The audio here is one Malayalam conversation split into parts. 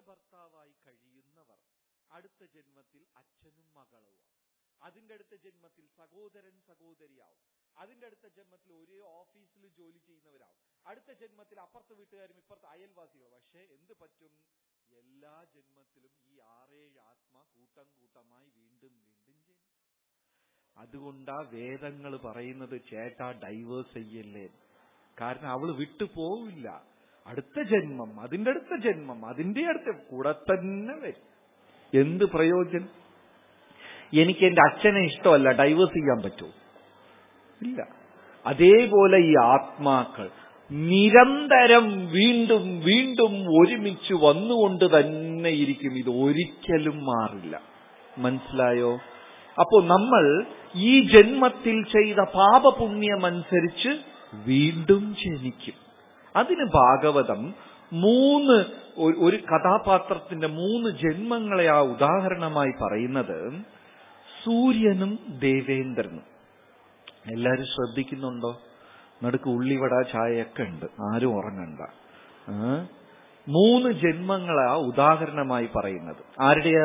ഭർത്താവായി കഴിയുന്നവർ അടുത്ത ജന്മത്തിൽ അച്ഛനും മകളുമാവും അതിന്റെ അടുത്ത ജന്മത്തിൽ സഹോദരൻ സഹോദരിയാവും അതിന്റെ അടുത്ത ജന്മത്തിൽ ഒരേ ഓഫീസിൽ ജോലി ചെയ്യുന്നവരാവും അടുത്ത ജന്മത്തിൽ അപ്പുറത്തെ വീട്ടുകാരും ഇപ്പുറത്തെ അയൽവാസികളും പക്ഷെ എന്ത് പറ്റും എല്ലാ ജന്മത്തിലും ഈ ആറേഴ് ആത്മ കൂട്ടം കൂട്ടമായി വീണ്ടും വീണ്ടും ജനിക്കും അതുകൊണ്ടാ വേദങ്ങൾ പറയുന്നത് ചേട്ടാ ഡൈവേഴ്സ് ചെയ്യല്ലേ കാരണം അവള് വിട്ടു പോവില്ല അടുത്ത ജന്മം അതിന്റെ അടുത്ത ജന്മം അതിന്റെ അടുത്ത കൂടെ തന്നെ വരും എന്ത് പ്രയോജനം എനിക്ക് എന്റെ അച്ഛനെ ഇഷ്ടമല്ല ഡൈവേഴ്സ് ചെയ്യാൻ പറ്റുമോ ഇല്ല അതേപോലെ ഈ ആത്മാക്കൾ നിരന്തരം വീണ്ടും വീണ്ടും ഒരുമിച്ച് വന്നുകൊണ്ട് തന്നെ ഇരിക്കും ഇത് ഒരിക്കലും മാറില്ല മനസ്സിലായോ അപ്പോ നമ്മൾ ഈ ജന്മത്തിൽ ചെയ്ത പാപപുണ്യമനുസരിച്ച് വീണ്ടും ജനിക്കും അതിന് ഭാഗവതം മൂന്ന് ഒരു- ഒരു കഥാപാത്രത്തിന്റെ മൂന്ന് ജന്മങ്ങളെ ആ ഉദാഹരണമായി പറയുന്നത് സൂര്യനും ദേവേന്ദ്രനും എല്ലാരും ശ്രദ്ധിക്കുന്നുണ്ടോ നടുക്ക് ഉള്ളിവട ചായയൊക്കെ ഉണ്ട് ആരും ഉറങ്ങണ്ട ആ? മൂന്ന് ജന്മങ്ങളാ ഉദാഹരണമായി പറയുന്നത് ആരുടെയാ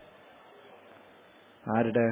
ആരുടെ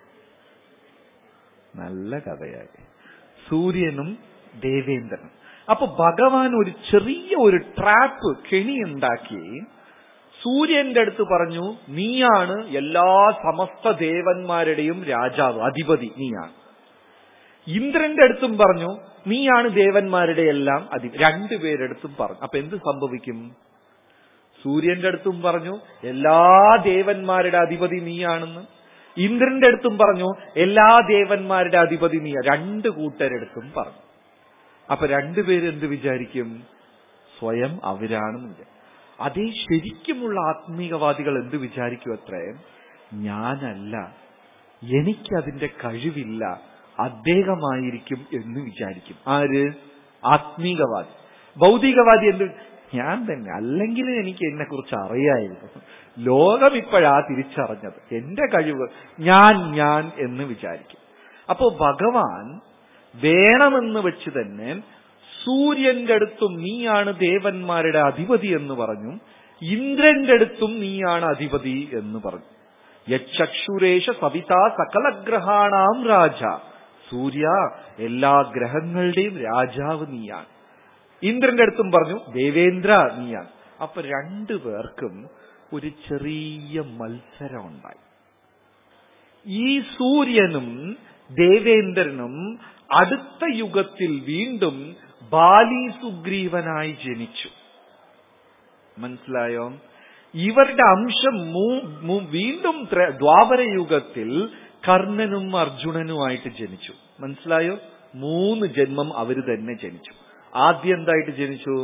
നല്ല കഥയായി സൂര്യനും ദേവേന്ദ്രനും അപ്പൊ ഭഗവാൻ ഒരു ചെറിയ ഒരു ട്രാപ്പ് കെണി ഉണ്ടാക്കി സൂര്യന്റെ അടുത്ത് പറഞ്ഞു നീയാണ് എല്ലാ സമസ്ത ദേവന്മാരുടെയും രാജാവ് അധിപതി നീയാണ് ഇന്ദ്രന്റെ അടുത്തും പറഞ്ഞു നീയാണ് ദേവന്മാരുടെ എല്ലാം അധി രണ്ടുപേരെടുത്തും പറഞ്ഞു അപ്പൊ എന്ത് സംഭവിക്കും സൂര്യന്റെ അടുത്തും പറഞ്ഞു എല്ലാ ദേവന്മാരുടെ അധിപതി നീയാണെന്ന് ഇന്ദ്രന്റെ അടുത്തും പറഞ്ഞു എല്ലാ ദേവന്മാരുടെ അധിപതി നീ രണ്ട് കൂട്ടരെടുത്തും പറഞ്ഞു അപ്പൊ രണ്ടുപേരും എന്ത് വിചാരിക്കും സ്വയം അവരാണെന്ന് വിചാരിക്കും അതേ ശരിക്കുമുള്ള ആത്മീകവാദികൾ എന്ത് വിചാരിക്കും അത്രേ ഞാനല്ല എനിക്കതിന്റെ കഴിവില്ല അദ്ദേഹമായിരിക്കും എന്ന് വിചാരിക്കും ആര് ആത്മീകവാദി ഭൗതികവാദി എന്ത് ഞാൻ തന്നെ അല്ലെങ്കിൽ എനിക്ക് എന്നെ കുറിച്ച് അറിയായിരുന്നു ലോകം ഇപ്പോഴാ തിരിച്ചറിഞ്ഞത് എന്റെ കഴിവ് ഞാൻ ഞാൻ എന്ന് വിചാരിക്കും അപ്പോ ഭഗവാൻ വേണമെന്ന് വെച്ച് തന്നെ സൂര്യന്റെ അടുത്തും നീയാണ് ദേവന്മാരുടെ അധിപതി എന്ന് പറഞ്ഞു ഇന്ദ്രന്റെ അടുത്തും നീയാണ് അധിപതി എന്ന് പറഞ്ഞു യക്ഷുരേഷ സവിത സകലഗ്രഹാണാം രാജ സൂര്യ എല്ലാ ഗ്രഹങ്ങളുടെയും രാജാവ് നീയാണ് ഇന്ദ്രന്റെ അടുത്തും പറഞ്ഞു ദേവേന്ദ്ര നീയാണ് അപ്പൊ രണ്ടു പേർക്കും ഒരു ചെറിയ മത്സരം ഉണ്ടായി ഈ സൂര്യനും ദേവേന്ദ്രനും അടുത്ത യുഗത്തിൽ വീണ്ടും ബാലി സുഗ്രീവനായി ജനിച്ചു മനസ്സിലായോ ഇവരുടെ അംശം മൂ- മൂ- വീണ്ടും ത്ര- ദ്വാപര യുഗത്തിൽ കർണനും അർജുനനുമായിട്ട് ജനിച്ചു മനസ്സിലായോ മൂന്ന് ജന്മം അവര് തന്നെ ജനിച്ചു ആദ്യം എന്തായിട്ട് ജനിച്ചു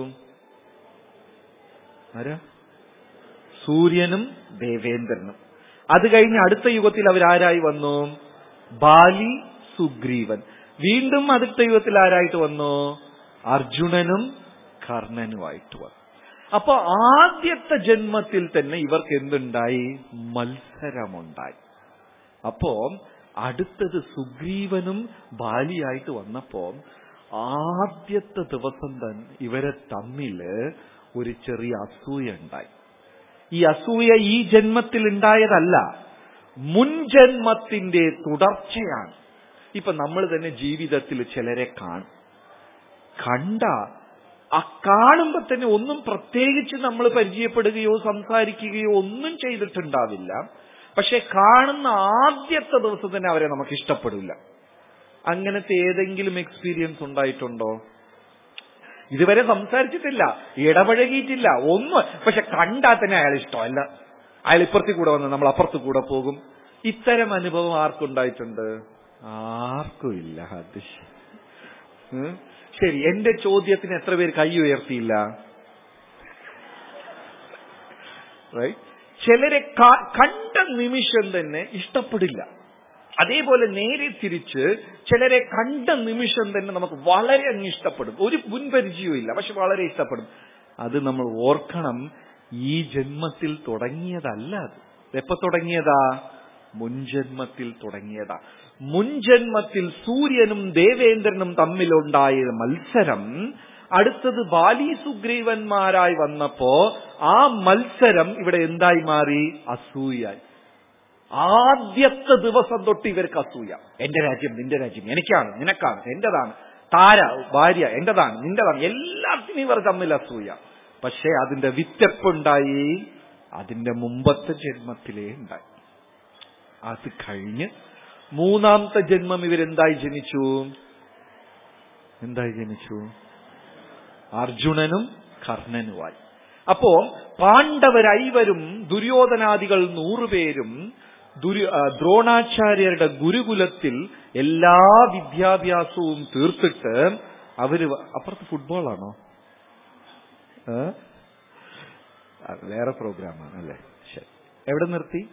ആരാ സൂര്യനും ദേവേന്ദ്രനും അത് കഴിഞ്ഞ് അടുത്ത യുഗത്തിൽ അവരാരായി വന്നു ബാലി സുഗ്രീവൻ വീണ്ടും അടുത്ത യുഗത്തിൽ ആരായിട്ട് വന്നു അർജുനനും കർണനുമായിട്ട് വന്നു അപ്പൊ ആദ്യത്തെ ജന്മത്തിൽ തന്നെ ഇവർക്ക് എന്തുണ്ടായി മത്സരമുണ്ടായി അപ്പോ അടുത്തത് സുഗ്രീവനും ബാലിയായിട്ട് വന്നപ്പോ ആദ്യത്തെ ദിവസം തന്നെ ഇവരെ തമ്മില് ഒരു ചെറിയ അസൂയ ഉണ്ടായി ഈ അസൂയ ഈ ജന്മത്തിൽ ഉണ്ടായതല്ല മുൻജന്മത്തിന്റെ തുടർച്ചയാണ് ഇപ്പൊ നമ്മൾ തന്നെ ജീവിതത്തിൽ ചിലരെ കാണും കണ്ട ആ കാണുമ്പോ തന്നെ ഒന്നും പ്രത്യേകിച്ച് നമ്മൾ പരിചയപ്പെടുകയോ സംസാരിക്കുകയോ ഒന്നും ചെയ്തിട്ടുണ്ടാവില്ല പക്ഷെ കാണുന്ന ആദ്യത്തെ ദിവസം തന്നെ അവരെ നമുക്ക് ഇഷ്ടപ്പെടില്ല അങ്ങനത്തെ ഏതെങ്കിലും എക്സ്പീരിയൻസ് ഉണ്ടായിട്ടുണ്ടോ ഇതുവരെ സംസാരിച്ചിട്ടില്ല ഇടപഴകിയിട്ടില്ല ഒന്നും പക്ഷെ കണ്ടാൽ തന്നെ അയാൾ ഇഷ്ടമല്ല അയാൾ ഇപ്പുറത്തിൽ കൂടെ വന്ന് നമ്മൾ അപ്പുറത്ത് കൂടെ പോകും ഇത്തരം അനുഭവം ആർക്കുണ്ടായിട്ടുണ്ട് ആർക്കും ഇല്ല അത് ശരി. ഉം. ശരി എന്റെ ചോദ്യത്തിന് എത്ര പേര് കൈ ഉയർത്തിയില്ല Right? ചിലരെ കാ- കണ്ട നിമിഷം തന്നെ ഇഷ്ടപ്പെടില്ല അതേപോലെ നേരെ തിരിച്ച് ചിലരെ കണ്ട നിമിഷം തന്നെ നമുക്ക് വളരെ അങ്ങ് ഇഷ്ടപ്പെടും ഒരു മുൻപരിചയവും ഇല്ല പക്ഷെ വളരെ ഇഷ്ടപ്പെടും അത് നമ്മൾ ഓർക്കണം ഈ ജന്മത്തിൽ തുടങ്ങിയതല്ല അത് എപ്പോ തുടങ്ങിയതാ മുൻജന്മത്തിൽ തുടങ്ങിയതാ മുൻജന്മത്തിൽ സൂര്യനും ദേവേന്ദ്രനും തമ്മിലുണ്ടായ മത്സരം അടുത്തത് ബാലി സുഗ്രീവന്മാരായി വന്നപ്പോ ആ മത്സരം ഇവിടെ എന്തായി മാറി അസൂയായി ആദ്യത്തെ ദിവസം തൊട്ട് ഇവർക്ക് അസൂയ എന്റെ രാജ്യം നിന്റെ രാജ്യം എനിക്കാണ് നിനക്കാണ് എന്റേതാണ് താര ഭാര്യ എന്റേതാണ് നിന്റേതാണ് എല്ലാത്തിനും ഇവർ തമ്മിൽ അസൂയ പക്ഷെ അതിന്റെ വിത്തെപ്പുണ്ടായി അതിന്റെ മുമ്പത്തെ ജന്മത്തിലേ ഉണ്ടായി അത് കഴിഞ്ഞ് മൂന്നാമത്തെ ജന്മം ഇവരെന്തായി ജനിച്ചു എന്തായി ജനിച്ചു അർജുനനും കർണനുമായി അപ്പോ പാണ്ഡവരൈവരും ദുര്യോധനാദികൾ നൂറുപേരും ദുര്യ ആ, ദ്രോണാചാര്യരുടെ ഗുരുകുലത്തിൽ എല്ലാ വിദ്യാഭ്യാസവും തീർത്തിട്ട് അവര് വ- അപ്പുറത്ത് ഫുട്ബോളാണോ ഏ? ആ, വേറെ പ്രോഗ്രാമാണ് അല്ലേ ശരി എവിടെ നിർത്തി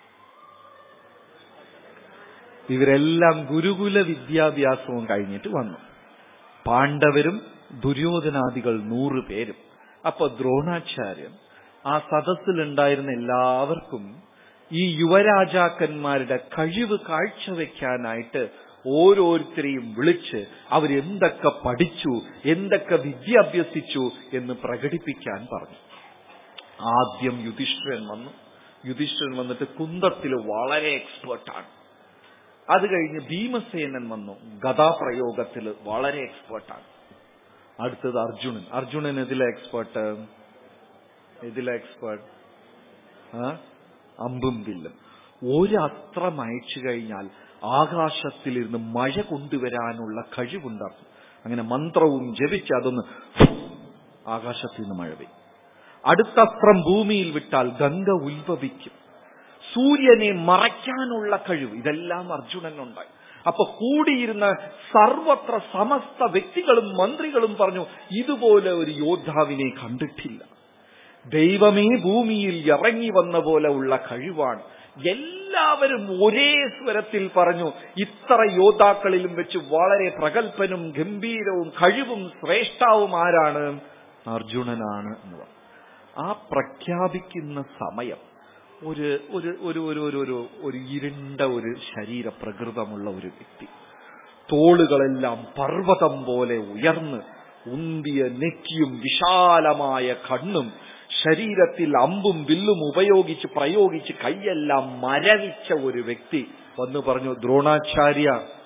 ഇവരെല്ലാം ഗുരുകുല വിദ്യാഭ്യാസവും കഴിഞ്ഞിട്ട് വന്നു പാണ്ഡവരും ദുര്യോധനാദികൾ നൂറ് പേരും അപ്പൊ ദ്രോണാചാര്യൻ ആ സദസ്സിലുണ്ടായിരുന്ന എല്ലാവർക്കും ഈ യുവരാജാക്കന്മാരുടെ കഴിവ് കാഴ്ചവെക്കാനായിട്ട് ഓരോരുത്തരെയും വിളിച്ച് അവരെന്തൊക്കെ പഠിച്ചു എന്തൊക്കെ വിദ്യ അഭ്യസിച്ചു എന്ന് പ്രകടിപ്പിക്കാൻ പറഞ്ഞു ആദ്യം യുധിഷ്ഠിരൻ വന്നു യുധിഷ്ഠിരൻ വന്നിട്ട് കുന്തത്തിൽ വളരെ എക്സ്പേർട്ടാണ് അത് കഴിഞ്ഞ് ഭീമസേനൻ വന്നു ഗതാപ്രയോഗത്തിൽ വളരെ എക്സ്പേർട്ടാണ് അടുത്തത് അർജുനൻ അർജുനൻ ഇതിലെ എക്സ്പേർട്ട് ഇതിലെ എക്സ്പേർട്ട് അമ്പും വില്ലും ഒരു അസ്ത്രം അയച്ചു കഴിഞ്ഞാൽ ആകാശത്തിലിരുന്ന് മഴ കൊണ്ടുവരാനുള്ള കഴിവുണ്ടാകും അങ്ങനെ മന്ത്രവും ജപിച്ച് അതൊന്ന് ആകാശത്തിൽ നിന്ന് മഴ പെയ്യും അടുത്ത അസ്ത്രം ഭൂമിയിൽ വിട്ടാൽ ഗംഗ ഉത്ഭവിക്കും സൂര്യനെ മറയ്ക്കാനുള്ള കഴിവ് ഇതെല്ലാം അർജുനനുണ്ടായി അപ്പൊ കൂടിയിരുന്ന സർവത്ര സമസ്ത വ്യക്തികളും മന്ത്രികളും പറഞ്ഞു ഇതുപോലെ ഒരു യോദ്ധാവിനെ കണ്ടിട്ടില്ല ദൈവമേ ഭൂമിയിൽ ഇറങ്ങി വന്ന പോലെ ഉള്ള കഴിവാണ് എല്ലാവരും ഒരേ സ്വരത്തിൽ പറഞ്ഞു ഇത്ര യോദ്ധാക്കളിലും വെച്ച് വളരെ പ്രഗത്ഭനും ഗംഭീരവും കഴിവും ശ്രേഷ്ഠാവും ആരാണ് അർജുനനാണ് എന്ന് പറഞ്ഞു ആ പ്രഖ്യാപിക്കുന്ന സമയം ഒരു ഒരു ഒരു ഒരു ഒരു ഒരു ഒരു ഇരുണ്ട ഒരു ശരീര പ്രകൃതമുള്ള ഒരു വ്യക്തി തോളുകളെല്ലാം പർവ്വതം പോലെ ഉയർന്ന് ഉന്തിയ നെറ്റിയും വിശാലമായ കണ്ണും ശരീരത്തിൽ അമ്പും വില്ലും ഉപയോഗിച്ച് പ്രയോഗിച്ച് കൈയെല്ലാം മരവിച്ച ഒരു വ്യക്തി വന്നു പറഞ്ഞു ദ്രോണാചാര്യ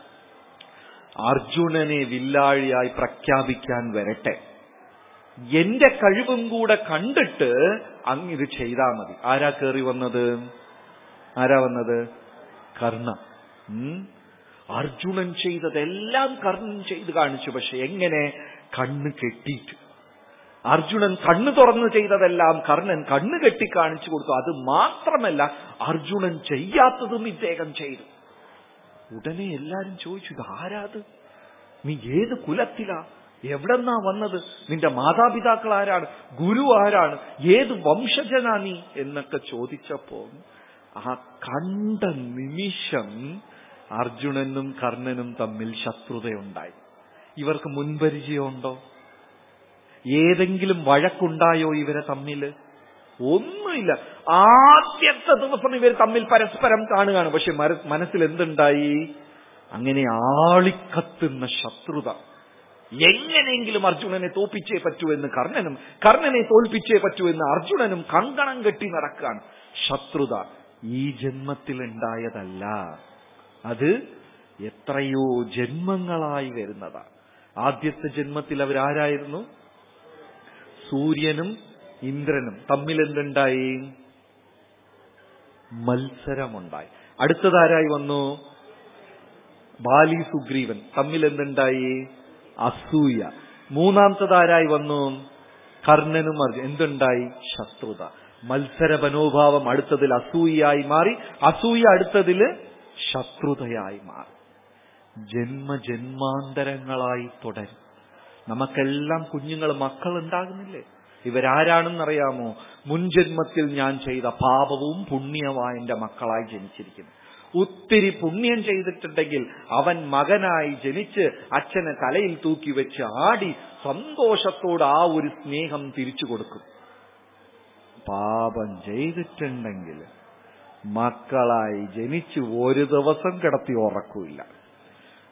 അർജുനനെ വില്ലാഴിയായി പ്രഖ്യാപിക്കാൻ വരട്ടെ എന്റെ കഴിവും കൂടെ കണ്ടിട്ട് അങ്ങ് ഇത് ചെയ്താൽ മതി ആരാ കയറി വന്നത് ആരാ വന്നത് കർണ ഉം? അർജുനൻ ചെയ്തതെല്ലാം കർണൻ ചെയ്ത് കാണിച്ചു പക്ഷെ എങ്ങനെ കണ്ണ് കെട്ടിയിട്ട് അർജുനൻ കണ്ണ് തുറന്ന് ചെയ്തതെല്ലാം കർണൻ കണ്ണ് കെട്ടി കാണിച്ചു കൊടുത്തു അത് മാത്രമല്ല അർജുനൻ ചെയ്യാത്തതും ഇദ്ദേഹം ചെയ്തു ഉടനെ എല്ലാരും ചോദിച്ചു ഇത് ആരാത് നീ ഏത് കുലത്തിലാ എവിടെന്നാ വന്നത് നിന്റെ മാതാപിതാക്കൾ ആരാണ് ഗുരു ആരാണ് ഏത് വംശജനാ നീ എന്നൊക്കെ ചോദിച്ചപ്പോ ആ കണ്ട നിമിഷം അർജുനനും കർണനും തമ്മിൽ ശത്രുതയുണ്ടായി ഇവർക്ക് മുൻപരിചയമുണ്ടോ ഏതെങ്കിലും വഴക്കുണ്ടായോ ഇവരെ തമ്മില് ഒന്നുമില്ല ആദ്യത്തെ ദിവസം ഇവർ തമ്മിൽ പരസ്പരം കാണുകയാണ് പക്ഷെ മര- മനസ്സിൽ എന്തുണ്ടായി അങ്ങനെ ആളിക്കത്തുന്ന ശത്രുത എങ്ങനെയെങ്കിലും അർജുനനെ തോപ്പിച്ചേ പറ്റൂ എന്ന് കർണനും കർണനെ തോൽപ്പിച്ചേ പറ്റൂ എന്ന് അർജുനനും കങ്കണം കെട്ടി നടക്കാണ് ശത്രുത ഈ ജന്മത്തിൽ ഉണ്ടായതല്ല അത് എത്രയോ ജന്മങ്ങളായി വരുന്നതാണ് ആദ്യത്തെ ജന്മത്തിൽ അവരാരായിരുന്നു സൂര്യനും ഇന്ദ്രനും തമ്മിൽ എന്തുണ്ടായി മത്സരമുണ്ടായി അടുത്തതാരായി വന്നു ബാലി സുഗ്രീവൻ തമ്മിൽ എന്തുണ്ടായി അസൂയ മൂന്നാമത്തതാരായി വന്നു കർണനും അർജുൻ എന്തുണ്ടായി ശത്രുത മത്സര മനോഭാവം അടുത്തതിൽ അസൂയയായി മാറി അസൂയ അടുത്തതില് ശത്രുതയായി മാറി ജന്മജന്മാന്തരങ്ങളായി തുടരും നമുക്കെല്ലാം കുഞ്ഞുങ്ങൾ മക്കൾ ഉണ്ടാകുന്നില്ലേ ഇവരാരാണെന്നറിയാമോ മുൻജന്മത്തിൽ ഞാൻ ചെയ്ത പാപവും പുണ്യമായ എന്റെ മക്കളായി ജനിച്ചിരിക്കുന്നു ഒത്തിരി പുണ്യം ചെയ്തിട്ടുണ്ടെങ്കിൽ അവൻ മകനായി ജനിച്ച് അച്ഛനെ തലയിൽ തൂക്കി വെച്ച് ആടി സന്തോഷത്തോട് ആ ഒരു സ്നേഹം തിരിച്ചു കൊടുക്കും പാപം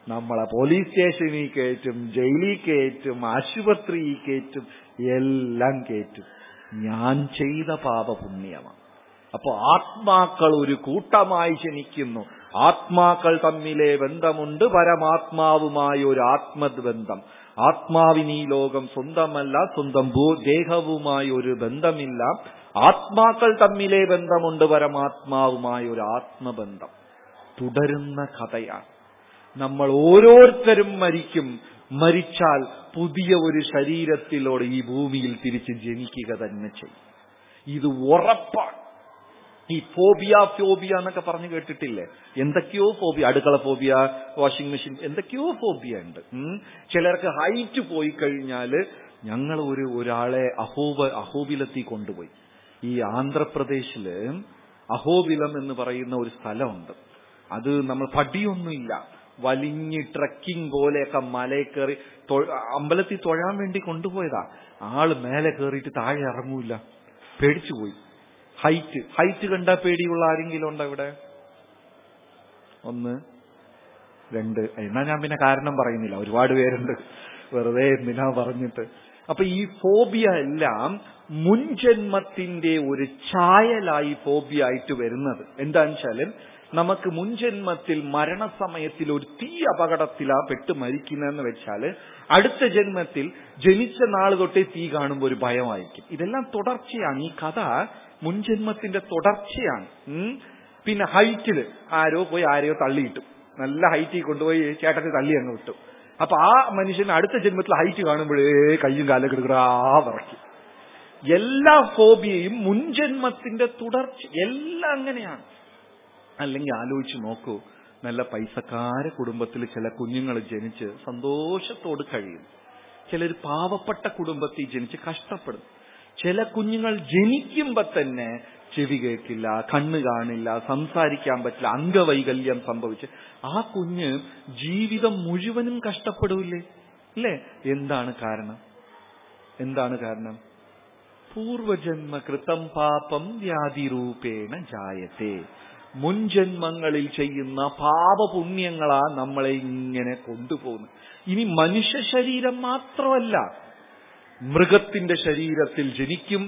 നമ്മളെ പോലീസ് സ്റ്റേഷനിൽ കയറ്റും ജയിലിൽ കയറ്റും ആശുപത്രിയിൽ കയറ്റും എല്ലാം കയറ്റും ഞാൻ ചെയ്ത പാപപുണ്യമാണ് അപ്പൊ ആത്മാക്കൾ ഒരു കൂട്ടമായി ജനിക്കുന്നു ആത്മാക്കൾ തമ്മിലെ ബന്ധമുണ്ട് പരമാത്മാവുമായ ഒരു ആത്മബന്ധം ആത്മാവിന് ഈ ലോകം സ്വന്തമല്ല സ്വന്തം ഭൂ ദേഹവുമായി ഒരു ബന്ധമില്ല ആത്മാക്കൾ തമ്മിലെ ബന്ധമുണ്ട് പരമാത്മാവുമായ ഒരു ആത്മബന്ധം തുടരുന്ന കഥയാണ് നമ്മൾ ഓരോരുത്തരും മരിക്കും മരിച്ചാൽ പുതിയ ഒരു ശരീരത്തിലൂടെ ഈ ഭൂമിയിൽ തിരിച്ച് ജനിക്കുക തന്നെ ചെയ്യും ഇത് ഉറപ്പാണ് ഈ ഫോബിയ ഫോബിയ എന്നൊക്കെ പറഞ്ഞു കേട്ടിട്ടില്ലേ എന്തൊക്കെയോ ഫോബിയ അടുക്കള ഫോബിയ വാഷിംഗ് മെഷീൻ എന്തൊക്കെയോ ഫോബിയ ഉണ്ട് ഉം. ചിലർക്ക് ഹൈറ്റ് പോയി കഴിഞ്ഞാല് ഞങ്ങൾ ഒരു ഒരാളെ അഹോബ അഹോബിലത്തിൽ കൊണ്ടുപോയി ഈ ആന്ധ്രാപ്രദേശില് അഹോബിലം എന്ന് പറയുന്ന ഒരു സ്ഥലമുണ്ട് അത് നമ്മൾ പടിയൊന്നുമില്ല വലിഞ്ഞ് ട്രക്കിംഗ് പോലെയൊക്കെ മലയിൽ കയറി തൊഴ- അമ്പലത്തിൽ തൊഴാൻ വേണ്ടി കൊണ്ടുപോയതാ ആള് മേലെ കയറിയിട്ട് താഴെ ഇറങ്ങൂല പേടിച്ചുപോയി ഹൈറ്റ് ഹൈറ്റ് കണ്ട പേടിയുള്ള ആരെങ്കിലും ഉണ്ടോ ഇവിടെ ഒന്ന് രണ്ട് എന്നാ ഞാൻ പിന്നെ കാരണം പറയുന്നില്ല ഒരുപാട് പേരുണ്ട് വെറുതെ എന്തിനാ പറഞ്ഞിട്ട് അപ്പൊ ഈ ഫോബിയ എല്ലാം മുൻജന്മത്തിന്റെ ഒരു ചായലായി ഫോബിയ ആയിട്ട് വരുന്നത് എന്താന്ന് വെച്ചാല് നമുക്ക് മുൻജന്മത്തിൽ മരണസമയത്തിൽ ഒരു തീ അപകടത്തിലാ പെട്ട് മരിക്കുന്നതെന്ന് വെച്ചാല് അടുത്ത ജന്മത്തിൽ ജനിച്ച നാൾ തൊട്ടേ തീ കാണുമ്പോൾ ഒരു ഭയമായിരിക്കും ഇതെല്ലാം തുടർച്ചയാണ് ഈ കഥ മുൻജന്മത്തിന്റെ തുടർച്ചയാണ് ഉം. പിന്നെ ഹൈറ്റില് ആരോ പോയി ആരെയോ തള്ളിയിട്ടു നല്ല ഹൈറ്റിൽ കൊണ്ടുപോയി ചേട്ടന് തള്ളി അങ്ങ് വിട്ടു അപ്പൊ ആ മനുഷ്യൻ അടുത്ത ജന്മത്തിൽ ഹൈറ്റ് കാണുമ്പോഴേ കയ്യും കാലൊക്കെ എടുക്കടാ വിറയ്ക്കും എല്ലാ ഫോബിയയും മുൻജന്മത്തിന്റെ തുടർച്ച എല്ലാം അങ്ങനെയാണ് അല്ലെങ്കിൽ ആലോചിച്ച് നോക്കൂ നല്ല പൈസക്കാര കുടുംബത്തിൽ ചില കുഞ്ഞുങ്ങൾ ജനിച്ച് സന്തോഷത്തോട് കഴിയും ചിലർ പാവപ്പെട്ട കുടുംബത്തിൽ ജനിച്ച് കഷ്ടപ്പെടും ചില കുഞ്ഞുങ്ങൾ ജനിക്കുമ്പോ തന്നെ ചെവി കേൾക്കില്ല കണ്ണ് കാണില്ല സംസാരിക്കാൻ പറ്റില്ല അംഗവൈകല്യം സംഭവിച്ച് ആ കുഞ്ഞ് ജീവിതം മുഴുവനും കഷ്ടപ്പെടൂലേ അല്ലേ എന്താണ് കാരണം എന്താണ് കാരണം പൂർവജന്മ കൃതം പാപം വ്യാധിരൂപേണ ജായത്തെ മുൻജന്മങ്ങളിൽ ചെയ്യുന്ന പാപപുണ്യങ്ങളാ നമ്മളെ ഇങ്ങനെ കൊണ്ടുപോകുന്നത് ഇനി മനുഷ്യ ശരീരം മാത്രമല്ല മൃഗത്തിന്റെ ശരീരത്തിൽ ജനിക്കും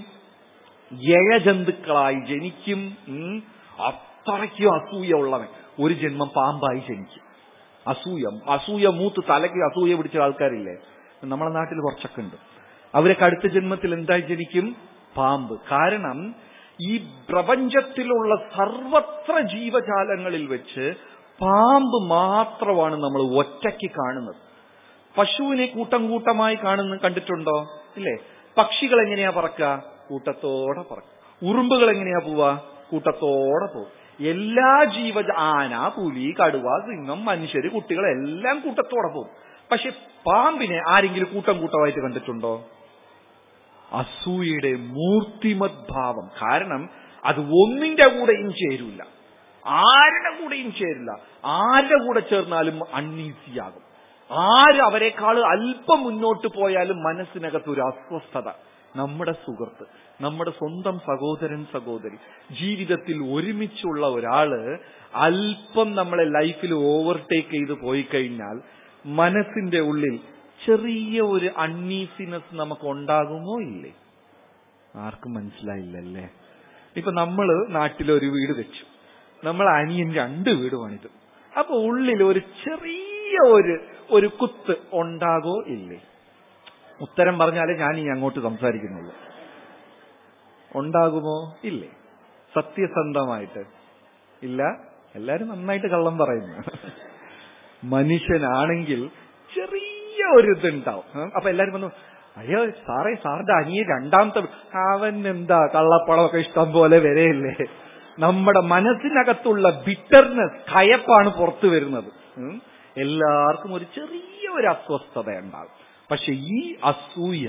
യഴജന്തുക്കളായി ജനിക്കും ഉം. അത്രയ്ക്കും അസൂയ ഉള്ളവൻ ഒരു ജന്മം പാമ്പായി ജനിക്കും അസൂയ അസൂയ മൂത്ത് തലയ്ക്ക് അസൂയ പിടിച്ച ആൾക്കാരില്ലേ നമ്മളെ നാട്ടിൽ കുറച്ചൊക്കെ ഉണ്ട് അവരൊക്കെ അടുത്ത ജന്മത്തിൽ എന്തായി ജനിക്കും പാമ്പ് കാരണം ഈ പ്രപഞ്ചത്തിലുള്ള സർവത്ര ജീവജാലങ്ങളിൽ വെച്ച് പാമ്പ് മാത്രമാണ് നമ്മൾ ഒറ്റയ്ക്ക് കാണുന്നത് പശുവിനെ കൂട്ടം കൂട്ടമായി കാണുന്ന കണ്ടിട്ടുണ്ടോ ഇല്ലേ പക്ഷികൾ എങ്ങനെയാ പറക്കുക കൂട്ടത്തോടെ പറക്കുക ഉറുമ്പുകൾ എങ്ങനെയാ പോവാ കൂട്ടത്തോടെ പോകും എല്ലാ ജീവജ ആന പുലി കടുവ സിംഹം മനുഷ്യര് കുട്ടികൾ എല്ലാം കൂട്ടത്തോടെ പോകും പക്ഷെ പാമ്പിനെ ആരെങ്കിലും കൂട്ടം കൂട്ടമായിട്ട് കണ്ടിട്ടുണ്ടോ അസൂയയുടെ മൂർത്തിമത് ഭാവം കാരണം അത് ഒന്നിന്റെ കൂടെയും ചേരൂല ആരുടെ കൂടെയും ചേരില്ല ആരുടെ കൂടെ ചേർന്നാലും അൺഈസിയാകും ആര് അവരെക്കാൾ അല്പം മുന്നോട്ട് പോയാലും മനസ്സിനകത്ത് ഒരു അസ്വസ്ഥത നമ്മുടെ സുഹൃത്ത് നമ്മുടെ സ്വന്തം സഹോദരൻ സഹോദരി ജീവിതത്തിൽ ഒരുമിച്ചുള്ള ഒരാള് അല്പം നമ്മളെ ലൈഫിൽ ഓവർടേക്ക് ചെയ്ത് പോയി കഴിഞ്ഞാൽ മനസ്സിന്റെ ഉള്ളിൽ ചെറിയ ഒരു അൺഈസിനെസ് നമുക്ക് ഉണ്ടാകുമോ ഇല്ലേ ആർക്കും മനസ്സിലായില്ലല്ലേ ഇപ്പൊ നമ്മള് നാട്ടിലൊരു വീട് വെച്ചു നമ്മൾ അനിയൻ രണ്ട് വീട് പണിതു അപ്പൊ ഉള്ളിൽ ഒരു ചെറിയ ഒരു ഒരു കുത്ത് ഉണ്ടാകോ ഇല്ലേ ഉത്തരം പറഞ്ഞാലേ ഞാൻ ഈ അങ്ങോട്ട് സംസാരിക്കുന്നുള്ളൂ ഉണ്ടാകുമോ ഇല്ലേ സത്യസന്ധമായിട്ട് ഇല്ല എല്ലാരും നന്നായിട്ട് കള്ളം പറയുന്നു മനുഷ്യനാണെങ്കിൽ ചെറിയ ഒരു ഇതുണ്ടാവും ഉം. അപ്പൊ എല്ലാരും വന്നു അയ്യോ സാറേ സാറിന്റെ അനിയൻ രണ്ടാമത്തെ വീ- അവൻ എന്താ കള്ളപ്പണമൊക്കെ ഇഷ്ടം പോലെ വരെയല്ലേ നമ്മുടെ മനസ്സിനകത്തുള്ള ബിറ്റർനെസ് കയപ്പാണ് പുറത്തു വരുന്നത് ഉം. എല്ലാവർക്കും ഒരു ചെറിയ ഒരു അസ്വസ്ഥത ഉണ്ടാകും പക്ഷെ ഈ അസൂയ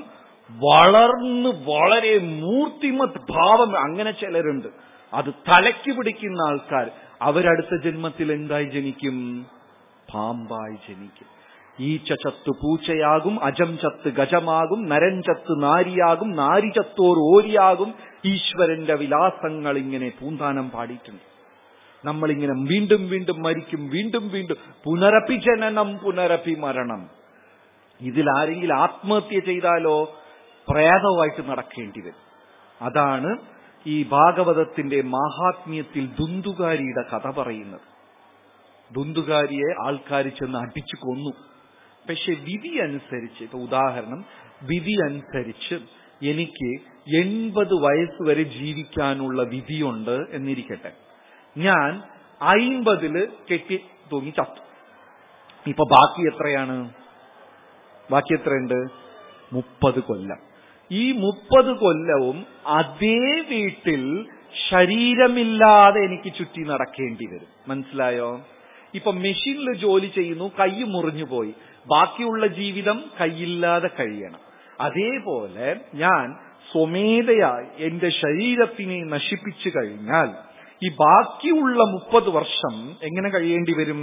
വളർന്ന് വളരെ മൂർത്തിമത് ഭാവം അങ്ങനെ ചിലരുണ്ട് അത് തലയ്ക്ക് പിടിക്കുന്ന ആൾക്കാർ അവരടുത്ത ജന്മത്തിൽ എന്തായി ജനിക്കും പാമ്പായി ജനിക്കും ഈച്ച ചത്ത് പൂച്ചയാകും അജം ചത്ത് ഗജമാകും നരൻ ചത്ത് നാരിയാകും നാരി ചത്തോർ ഓരിയാകും ഈശ്വരന്റെ വിലാസങ്ങൾ ഇങ്ങനെ പൂന്താനം പാടിയിട്ടുണ്ട് നമ്മളിങ്ങനെ വീണ്ടും വീണ്ടും മരിക്കും വീണ്ടും വീണ്ടും പുനരപ്പി ജനനം പുനരപ്പി മരണം ഇതിൽ ആരെങ്കിലും ആത്മഹത്യ ചെയ്താലോ പ്രേതമായിട്ട് നടക്കേണ്ടി വരും അതാണ് ഈ ഭാഗവതത്തിന്റെ മാഹാത്മ്യത്തിൽ ദുന്തുകാരിയുടെ കഥ പറയുന്നത് ദുന്തുകാരിയെ ആൾക്കാർ ചെന്ന് അടിച്ചു കൊന്നു പക്ഷെ വിധി അനുസരിച്ച് ഇപ്പൊ ഉദാഹരണം വിധി അനുസരിച്ച് എനിക്ക് എൺപത് വയസ്സ് വരെ ജീവിക്കാനുള്ള വിധിയുണ്ട് എന്നിരിക്കട്ടെ ഞാൻ അയിമ്പതില് കെട്ടി തൂങ്ങി ചത്തു ഇപ്പൊ ബാക്കി എത്രയാണ് ബാക്കി എത്രയുണ്ട് മുപ്പത് കൊല്ലം ഈ മുപ്പത് കൊല്ലവും അതേ വീട്ടിൽ ശരീരമില്ലാതെ എനിക്ക് ചുറ്റി നടക്കേണ്ടി വരും മനസ്സിലായോ ഇപ്പൊ മെഷീനിൽ ജോലി ചെയ്യുന്നു കൈ മുറിഞ്ഞു പോയി ബാക്കിയുള്ള ജീവിതം കൈയില്ലാതെ കഴിയണം അതേപോലെ ഞാൻ സ്വമേധയായി എന്റെ ശരീരത്തിനെ നശിപ്പിച്ചു കഴിഞ്ഞാൽ ഈ ബാക്കിയുള്ള മുപ്പത് വർഷം എങ്ങനെ കഴിയേണ്ടി വരും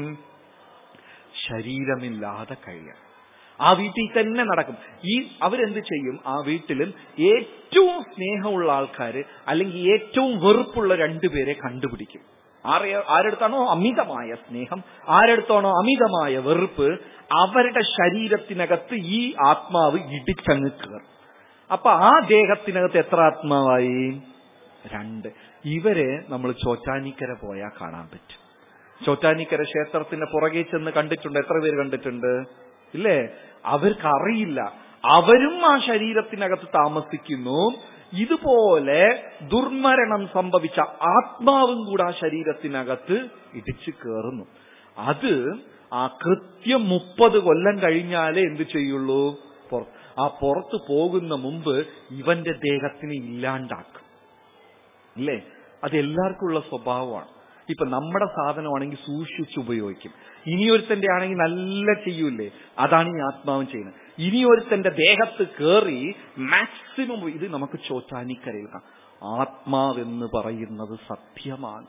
ശരീരമില്ലാതെ കഴിയണം ആ വീട്ടിൽ തന്നെ നടക്കും ഈ അവരെന്ത് ചെയ്യും ആ വീട്ടിലും ഏറ്റവും സ്നേഹമുള്ള ആൾക്കാര് അല്ലെങ്കിൽ ഏറ്റവും വെറുപ്പുള്ള രണ്ടുപേരെ കണ്ടുപിടിക്കും ആരെ ആരെടുത്താണോ അമിതമായ സ്നേഹം ആരെടുത്താണോ അമിതമായ വെറുപ്പ് അവരുടെ ശരീരത്തിനകത്ത് ഈ ആത്മാവ് ഇടിച്ചങ്ങ് കയറും അപ്പൊ ആ ദേഹത്തിനകത്ത് എത്ര ആത്മാവായി രണ്ട് ഇവരെ നമ്മൾ ചോറ്റാനിക്കര പോയാൽ കാണാൻ പറ്റും ചോറ്റാനിക്കര ക്ഷേത്രത്തിന്റെ പുറകെ ചെന്ന് കണ്ടിട്ടുണ്ട് എത്ര പേര് കണ്ടിട്ടുണ്ട് ഇല്ലേ അവർക്ക് അറിയില്ല അവരും ആ ശരീരത്തിനകത്ത് താമസിക്കുന്നു ഇതുപോലെ ദുർമരണം സംഭവിച്ച ആത്മാവും കൂടെ ആ ശരീരത്തിനകത്ത് ഇടിച്ചു കയറുന്നു അത് ആ കൃത്യം മുപ്പത് കൊല്ലം കഴിഞ്ഞാലേ എന്ത് ചെയ്യുള്ളൂ പുറ- ആ പുറത്തു പോകുന്ന മുമ്പ് ഇവന്റെ ദേഹത്തിനെ ഇല്ലാണ്ടാക്കും ഇല്ലേ അത് എല്ലാവർക്കും ഉള്ള സ്വഭാവമാണ് ഇപ്പൊ നമ്മുടെ സാധനമാണെങ്കിൽ സൂക്ഷിച്ച് ഉപയോഗിക്കും ഇനിയൊരുത്തന്റെ ആണെങ്കിൽ നല്ല ചെയ്യൂലേ അതാണ് ഈ ആത്മാവും ചെയ്യുന്നത് ഇനിയൊരുത്തന്റെ ദേഹത്ത് കയറി മാക്സിമം ഇത് നമുക്ക് ചോറ്റാനിക്കരയിൽ കാണാം ആത്മാവെന്ന് പറയുന്നത് സത്യമാണ്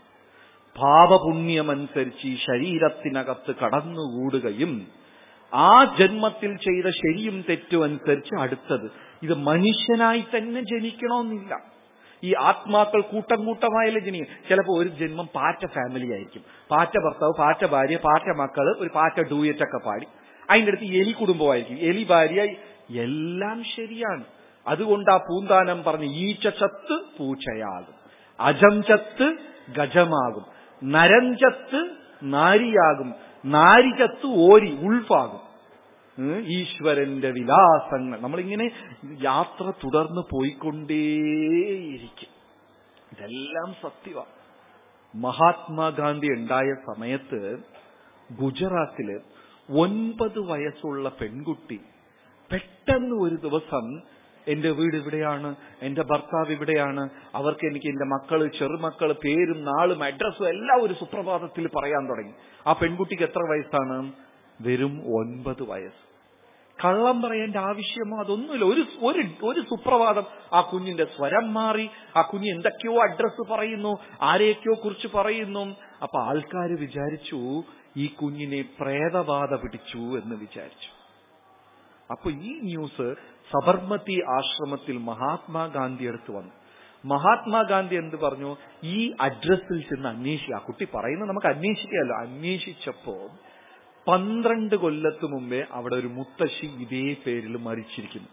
പാപപുണ്യമനുസരിച്ച് ഈ ശരീരത്തിനകത്ത് കടന്നുകൂടുകയും ആ ജന്മത്തിൽ ചെയ്ത ശരിയും തെറ്റും അനുസരിച്ച് അടുത്തത് ഇത് മനുഷ്യനായി തന്നെ ജനിക്കണമെന്നില്ല ഈ ആത്മാക്കൾ കൂട്ടം കൂട്ടമായാലും ജനിക്കും ചിലപ്പോൾ ഒരു ജന്മം പാറ്റ ഫാമിലി ആയിരിക്കും പാറ്റ ഭർത്താവ് പാറ്റ ഭാര്യ പാറ്റ മക്കള് ഒരു പാറ്റ ഡൂയറ്റ് ഒക്കെ പാടി അതിന്റെ അടുത്ത് എലി കുടുംബമായിരിക്കും എലി ഭാര്യ എല്ലാം ശരിയാണ് അതുകൊണ്ട് ആ പൂന്താനം പറഞ്ഞ് ഈച്ച ചത്ത് പൂച്ചയാകും അജം ചത്ത് ഗജമാകും നരം ചത്ത് നാരിയാകും നാരി ചത്ത് ഓരി ഉൾഫാകും ഉം, ഈശ്വരന്റെ വിലാസങ്ങൾ നമ്മളിങ്ങനെ യാത്ര തുടർന്ന് പോയിക്കൊണ്ടേയിരിക്കും ഇതെല്ലാം സത്യമാണ് മഹാത്മാഗാന്ധി ഉണ്ടായ സമയത്ത് ഗുജറാത്തില് ഒൻപത് വയസ്സുള്ള പെൺകുട്ടി പെട്ടെന്ന് ഒരു ദിവസം എന്റെ വീട് ഇവിടെയാണ് എന്റെ ഭർത്താവ് ഇവിടെയാണ് അവർക്ക് എനിക്ക് എന്റെ മക്കള് ചെറുമക്കള് പേരും നാളും അഡ്രസ്സും എല്ലാം ഒരു സുപ്രഭാതത്തിൽ പറയാൻ തുടങ്ങി ആ പെൺകുട്ടിക്ക് എത്ര വയസ്സാണ് വെറും ഒൻപത് വയസ്സ് കള്ളം പറയേണ്ട ആവശ്യമോ അതൊന്നുമില്ല ഒരു ഒരു ഒരു സുപ്രഭാതം ആ കുഞ്ഞിന്റെ സ്വരം മാറി ആ കുഞ്ഞ് എന്തൊക്കെയോ അഡ്രസ്സ് പറയുന്നു ആരെയൊക്കെയോ കുറിച്ച് പറയുന്നു അപ്പൊ ആൾക്കാർ വിചാരിച്ചു ഈ കുഞ്ഞിനെ പ്രേതബാധ പിടിച്ചു എന്ന് വിചാരിച്ചു അപ്പൊ ഈ ന്യൂസ് സബർമതി ആശ്രമത്തിൽ മഹാത്മാഗാന്ധി അടുത്ത് വന്നു മഹാത്മാഗാന്ധി എന്ത് പറഞ്ഞു ഈ അഡ്രസ്സിൽ ചെന്ന് അന്വേഷിക്കുക ആ കുട്ടി പറയുന്നത് നമുക്ക് അന്വേഷിക്കാമല്ലോ അന്വേഷിച്ചപ്പോ പന്ത്രണ്ട് കൊല്ലത്ത് മുമ്പേ അവിടെ ഒരു മുത്തശ്ശി ഇതേ പേരിൽ മരിച്ചിരിക്കുന്നു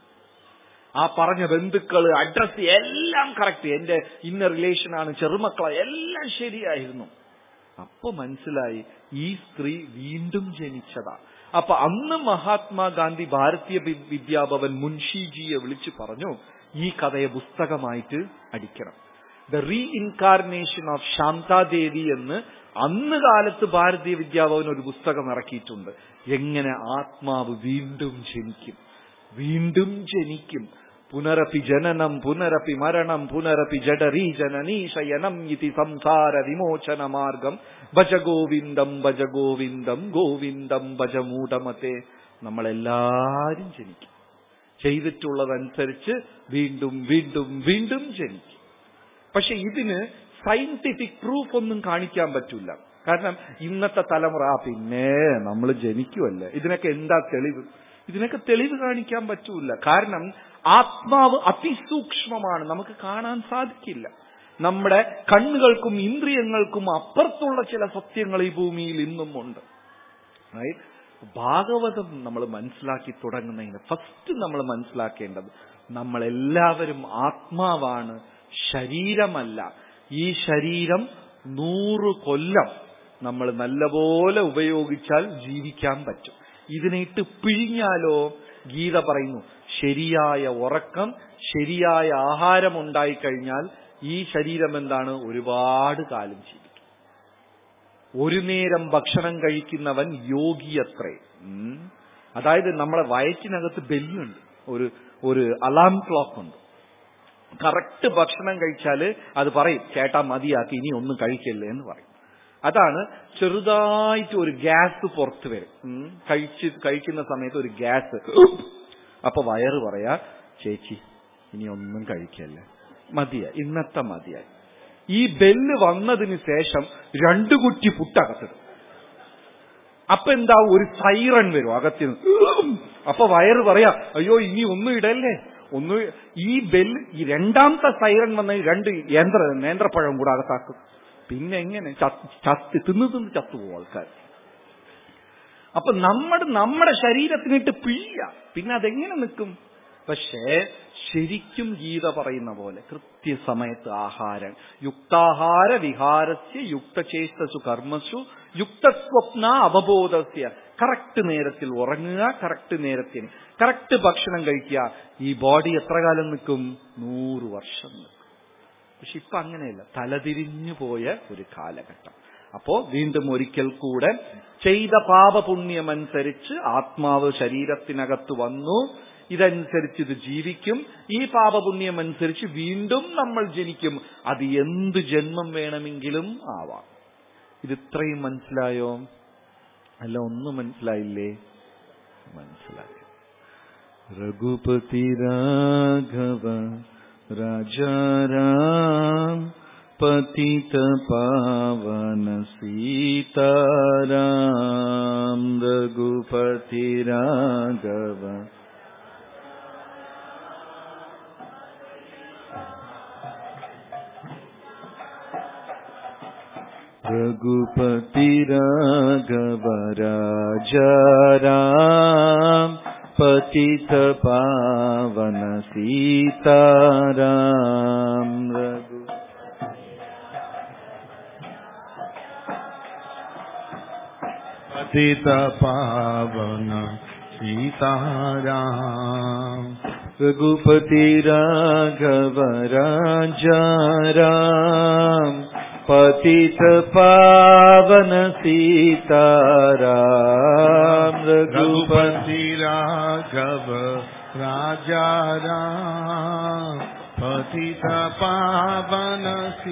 ആ പറഞ്ഞ ബന്ധുക്കള് അഡ്രസ് എല്ലാം കറക്റ്റ് എന്റെ ഇന്ന റിലേഷനാണ് ചെറുമക്കളെ എല്ലാം ശരിയായിരുന്നു അപ്പൊ മനസ്സിലായി ഈ സ്ത്രീ വീണ്ടും ജനിച്ചതാ അപ്പൊ അന്ന് മഹാത്മാഗാന്ധി ഭാരതീയ വി- വിദ്യാഭവൻ മുൻഷിജിയെ വിളിച്ചു പറഞ്ഞു ഈ കഥയെ പുസ്തകമായിട്ട് അടിക്കണം the reincarnation of Shantadevi എന്ന് അന്ന് കാലത്ത് ഭാരതീയ വിദ്യാഭവൻ ഒരു പുസ്തകം ഇറക്കിയിട്ടുണ്ട് എങ്ങനെ ആത്മാവ് വീണ്ടും ജനിക്കും വീണ്ടും ജനിക്കും പുനരപി ജനനം പുനരപി മരണം പുനരപി ജഡരീ ജനനീ ശയനം ഇതി സംസാര വിമോചന മാർഗം ഭജ ഗോവിന്ദം ഭജ ഗോവിന്ദം ഗോവിന്ദം ഭജ മൂഢമത്തെ നമ്മളെല്ലാരും ജനിക്കും ചെയ്തിട്ടുള്ളതനുസരിച്ച് വീണ്ടും വീണ്ടും വീണ്ടും ജനിക്കും പക്ഷെ ഇതിന് സയന്റിഫിക് പ്രൂഫ് ഒന്നും കാണിക്കാൻ പറ്റില്ല കാരണം ഇന്നത്തെ തലമുറ ആ പിന്നെ നമ്മൾ ജനിക്കുമല്ലേ ഇതിനൊക്കെ എന്താ തെളിവ് ഇതിനൊക്കെ തെളിവ് കാണിക്കാൻ പറ്റൂല കാരണം ആത്മാവ് അതിസൂക്ഷ്മമാണ് നമുക്ക് കാണാൻ സാധിക്കില്ല നമ്മുടെ കണ്ണുകൾക്കും ഇന്ദ്രിയങ്ങൾക്കും അപ്പുറത്തുള്ള ചില സത്യങ്ങൾ ഈ ഭൂമിയിൽ ഇന്നും ഉണ്ട് റൈറ്റ് ഭാഗവതം നമ്മൾ മനസ്സിലാക്കി തുടങ്ങുന്നതിന് ഫസ്റ്റ് നമ്മൾ മനസ്സിലാക്കേണ്ടത് നമ്മളെല്ലാവരും ആത്മാവാണ് ശരീരമല്ല ഈ ശരീരം നൂറ് കൊല്ലം നമ്മൾ നല്ലപോലെ ഉപയോഗിച്ചാൽ ജീവിക്കാൻ പറ്റും ഇതിനിട്ട് പിഴിഞ്ഞാലോ ഗീത പറയുന്നു ശരിയായ ഉറക്കം ശരിയായ ആഹാരം ഉണ്ടായിക്കഴിഞ്ഞാൽ ഈ ശരീരം എന്താണ് ഒരുപാട് കാലം ജീവിക്കും ഒരു നേരം ഭക്ഷണം കഴിക്കുന്നവൻ യോഗിയത്രേ ഉം. അതായത് നമ്മളെ വയറ്റിനകത്ത് ബെല്ലുണ്ട് ഒരു ഒരു അലാം ക്ലോക്ക് ഉണ്ട് കറക്റ്റ് ഭക്ഷണം കഴിച്ചാല് അത് പറയും ചേട്ടാ മതിയാക്കി ഇനി ഒന്നും കഴിക്കല്ലേ എന്ന് പറയും അതാണ് ചെറുതായിട്ട് ഒരു ഗ്യാസ് പുറത്തു വരും ഉം. കഴിച്ച് കഴിക്കുന്ന സമയത്ത് ഒരു ഗ്യാസ് അപ്പൊ വയറ് പറയാ ചേച്ചി ഇനി ഒന്നും കഴിക്കല്ലേ മതിയ ഇന്നത്തെ മതിയായി ഈ ബെല്ല് വന്നതിന് ശേഷം രണ്ടു കുറ്റി പുട്ടകത്തിടും അപ്പൊ എന്താ ഒരു സൈറൺ വരും അകത്തിന് അപ്പൊ വയറ് പറയാ അയ്യോ ഇനി ഒന്നും ഇടല്ലേ ഒന്ന് ഈ ബെല്ല് ഈ രണ്ടാമത്തെ സൈറൺ വന്ന ഈ രണ്ട് യന്ത്ര നേന്ത്രപ്പഴം കൂടെ അകത്താക്കും പിന്നെ എങ്ങനെ ചത്ത് ചത്ത് തിന്ന് തിന്ന് ചത്തുപോകും ആൾക്കാർ അപ്പൊ നമ്മുടെ നമ്മുടെ ശരീരത്തിനിട്ട് പിഴിയ പിന്നെ അതെങ്ങനെ നിൽക്കും പക്ഷേ ശരിക്കും ഗീത പറയുന്ന പോലെ കൃത്യസമയത്ത് ആഹാരം യുക്താഹാര വിഹാരസ്യ യുക്തചേഷ്ടസു കർമ്മസു യുക്തസ്വപ്ന അവബോധസ്യ കറക്റ്റ് നേരത്തിൽ ഉറങ്ങുക കറക്റ്റ് നേരത്തിന് കറക്റ്റ് ഭക്ഷണം കഴിക്കുക ഈ ബോഡി എത്ര കാലം നിൽക്കും നൂറ് വർഷം നിൽക്കും പക്ഷെ ഇപ്പൊ അങ്ങനെയല്ല തലതിരിഞ്ഞു പോയ ഒരു കാലഘട്ടം അപ്പോ വീണ്ടും ഒരിക്കൽ കൂടെ ചെയ്ത പാപപുണ്യമനുസരിച്ച് ആത്മാവ് ശരീരത്തിനകത്ത് വന്നു ഇതനുസരിച്ച് ഇത് ജീവിക്കും ഈ പാപപുണ്യം അനുസരിച്ച് വീണ്ടും നമ്മൾ ജനിക്കും അത് എന്ത് ജന്മം വേണമെങ്കിലും ആവാം ഇത് ഇത്രയും മനസ്സിലായോ അല്ല ഒന്നും മനസ്സിലായില്ലേ മനസ്സിലായി രഘുപതി രാഘവ രാജാരാം പതിത പാവന സീതാരാം രഘുപതി രാഘവ रघुपति राघव राजाराम पतित पावन सीताराम रघु पतित पावन सीताराम रघुपति राघव राजाराम पतित पावन सीताराम रघुपति रघुपति राघव राजा राम पतित पावन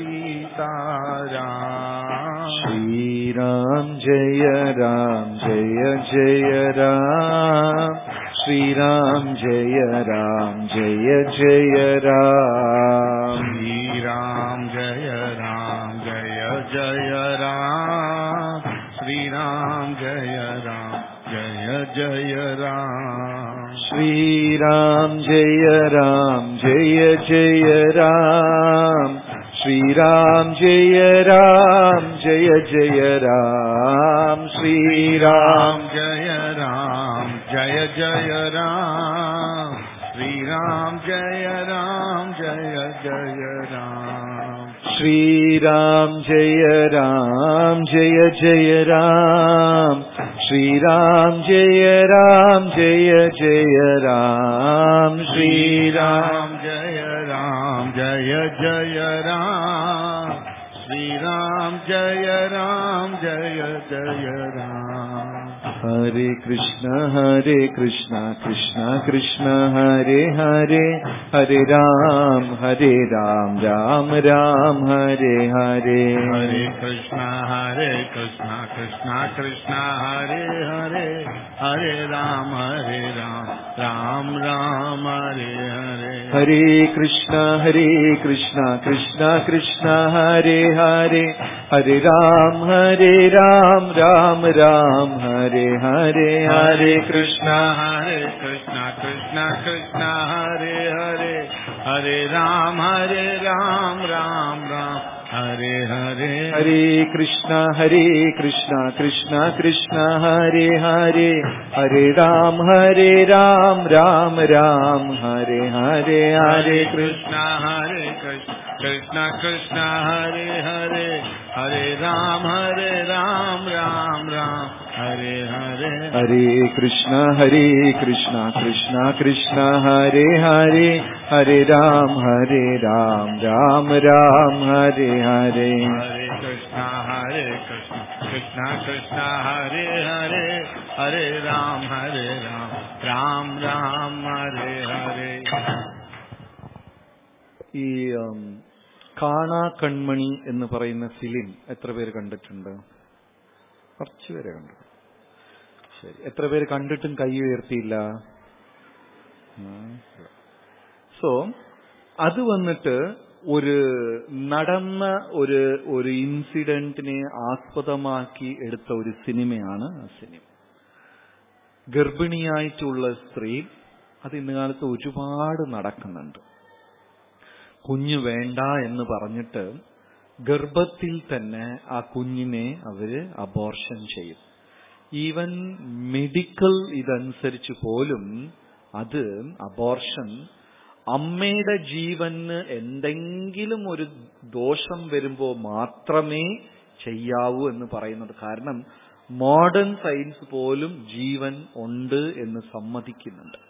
सीताराम श्री राम जय राम जय जय राम श्री राम जय राम जय जय राम श्री राम जय राम जय जय राम श्री राम जय राम जय जय राम श्री राम जय राम जय जय राम श्री राम जय राम जय जय राम श्री राम राम जय राम जय जय राम श्री राम जय राम जय जय राम श्री राम जय राम जय जय राम श्री राम जय राम जय जय राम श्री राम राम जय राम जय जय राम श्री राम जय राम जय जय राम हरे कृष्ण हरे कृष्ण कृष्ण कृष्ण हरे हरे हरे राम हरे राम राम राम हरे हरे हरे कृष्णा हरे कृष्णा कृष्णा कृष्णा हरे हरे हरे राम हरे राम राम राम हरे हरे हरे कृष्ण हरे कृष्ण कृष्ण कृष्ण हरे हरे हरे राम हरे राम राम राम हरे हरे हरे कृष्ण हरे कृष्णा कृष्णा कृष्णा हरे हरे हरे राम हरे राम राम राम Hare Hare ഹരേ കൃഷ്ണ ഹരേ കൃഷ്ണ കൃഷ്ണ കൃഷ്ണ ഹരേ ഹരേ ഹരേ രാം ഹരേ രാം രാം രാം ഹരേ ഹരേ ഹരേ Krishna Krishna Hare Krishna Krishna Krishna Hare Hare Hare Ram Hare Ram Ram Ram Hare Hare ഹരേ കൃഷ്ണ ഹരേ കൃഷ്ണ കൃഷ്ണ കൃഷ്ണ ഹരേ ഹരേ ഹരേ രാം ഹരേ രാം രാം രാം ഹരേ ഹരേ Hare Krishna Hare Krishna Krishna Krishna Hare Hare Hare Ram Hare Ram Ram Ram Hare Hare ഈ ഉം, കാണാ കൺമണി എന്ന് പറയുന്ന ഫിലിം എത്ര പേര് കണ്ടിട്ടുണ്ട് കുറച്ചു പേരെ കണ്ടു ശരി എത്ര പേര് കണ്ടിട്ടും കൈ ഉയർത്തിയില്ല സോ അത് വന്നിട്ട് ഒരു നടന്ന ഒരു ഒരു ഇൻസിഡന്റിനെ ആസ്പദമാക്കി എടുത്ത ഒരു സിനിമയാണ് ആ സിനിമ ഗർഭിണിയായിട്ടുള്ള സ്ത്രീ അത് ഇന്ന് കാലത്ത് ഒരുപാട് നടക്കുന്നുണ്ട് കുഞ്ഞ് വേണ്ട എന്ന് പറഞ്ഞിട്ട് ഗർഭത്തിൽ തന്നെ ആ കുഞ്ഞിനെ അവര് അബോർഷൻ ചെയ്യും ഈവൻ മെഡിക്കൽ ഇതനുസരിച്ച് പോലും അത് അബോർഷൻ അമ്മയുടെ ജീവന് എന്തെങ്കിലും ഒരു ദോഷം വരുമ്പോൾ മാത്രമേ ചെയ്യാവൂ എന്ന് പറയുന്നത് കാരണം മോഡേൺ സയൻസ് പോലും ജീവൻ ഉണ്ട് എന്ന് സമ്മതിക്കുന്നുണ്ട്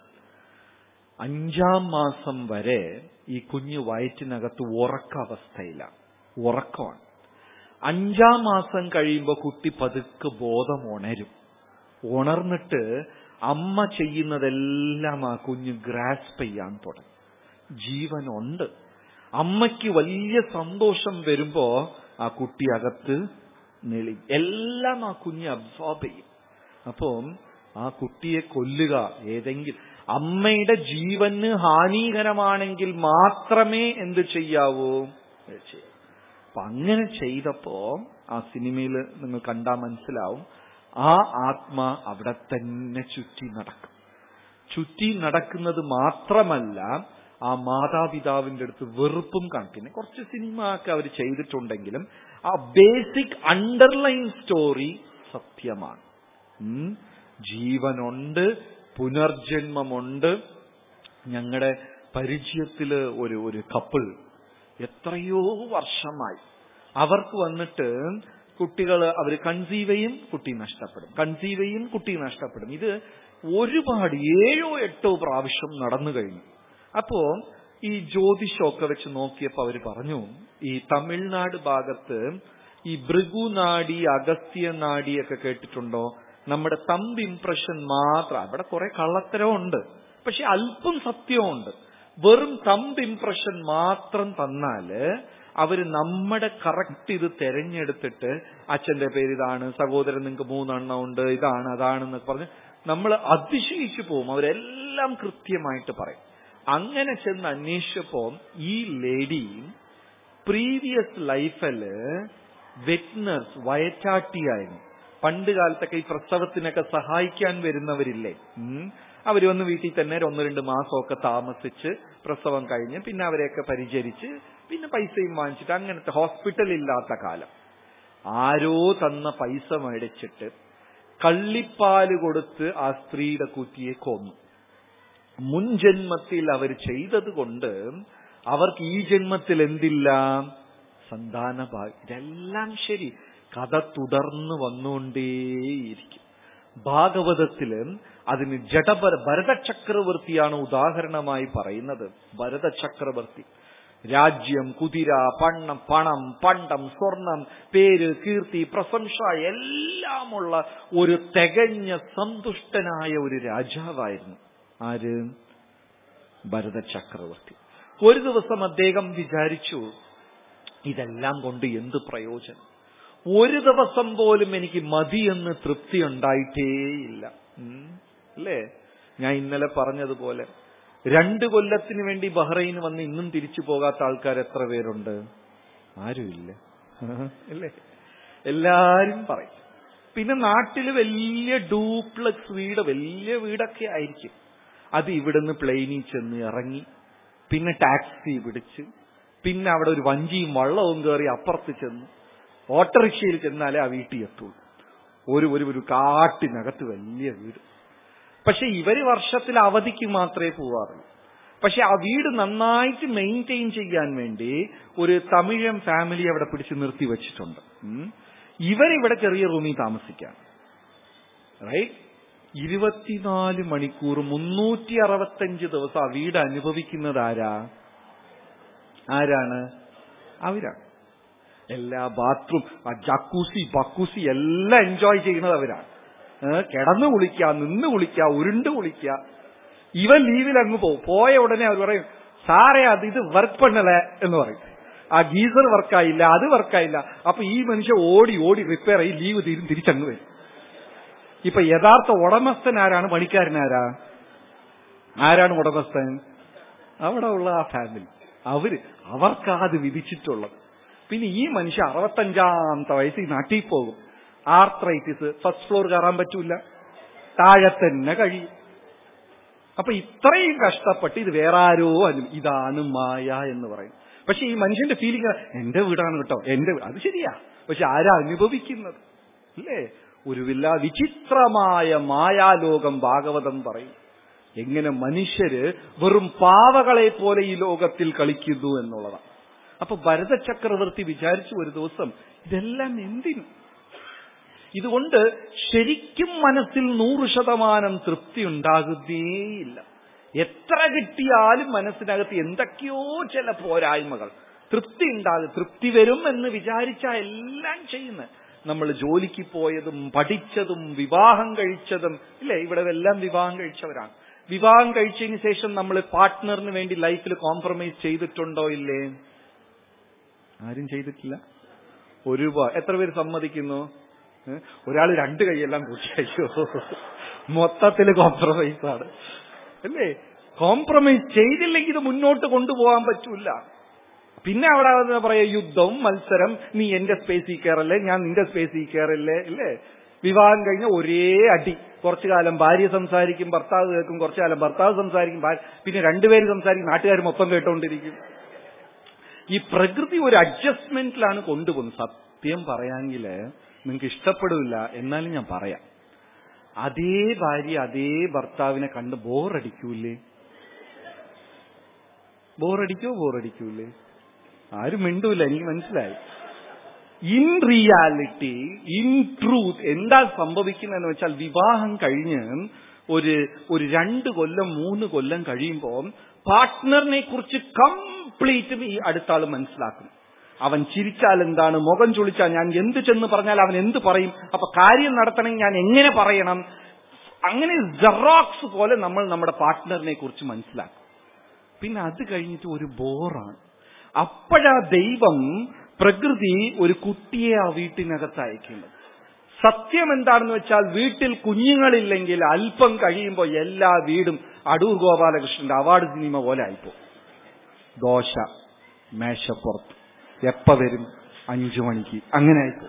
അഞ്ചാം മാസം വരെ ഈ കുഞ്ഞ് വയറ്റിനകത്ത് ഉറക്ക അവസ്ഥയിലാണ് ഉറക്കമാണ് അഞ്ചാം മാസം കഴിയുമ്പോൾ കുട്ടി പതുക്കെ ബോധം ഉണരും ഉണർന്നിട്ട് അമ്മ ചെയ്യുന്നതെല്ലാം ആ കുഞ്ഞ് ഗ്രാസ്പ് ചെയ്യാൻ തുടങ്ങും ജീവനുണ്ട് അമ്മയ്ക്ക് വലിയ സന്തോഷം വരുമ്പോ ആ കുട്ടി അകത്ത് നെളി എല്ലാം ആ കുഞ്ഞ് അബ്സോർബ് ചെയ്യും അപ്പം ആ കുട്ടിയെ കൊല്ലുക ഏതെങ്കിലും അമ്മയുടെ ജീവന് ഹാനികരമാണെങ്കിൽ മാത്രമേ എന്ത് ചെയ്യാവൂ അത് ചെയ്യാവൂ. അപ്പൊ അങ്ങനെ ചെയ്തപ്പോ ആ സിനിമയിൽ നിങ്ങൾ കണ്ടാൽ മനസ്സിലാവും ആ ആത്മ അവിടെ തന്നെ ചുറ്റി നടക്കും ചുറ്റി നടക്കുന്നത് മാത്രമല്ല ആ മാതാപിതാവിന്റെ അടുത്ത് വെറുപ്പും കാണും പിന്നെ കുറച്ച് സിനിമ ഒക്കെ അവർ ചെയ്തിട്ടുണ്ടെങ്കിലും ആ ബേസിക് അണ്ടർലൈൻ സ്റ്റോറി സത്യമാണ് ഉം. ജീവനുണ്ട് പുനർജന്മമുണ്ട് ഞങ്ങളുടെ പരിചയത്തില് ഒരു ഒരു കപ്പിൾ എത്രയോ വർഷമായി അവർക്ക് വന്നിട്ട് കുട്ടികൾ അവർ കൺസീവ് ചെയ്യും കുട്ടി നഷ്ടപ്പെടും കൺസീവ് ചെയ്യും കുട്ടി നഷ്ടപ്പെടും ഇത് ഒരുപാട് ഏഴോ എട്ടോ പ്രാവശ്യം നടന്നു കഴിഞ്ഞു അപ്പോ ഈ ജ്യോതിഷമൊക്കെ വെച്ച് നോക്കിയപ്പോ അവർ പറഞ്ഞു ഈ തമിഴ്നാട് ഭാഗത്ത് ഈ ഭൃഗുനാടി അഗസ്ത്യനാടി ഒക്കെ കേട്ടിട്ടുണ്ടോ നമ്മുടെ തമ്പ് ഇംപ്രഷൻ മാത്രം അവിടെ കുറെ കള്ളത്തരമുണ്ട് പക്ഷെ അല്പം സത്യമുണ്ട് വെറും തമ്പ് ഇംപ്രഷൻ മാത്രം തന്നാല് അവര് നമ്മുടെ കറക്റ്റ് ഇത് തെരഞ്ഞെടുത്തിട്ട് അച്ഛന്റെ പേര് ഇതാണ് സഹോദരൻ നിങ്ങൾക്ക് മൂന്നെണ്ണം ഉണ്ട് ഇതാണ് അതാണെന്നൊക്കെ പറഞ്ഞ് നമ്മൾ അതിശയിച്ചു പോകും അവരെല്ലാം കൃത്യമായിട്ട് പറയും അങ്ങനെ ചെന്ന് അന്വേഷിച്ചപ്പോ ഈ ലേഡി പ്രീവിയസ് ലൈഫില് വെറ്റ്നസ് വയറ്റാട്ടിയായിരുന്നു പണ്ട് കാലത്തൊക്കെ ഈ പ്രസവത്തിനൊക്കെ സഹായിക്കാൻ വരുന്നവരില്ലേ ഉം. അവര് വന്ന് വീട്ടിൽ തന്നെ ഒരു ഒന്ന് രണ്ട് മാസമൊക്കെ താമസിച്ച് പ്രസവം കഴിഞ്ഞ് പിന്നെ അവരെയൊക്കെ പരിചരിച്ച് പിന്നെ പൈസയും വാങ്ങിച്ചിട്ട് അങ്ങനത്തെ ഹോസ്പിറ്റൽ ഇല്ലാത്ത കാലം ആരോ തന്ന പൈസ മേടിച്ചിട്ട് കള്ളിപ്പാല് കൊടുത്ത് ആ സ്ത്രീയുടെ കുറ്റിയെ കൊന്നു മുൻ ജന്മത്തിൽ അവർ ചെയ്തത് കൊണ്ട് അവർക്ക് ഈ ജന്മത്തിൽ എന്തില്ല സന്താന ഭാഗ്യം ഇതെല്ലാം ശരി കഥ തുടർന്ന് വന്നുകൊണ്ടേയിരിക്കും ഭാഗവതത്തില് അതിന് ജഡഭര ഭരതചക്രവർത്തിയാണ് ഉദാഹരണമായി പറയുന്നത് ഭരതചക്രവർത്തി രാജ്യം കുതിര പണം പണം പണ്ടം സ്വർണം പേര് കീർത്തി പ്രശംസ എല്ലാമുള്ള ഒരു തികഞ്ഞ സന്തുഷ്ടനായ ഒരു രാജാവായിരുന്നു ആര് ഭരതചക്രവർത്തി ഒരു ദിവസം അദ്ദേഹം വിചാരിച്ചു ഇതെല്ലാം കൊണ്ട് എന്ത് പ്രയോജനം ഒരു ദിവസം പോലും എനിക്ക് മതിയെന്ന് തൃപ്തി ഉണ്ടായിട്ടേയില്ല ഉം. അല്ലേ ഞാൻ ഇന്നലെ പറഞ്ഞതുപോലെ രണ്ട് കൊല്ലത്തിന് വേണ്ടി ബഹ്റൈന് വന്ന് ഇന്നും തിരിച്ചു പോകാത്ത ആൾക്കാർ എത്ര പേരുണ്ട് ആരുമില്ല അല്ലേ എല്ലാരും പറയും പിന്നെ നാട്ടില് വലിയ ഡ്യൂപ്ലക്സ് വീട് വലിയ വീടൊക്കെ ആയിരിക്കും അത് ഇവിടുന്ന് പ്ലെയിനിൽ ചെന്ന് ഇറങ്ങി പിന്നെ ടാക്സി പിടിച്ച് പിന്നെ അവിടെ ഒരു വഞ്ചിയും വള്ളവും കയറി അപ്പുറത്ത് ചെന്നു ഓട്ടോറിക്ഷയിൽ ചെന്നാലേ ആ വീട്ടിൽ എത്തുള്ളൂ ഒരു ഒരു ഒരു കാട്ടിനകത്ത് വലിയ വീട് പക്ഷെ ഇവര് വർഷത്തിൽ അവധിക്ക് മാത്രമേ പോവാറുള്ളൂ പക്ഷെ ആ വീട് നന്നായിട്ട് മെയിൻറ്റെയിൻ ചെയ്യാൻ വേണ്ടി ഒരു തമിഴൻ ഫാമിലി അവിടെ പിടിച്ച് നിർത്തി വെച്ചിട്ടുണ്ട് ഉം. ഇവരിവിടെ ചെറിയ റൂമിൽ താമസിക്കാം റൈറ്റ് ഇരുപത്തിനാല് മണിക്കൂർ മുന്നൂറ്റി അറുപത്തഞ്ച് ദിവസം ആ വീട് അനുഭവിക്കുന്നത് ആരാ ആരാണ് അവരാണ് എല്ലാ ബാത്റൂം ആ ജക്കൂസി ബക്കൂസി എല്ലാം എൻജോയ് ചെയ്യുന്നത് അവരാണ് ഏ, കിടന്ന് കുളിക്കുക നിന്ന് കുളിക്കുക ഉരുണ്ട് കുളിക്കുക ഇവൻ ലീവിൽ അങ്ങ് പോകും പോയ ഉടനെ അവർ പറയും സാറേ അത് ഇത് വർക്ക് പണ്ണല എന്ന് പറയും ആ ഗീസർ വർക്കായില്ല അത് വർക്കായില്ല അപ്പൊ ഈ മനുഷ്യൻ ഓടി ഓടി റിപ്പയർ ആയി ലീവ് തീരും തിരിച്ചങ്ങ് വരും ഇപ്പൊ യഥാർത്ഥ ഉടമസ്ഥൻ ആരാണ് പണിക്കാരൻ ആരാ ആരാണ് ഉടമസ്ഥൻ അവിടെ ഉള്ള ആ ഫാമിലി അവര് അവർക്കാ അത് വിധിച്ചിട്ടുള്ളത് പിന്നെ ഈ മനുഷ്യ അറുപത്തഞ്ചാമത്തെ വയസ്സിൽ നാട്ടിൽ പോകും ആർത്രൈറ്റിസ് ഫസ്റ്റ് ഫ്ലോർ കയറാൻ പറ്റൂല താഴെ തന്നെ കഴിയും അപ്പൊ ഇത്രയും കഷ്ടപ്പെട്ട് ഇത് വേറെ ആരോ അല്ല ഇതാണ് മായ എന്ന് പറയും പക്ഷെ ഈ മനുഷ്യന്റെ ഫീലിംഗ് എന്റെ വീടാണ് കേട്ടോ എന്റെ വീ- അത് ശരിയാ പക്ഷെ ആരാ അനുഭവിക്കുന്നത് അല്ലേ ഒരു വില്ല വിചിത്രമായ മായാലോകം ഭാഗവതം പറയും എങ്ങനെ മനുഷ്യര് വെറും പാവകളെ പോലെ ഈ ലോകത്തിൽ കളിക്കുന്നു എന്നുള്ളതാണ് അപ്പൊ ഭരത ചക്രവർത്തി വിചാരിച്ചു ഒരു ദിവസം ഇതെല്ലാം എന്തിനു ഇതുകൊണ്ട് ശരിക്കും മനസ്സിൽ നൂറ് ശതമാനം തൃപ്തി ഉണ്ടാകുന്നേയില്ല എത്ര കിട്ടിയാലും മനസ്സിനകത്ത് എന്തൊക്കെയോ ചില പോരായ്മകൾ തൃപ്തി ഉണ്ടാകും തൃപ്തി വരും എന്ന് വിചാരിച്ച എല്ലാം ചെയ്യുന്നത് നമ്മൾ ജോലിക്ക് പോയതും പഠിച്ചതും വിവാഹം കഴിച്ചതും ഇല്ലേ ഇവിടെ എല്ലാം വിവാഹം കഴിച്ചവരാണ് വിവാഹം കഴിച്ചതിന് ശേഷം നമ്മൾ പാർട്ട്ണറിന് വേണ്ടി ലൈഫിൽ കോംപ്രമൈസ് ചെയ്തിട്ടുണ്ടോ ഇല്ലേ ആരും ചെയ്തിട്ടില്ല ഒരുപാട് എത്ര പേര് സമ്മതിക്കുന്നു ഒരാൾ രണ്ട് കൈയെല്ലാം കൂട്ടി അയ്യോ മൊത്തത്തിൽ കോംപ്രമൈസ് ആണ് അല്ലേ കോംപ്രമൈസ് ചെയ്തില്ലെങ്കിൽ ഇത് മുന്നോട്ട് കൊണ്ടുപോകാൻ പറ്റൂല പിന്നെ അവിടെ വന്ന് പറയാ യുദ്ധം മത്സരം നീ എന്റെ സ്പേസിൽ കയറല്ലേ ഞാൻ നിന്റെ സ്പേസിൽ കയറല്ലേ ഇല്ലേ വിവാഹം കഴിഞ്ഞ ഒരേ അടി കുറച്ചു കാലം ഭാര്യ സംസാരിക്കും ഭർത്താവ് കേൾക്കും കുറച്ചു കാലം ഭർത്താവ് സംസാരിക്കും ഭാര്യ- പിന്നെ രണ്ടുപേര് സംസാരിക്കും നാട്ടുകാർ മൊത്തം കേട്ടോണ്ടിരിക്കും ഈ പ്രകൃതി ഒരു അഡ്ജസ്റ്റ്മെന്റിലാണ് കൊണ്ടുപോകുന്നത് സത്യം പറയാമെങ്കിൽ നിങ്ങൾക്ക് ഇഷ്ടപ്പെടില്ല എന്നാലും ഞാൻ പറയാം അതേ ഭാര്യ അതേ ഭർത്താവിനെ കണ്ട് ബോറടിക്കൂലേ ബോറടിക്കോ ബോറടിക്കൂലേ ആരും മിണ്ടൂല എനിക്ക് മനസ്സിലായി ഇൻ റിയാലിറ്റി ഇൻ ട്രൂത്ത് എന്താ സംഭവിക്കുന്നതെന്ന് വെച്ചാൽ വിവാഹം കഴിഞ്ഞ് ഒരു ഒരു രണ്ട് കൊല്ലം മൂന്ന് കൊല്ലം കഴിയുമ്പോൾ പാർട്ട്ണറിനെ കുറിച്ച് കംപ്ലീറ്റും ഈ അടുത്ത ആൾ മനസ്സിലാക്കും അവൻ ചിരിച്ചാൽ എന്താണ് മുഖം ചുളിച്ചാൽ ഞാൻ എന്ത് ചെന്ന് പറഞ്ഞാൽ അവൻ എന്ത് പറയും അപ്പൊ കാര്യം നടത്തണമെങ്കിൽ ഞാൻ എങ്ങനെ പറയണം അങ്ങനെ ജെറോക്സ് പോലെ നമ്മൾ നമ്മുടെ പാർട്ട്ണറിനെ കുറിച്ച് മനസ്സിലാക്കും പിന്നെ അത് കഴിഞ്ഞിട്ട് ഒരു ബോറാണ് അപ്പോഴാ ദൈവം പ്രകൃതി ഒരു കുട്ടിയെ ആ വീട്ടിനകത്ത് അയക്കുന്നത് സത്യം എന്താണെന്ന് വെച്ചാൽ വീട്ടിൽ കുഞ്ഞുങ്ങളില്ലെങ്കിൽ അല്പം കഴിയുമ്പോൾ എല്ലാ വീടും അടൂർ ഗോപാലകൃഷ്ണന്റെ അവാർഡ് സിനിമ പോലെ ആയിപ്പോ ദോശ മേശപ്പുറത്ത് എപ്പ വരും അഞ്ചു മണിക്ക് അങ്ങനെ ആയിപ്പോ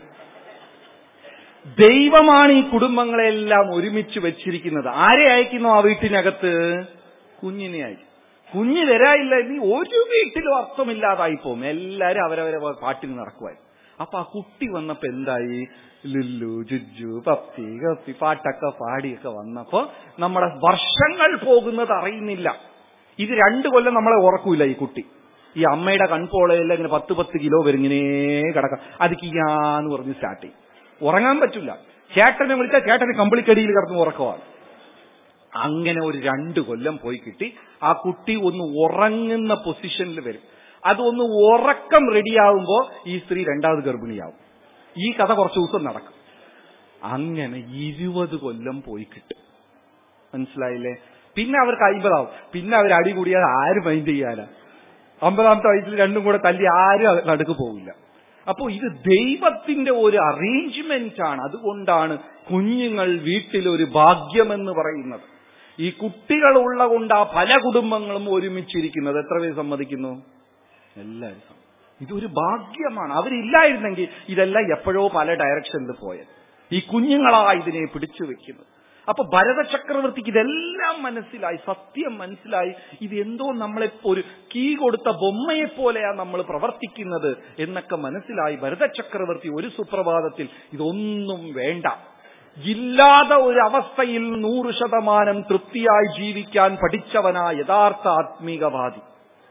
ദൈവമാണ് ഈ കുടുംബങ്ങളെല്ലാം ഒരുമിച്ച് വെച്ചിരിക്കുന്നത് ആരെ അയക്കുന്നു ആ വീട്ടിനകത്ത് കുഞ്ഞിനെ അയക്കും കുഞ്ഞ് വരായില്ല നീ ഒരു വീട്ടിലും അർത്ഥമില്ലാതായി പോകും എല്ലാരും അവരവരെ പാട്ടിന് നടക്കുവായി അപ്പൊ ആ കുട്ടി വന്നപ്പോ എന്തായി ലുല്ലു ജുജു പപ്പി കപ്പി പാട്ടൊക്കെ പാടിയൊക്കെ വന്നപ്പോ നമ്മുടെ വർഷങ്ങൾ പോകുന്നത് അറിയുന്നില്ല ഇത് രണ്ടു കൊല്ലം നമ്മളെ ഉറക്കൂല ഈ കുട്ടി ഈ അമ്മയുടെ കൺപോളയെല്ലാം ഇങ്ങനെ പത്ത് പത്ത് കിലോ വരുങ്ങിനേ കിടക്കാം അത് കിയാന്ന് പറഞ്ഞ് സ്റ്റാർട്ട് ചെയ്യും ഉറങ്ങാൻ പറ്റില്ല ചേട്ടനെ വിളിച്ചാൽ ചേട്ടന് കമ്പിളിക്കടിയിൽ കിടന്ന് ഉറക്കമാണ് അങ്ങനെ ഒരു രണ്ട് കൊല്ലം പോയി കിട്ടി ആ കുട്ടി ഒന്ന് ഉറങ്ങുന്ന പൊസിഷനിൽ വരും അതൊന്ന് ഉറക്കം റെഡിയാവുമ്പോ ഈ സ്ത്രീ രണ്ടാമത് ഗർഭിണിയാവും ഈ കഥ കുറച്ച് ദിവസം നടക്കും അങ്ങനെ ഇരുപത് കൊല്ലം പോയി കിട്ടും മനസ്സിലായില്ലേ പിന്നെ അവർക്ക് അയ്മ്പതാവും പിന്നെ അവർ അടി കൂടിയാൽ ആര് മൈൻഡ് ചെയ്യാനാ അമ്പതാമത്തെ വയസ്സിൽ രണ്ടും കൂടെ തല്ലി ആരും നടുക്ക് പോവില്ല അപ്പോ ഇത് ദൈവത്തിന്റെ ഒരു അറേഞ്ച്മെന്റ് ആണ് അതുകൊണ്ടാണ് കുഞ്ഞുങ്ങൾ വീട്ടിലൊരു ഭാഗ്യമെന്ന് പറയുന്നത് ഈ കുട്ടികളുള്ള കൊണ്ട് ആ പല കുടുംബങ്ങളും ഒരുമിച്ചിരിക്കുന്നത് എത്ര പേര് സമ്മതിക്കുന്നു എല്ലാവരും സമ്മതിക്കും. ഇതൊരു ഭാഗ്യമാണ് അവരില്ലായിരുന്നെങ്കിൽ ഇതെല്ലാം എപ്പോഴോ പല ഡയറക്ഷനിൽ പോയത് ഈ കുഞ്ഞുങ്ങളാ ഇതിനെ പിടിച്ചു വെക്കുന്നത് അപ്പൊ ഭരത ചക്രവർത്തിക്ക് ഇതെല്ലാം മനസ്സിലായി സത്യം മനസ്സിലായി ഇത് എന്തോ നമ്മളെ ഒരു കീ കൊടുത്ത ബൊമ്മയെ പോലെയാ നമ്മൾ പ്രവർത്തിക്കുന്നത് എന്നൊക്കെ മനസ്സിലായി ഭരത ചക്രവർത്തി ഒരു സുപ്രഭാതത്തിൽ ഇതൊന്നും വേണ്ട ഇല്ലാത്ത ഒരു അവസ്ഥയിൽ നൂറ് ശതമാനം തൃപ്തിയായി ജീവിക്കാൻ പഠിച്ചവനാ യഥാർത്ഥ ആത്മീകവാദി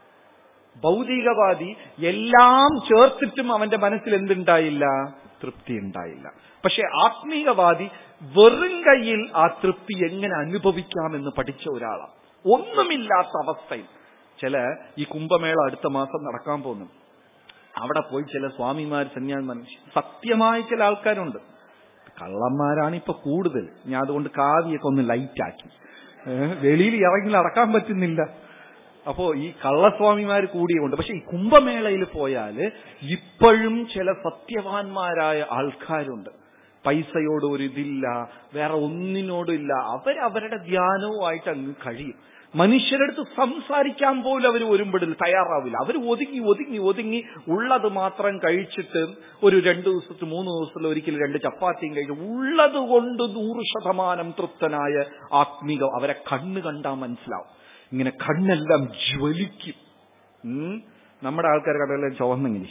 ഭൗതികവാദി എല്ലാം ചേർത്തിട്ടും അവന്റെ മനസ്സിൽ എന്തുണ്ടായില്ല തൃപ്തി ഉണ്ടായില്ല പക്ഷെ ആത്മീകവാദി വെറും കയ്യിൽ ആ തൃപ്തി എങ്ങനെ അനുഭവിക്കാമെന്ന് പഠിച്ച ഒരാളാണ് ഒന്നുമില്ലാത്ത അവസ്ഥയിൽ ചില ഈ കുംഭമേള അടുത്ത മാസം നടക്കാൻ പോകുന്നു അവിടെ പോയി ചില സ്വാമിമാർ സന്യാസിമാർ സത്യമായ ചില ആൾക്കാരുണ്ട് കള്ളന്മാരാണ് ഇപ്പൊ കൂടുതൽ ഞാൻ അതുകൊണ്ട് കാവിയൊക്കെ ഒന്ന് ലൈറ്റ് ആക്കി ഏഹ് വെളിയിൽ ഇറങ്ങി നടക്കാൻ പറ്റുന്നില്ല അപ്പോ ഈ കള്ളസ്വാമിമാർ കൂടിയുണ്ട് പക്ഷെ ഈ കുംഭമേളയിൽ പോയാല് ഇപ്പോഴും ചില സത്യവാന്മാരായ ആൾക്കാരുണ്ട് പൈസയോട് ഒരു ഇതില്ല വേറെ ഒന്നിനോടും ഇല്ല അവരവരുടെ ധ്യാനവുമായിട്ട് അങ്ങ് കഴിയും മനുഷ്യരടുത്ത് സംസാരിക്കാൻ പോലും അവർ ഒരുമ്പെടിൽ തയ്യാറാവില്ല അവർ ഒതുങ്ങി ഒതുങ്ങി ഒതുങ്ങി ഉള്ളത് മാത്രം കഴിച്ചിട്ട് ഒരു രണ്ടു ദിവസത്തിൽ മൂന്ന് ദിവസത്തിൽ ഒരിക്കൽ രണ്ട് ചപ്പാത്തിയും കഴിച്ച് ഉള്ളത് കൊണ്ട് നൂറ് ശതമാനം തൃപ്തനായ ആത്മീക അവരെ കണ്ണ് കണ്ടാൽ മനസ്സിലാവും ഇങ്ങനെ കണ്ണെല്ലാം ജ്വലിക്കും ഉം. നമ്മുടെ ആൾക്കാർ കണ്ടെല്ലാം ചുവന്നിങ്ങനെ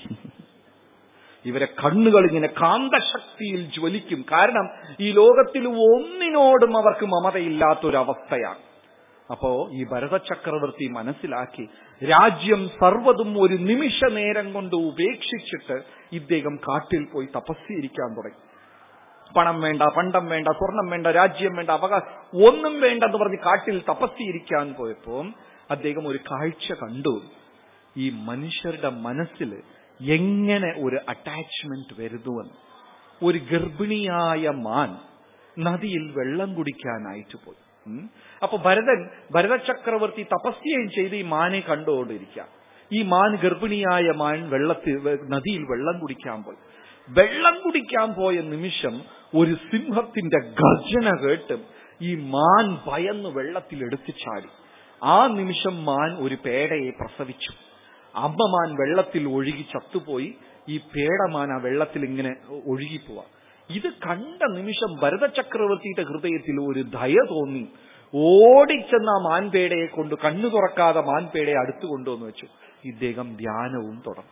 ഇവരെ കണ്ണുകൾ ഇങ്ങനെ കാന്തശക്തിയിൽ ജ്വലിക്കും കാരണം ഈ ലോകത്തിൽ ഒന്നിനോടും അവർക്ക് മമതയില്ലാത്തൊരവസ്ഥയാണ് അപ്പോ ഈ ഭരത ചക്രവർത്തി മനസ്സിലാക്കി രാജ്യം സർവ്വതും ഒരു നിമിഷ നേരം കൊണ്ട് ഉപേക്ഷിച്ചിട്ട് ഇദ്ദേഹം കാട്ടിൽ പോയി തപസ്കരിക്കാൻ തുടങ്ങി പണം വേണ്ട പണ്ടം വേണ്ട സ്വർണം വേണ്ട രാജ്യം വേണ്ട അവകാശം ഒന്നും വേണ്ടെന്ന് പറഞ്ഞ് കാട്ടിൽ തപസ്കരിക്കാൻ പോയപ്പോ അദ്ദേഹം ഒരു കാഴ്ച കണ്ടു ഈ മനുഷ്യരുടെ മനസ്സിൽ എങ്ങനെ ഒരു അറ്റാച്ച്മെന്റ് വരുന്നുവെന്ന് ഒരു ഗർഭിണിയായ മാൻ നദിയിൽ വെള്ളം കുടിക്കാനായിട്ട് പോയി ഉം. അപ്പൊ ഭരതൻ ഭരത ചക്രവർത്തി തപസ്യയും ചെയ്ത് ഈ മാനെ കണ്ടുകൊണ്ടിരിക്കുക ഈ മാൻ ഗർഭിണിയായ മാൻ വെള്ളത്തിൽ നദിയിൽ വെള്ളം കുടിക്കാൻ പോയി വെള്ളം കുടിക്കാൻ പോയ നിമിഷം ഒരു സിംഹത്തിന്റെ ഗർജന കേട്ട് ഈ മാൻ ഭയന്ന് വെള്ളത്തിൽ എടുത്തു ചാടി ആ നിമിഷം മാൻ ഒരു പേടയെ പ്രസവിച്ചു അമ്മമാൻ വെള്ളത്തിൽ ഒഴുകി ചത്തുപോയി ഈ പേടമാൻ ആ വെള്ളത്തിൽ ഇങ്ങനെ ഒഴുകിപ്പോവാ ഇത് കണ്ട നിമിഷം ഭരത ചക്രവർത്തിയുടെ ഹൃദയത്തിൽ ഒരു ദയ തോന്നി ഓടിച്ചെന്ന ആ മാൻപേടയെ കൊണ്ട് കണ്ണു തുറക്കാതെ മാൻപേടയെ അടുത്തു കൊണ്ടുവന്ന് വെച്ചു ഇദ്ദേഹം ധ്യാനവും തുടർന്നു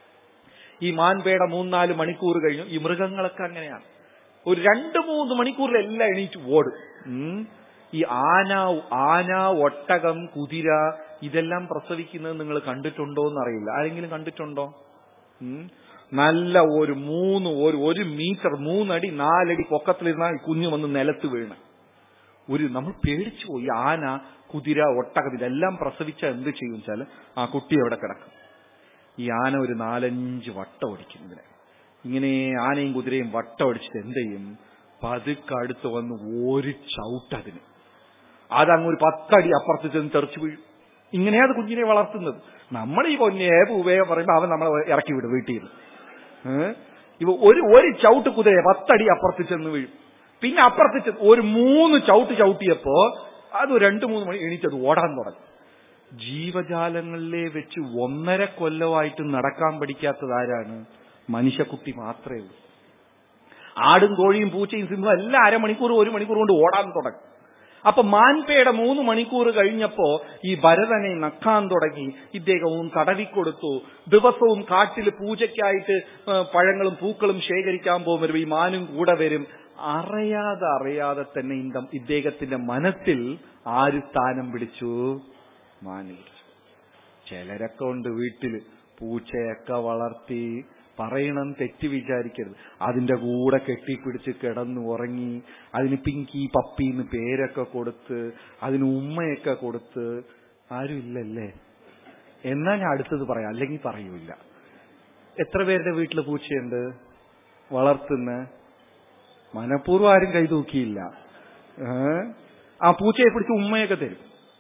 ഈ മാൻപേട മൂന്നാല് മണിക്കൂർ കഴിഞ്ഞു ഈ മൃഗങ്ങളൊക്കെ അങ്ങനെയാണ് ഒരു രണ്ട് മൂന്ന് മണിക്കൂറിൽ എല്ലാം എണീറ്റ് ഓടും ഉം. ഈ ആന ആന ഒട്ടകം കുതിര ഇതെല്ലാം പ്രസവിക്കുന്നത് നിങ്ങൾ കണ്ടിട്ടുണ്ടോ എന്നറിയില്ല ആരെങ്കിലും കണ്ടിട്ടുണ്ടോ ഉം. നല്ല ഒരു മൂന്ന് ഒരു ഒരു മീറ്റർ മൂന്നടി നാലടി പൊക്കത്തിലിരുന്നാൽ കുഞ്ഞു വന്ന് നിലത്ത് വീണ് ഒരു നമ്മൾ പേടിച്ചു പോയി ആന കുതിര ഒട്ടകം ഇതെല്ലാം പ്രസവിച്ച എന്ത് ചെയ്യും വെച്ചാൽ ആ കുട്ടി അവിടെ കിടക്കും ഈ ആന ഒരു നാലഞ്ച് വട്ടം ഓടിക്കും ഇതിനെ ഇങ്ങനെ ആനയും കുതിരയും വട്ടം അടിച്ചിട്ട് എന്ത് ചെയ്യും പതുക്കെ അടുത്ത് വന്ന് ഒരു ചവിട്ടതിന് അതങ്ങ് ഒരു പത്തടി അപ്പുറത്ത് ചെന്ന് തെറിച്ചു വീഴും ഇങ്ങനെയാണ് അത് കുഞ്ഞിനെ വളർത്തുന്നത് നമ്മൾ ഈ പൊന്നേ പൂവേ പറയുമ്പോൾ അവൻ നമ്മളെ ഇറക്കി വിടും വീട്ടിൽ നിന്ന് ഏഹ്? ഇവ ഒരു ഒരു ചവിട്ട് കുതിരയെ പത്തടി അപ്പുറത്ത് ചെന്ന് വീഴും പിന്നെ അപ്പുറത്ത് ചെന്ന് ഒരു മൂന്ന് ചവിട്ട് ചവിട്ടിയപ്പോ അത് ഒരു രണ്ട് മൂന്ന് മണി എണീച്ചത് ഓടാൻ തുടങ്ങി ജീവജാലങ്ങളിലെ വെച്ച് ഒന്നര കൊല്ലമായിട്ട് നടക്കാൻ പഠിക്കാത്തത് ആരാണ് മനുഷ്യക്കുട്ടി മാത്രമേ ഉള്ളൂ ആടും കോഴിയും പൂച്ചയും സിംഹവും എല്ലാം അരമണിക്കൂർ ഒരു മണിക്കൂർ കൊണ്ട് ഓടാൻ തുടങ്ങി അപ്പൊ മാൻപേട മൂന്ന് മണിക്കൂർ കഴിഞ്ഞപ്പോ ഈ ഭരതനെ നക്കാൻ തുടങ്ങി ഇദ്ദേഹവും തടവിക്കൊടുത്തു ദിവസവും കാട്ടിൽ പൂജയ്ക്കായിട്ട് ആ, പഴങ്ങളും പൂക്കളും ശേഖരിക്കാൻ പോകുമ്പോൾ ഈ മാനും കൂടെ വരും അറിയാതെ അറിയാതെ തന്നെ ഇന്തം ഇദ്ദേഹത്തിന്റെ മനസ്സിൽ ആര് സ്ഥാനം പിടിച്ചു മാന് പിടിച്ചു ചിലരൊക്കെ ഉണ്ട് വീട്ടില് പൂച്ചയൊക്കെ വളർത്തി പറയണം തെറ്റ് വിചാരിക്കരുത് അതിന്റെ കൂടെ കെട്ടിപ്പിടിച്ച് കിടന്നു ഉറങ്ങി അതിന് പിങ്കി പപ്പി എന്ന് പേരൊക്കെ കൊടുത്ത് അതിന് ഉമ്മയൊക്കെ കൊടുത്ത് ആരും ഇല്ലല്ലേ എന്നാ ഞാൻ അടുത്തത് പറയാം അല്ലെങ്കിൽ പറയൂല എത്ര പേരുടെ വീട്ടിൽ പൂച്ചയുണ്ട് വളർത്തുന്ന മനഃപൂർവ്വം ആരും കൈ തൂക്കിയില്ല ഏ? ആ പൂച്ചയെ പിടിച്ച് ഉമ്മയൊക്കെ തരും